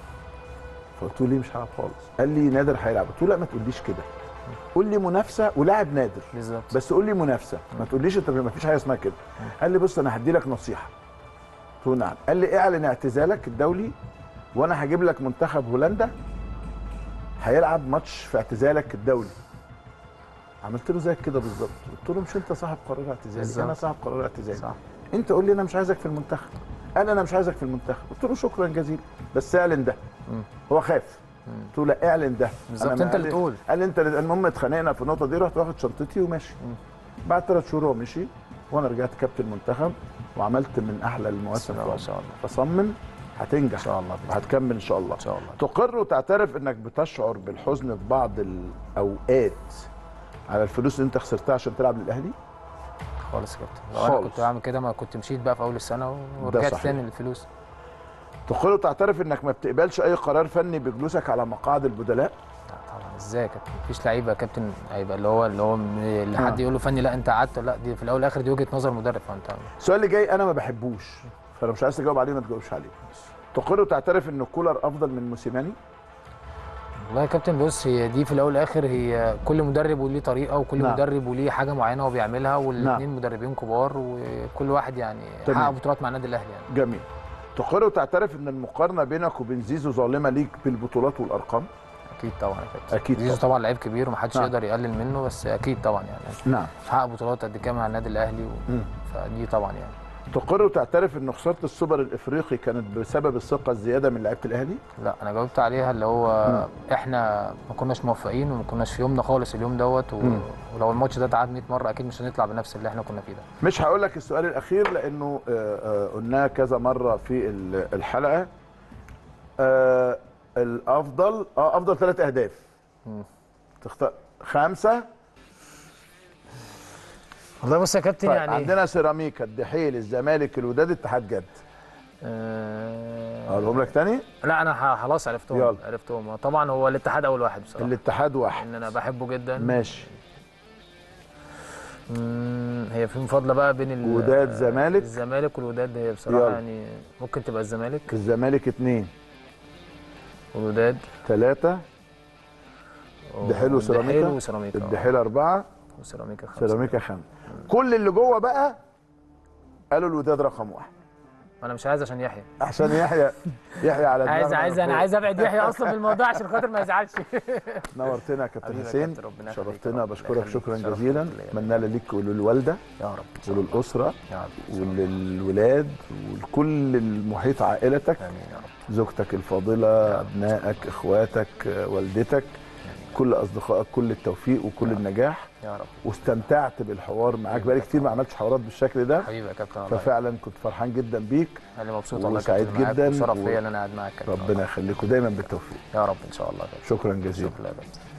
فقلت له ليه مش هلعب خالص قال لي نادر هيلعب قلت له لا ما تقوليش كده قول لي منافسه ولاعب نادر بالظبط بس قول لي منافسه ما تقوليش انت ما فيش حاجه اسمها كده قال لي بص انا هدي لك نصيحه قلت له نعم قال لي اعلن اعتزالك الدولي وانا هجيب لك منتخب هولندا هيلعب ماتش في اعتزالك الدولي عملت له زيك كده بالظبط قلت له مش انت صاحب قرار اعتزالي بالظبط. انا صاحب قرار اعتزالي صح. انت قول لي انا مش عايزك في المنتخب قال انا مش عايزك في المنتخب قلت له شكرا جزيلا بس اعلن ده مم. هو خاف قلت له لا اعلن ده بالظبط، أنا ما انت قال اللي لي- تقول. قال لي انت اللي- المهم اتخانقنا في النقطه دي رحت واخد شنطتي وماشي بعد ثلاث شهور هو مشي وانا رجعت كابتن منتخب وعملت من احلى المواسم بسم الله ما شاء الله. فصمم هتنجح ان شاء الله بإذن وهتكمل ان شاء الله ان شاء الله تقر وتعترف انك بتشعر بالحزن في بعض الاوقات على الفلوس اللي انت خسرتها عشان تلعب للاهلي خالص يا كابتن لو انا خالص. كنت بعمل كده ما كنت مشيت بقى في اول السنه ده ورجعت صحيح. تاني للفلوس تقول وتعترف انك ما بتقبلش اي قرار فني بجلوسك على مقاعد البدلاء طبعا ازاي يا كابتن مفيش لعيبه يا كابتن هيبقى اللي هو اللي هو م- اللي حد آه. يقول له فني لا انت قعدت لا دي في الاول والاخر دي وجهه نظر مدرب فانت السؤال اللي جاي انا ما بحبوش فلو مش عايز تجاوب عليه ما تجاوبش عليه تقر وتعترف ان كولر افضل من موسيماني والله يا كابتن بص هي دي في الاول والاخر هي كل مدرب وليه طريقه وكل نعم. مدرب وليه حاجه معينه هو بيعملها والاثنين مدربين كبار وكل واحد يعني تمام. حقق بطولات مع النادي الاهلي يعني جميل تقر وتعترف ان المقارنه بينك وبين زيزو ظالمه ليك بالبطولات والارقام اكيد طبعا يا كابتن اكيد زيزو طبعا لعيب كبير ومحدش نعم. يقدر يقلل منه بس اكيد طبعا يعني نعم حقق بطولات قد كده مع النادي الاهلي و... مم. فدي طبعا يعني تقر وتعترف ان خساره السوبر الافريقي كانت بسبب الثقه الزياده من لعيبه الاهلي لا انا جاوبت عليها اللي هو مم. احنا ما كناش موفقين وما كناش في يومنا خالص اليوم دوت و... مم. ولو الماتش ده اتعاد 100 مره اكيد مش هنطلع بنفس اللي احنا كنا فيه ده مش هقول لك السؤال الاخير لانه آه، آه، قلناه كذا مره في ال- الحلقه آه، الافضل اه افضل ثلاث اهداف مم. تختار خمسه والله بص يا كابتن طيب يعني عندنا سيراميكا الدحيل الزمالك الوداد اتحاد جد آه... اقولهم لك تاني لا انا ح- خلاص عرفتهم يلا. عرفتهم طبعا هو الاتحاد اول واحد بصراحه الاتحاد واحد ان انا بحبه جدا ماشي مم، هي في مفاضله بقى بين ال- وداد زمالك الزمالك والوداد هي بصراحه يلا. يعني ممكن تبقى الزمالك الزمالك اثنين والوداد ثلاثة دحيل وسيراميكا الدحيل وسيراميكا آه. الدحيل أربعة وسيراميكا خمسة سيراميكا خمسة كل اللي جوه بقى قالوا الوداد رقم واحد انا مش عايز عشان يحيى عشان يحيى يحيى على عايز دماغنا عايز من انا فوق. عايز ابعد يحيى اصلا من الموضوع عشان خاطر ما يزعلش نورتنا يا كابتن حبيبي يا حسين كابتن، ربنا يخليك شرفتنا يا رب. بشكرك يخليك. شكرا شرف جزيلا ليا. اتمنى ليك وللوالده يا رب وللاسره يا رب وللولاد ولكل المحيط عائلتك امين يا رب زوجتك الفاضله ابنائك اخواتك آه، والدتك كل اصدقائك كل التوفيق وكل النجاح يا رب واستمتعت بالحوار معاك بقالي كتير ما عملتش حوارات بالشكل ده حبيبي يا كابتن والله ففعلا كنت فرحان جدا بيك انا مبسوط والله يا وسعيد كابتن معاك جدا وشرف و- ليا ان انا قاعد معاك يا كابتن ربنا يخليك ودايما بالتوفيق يا رب ان شاء الله يا كابتن شكرا جزيلا شكرا يا كابتن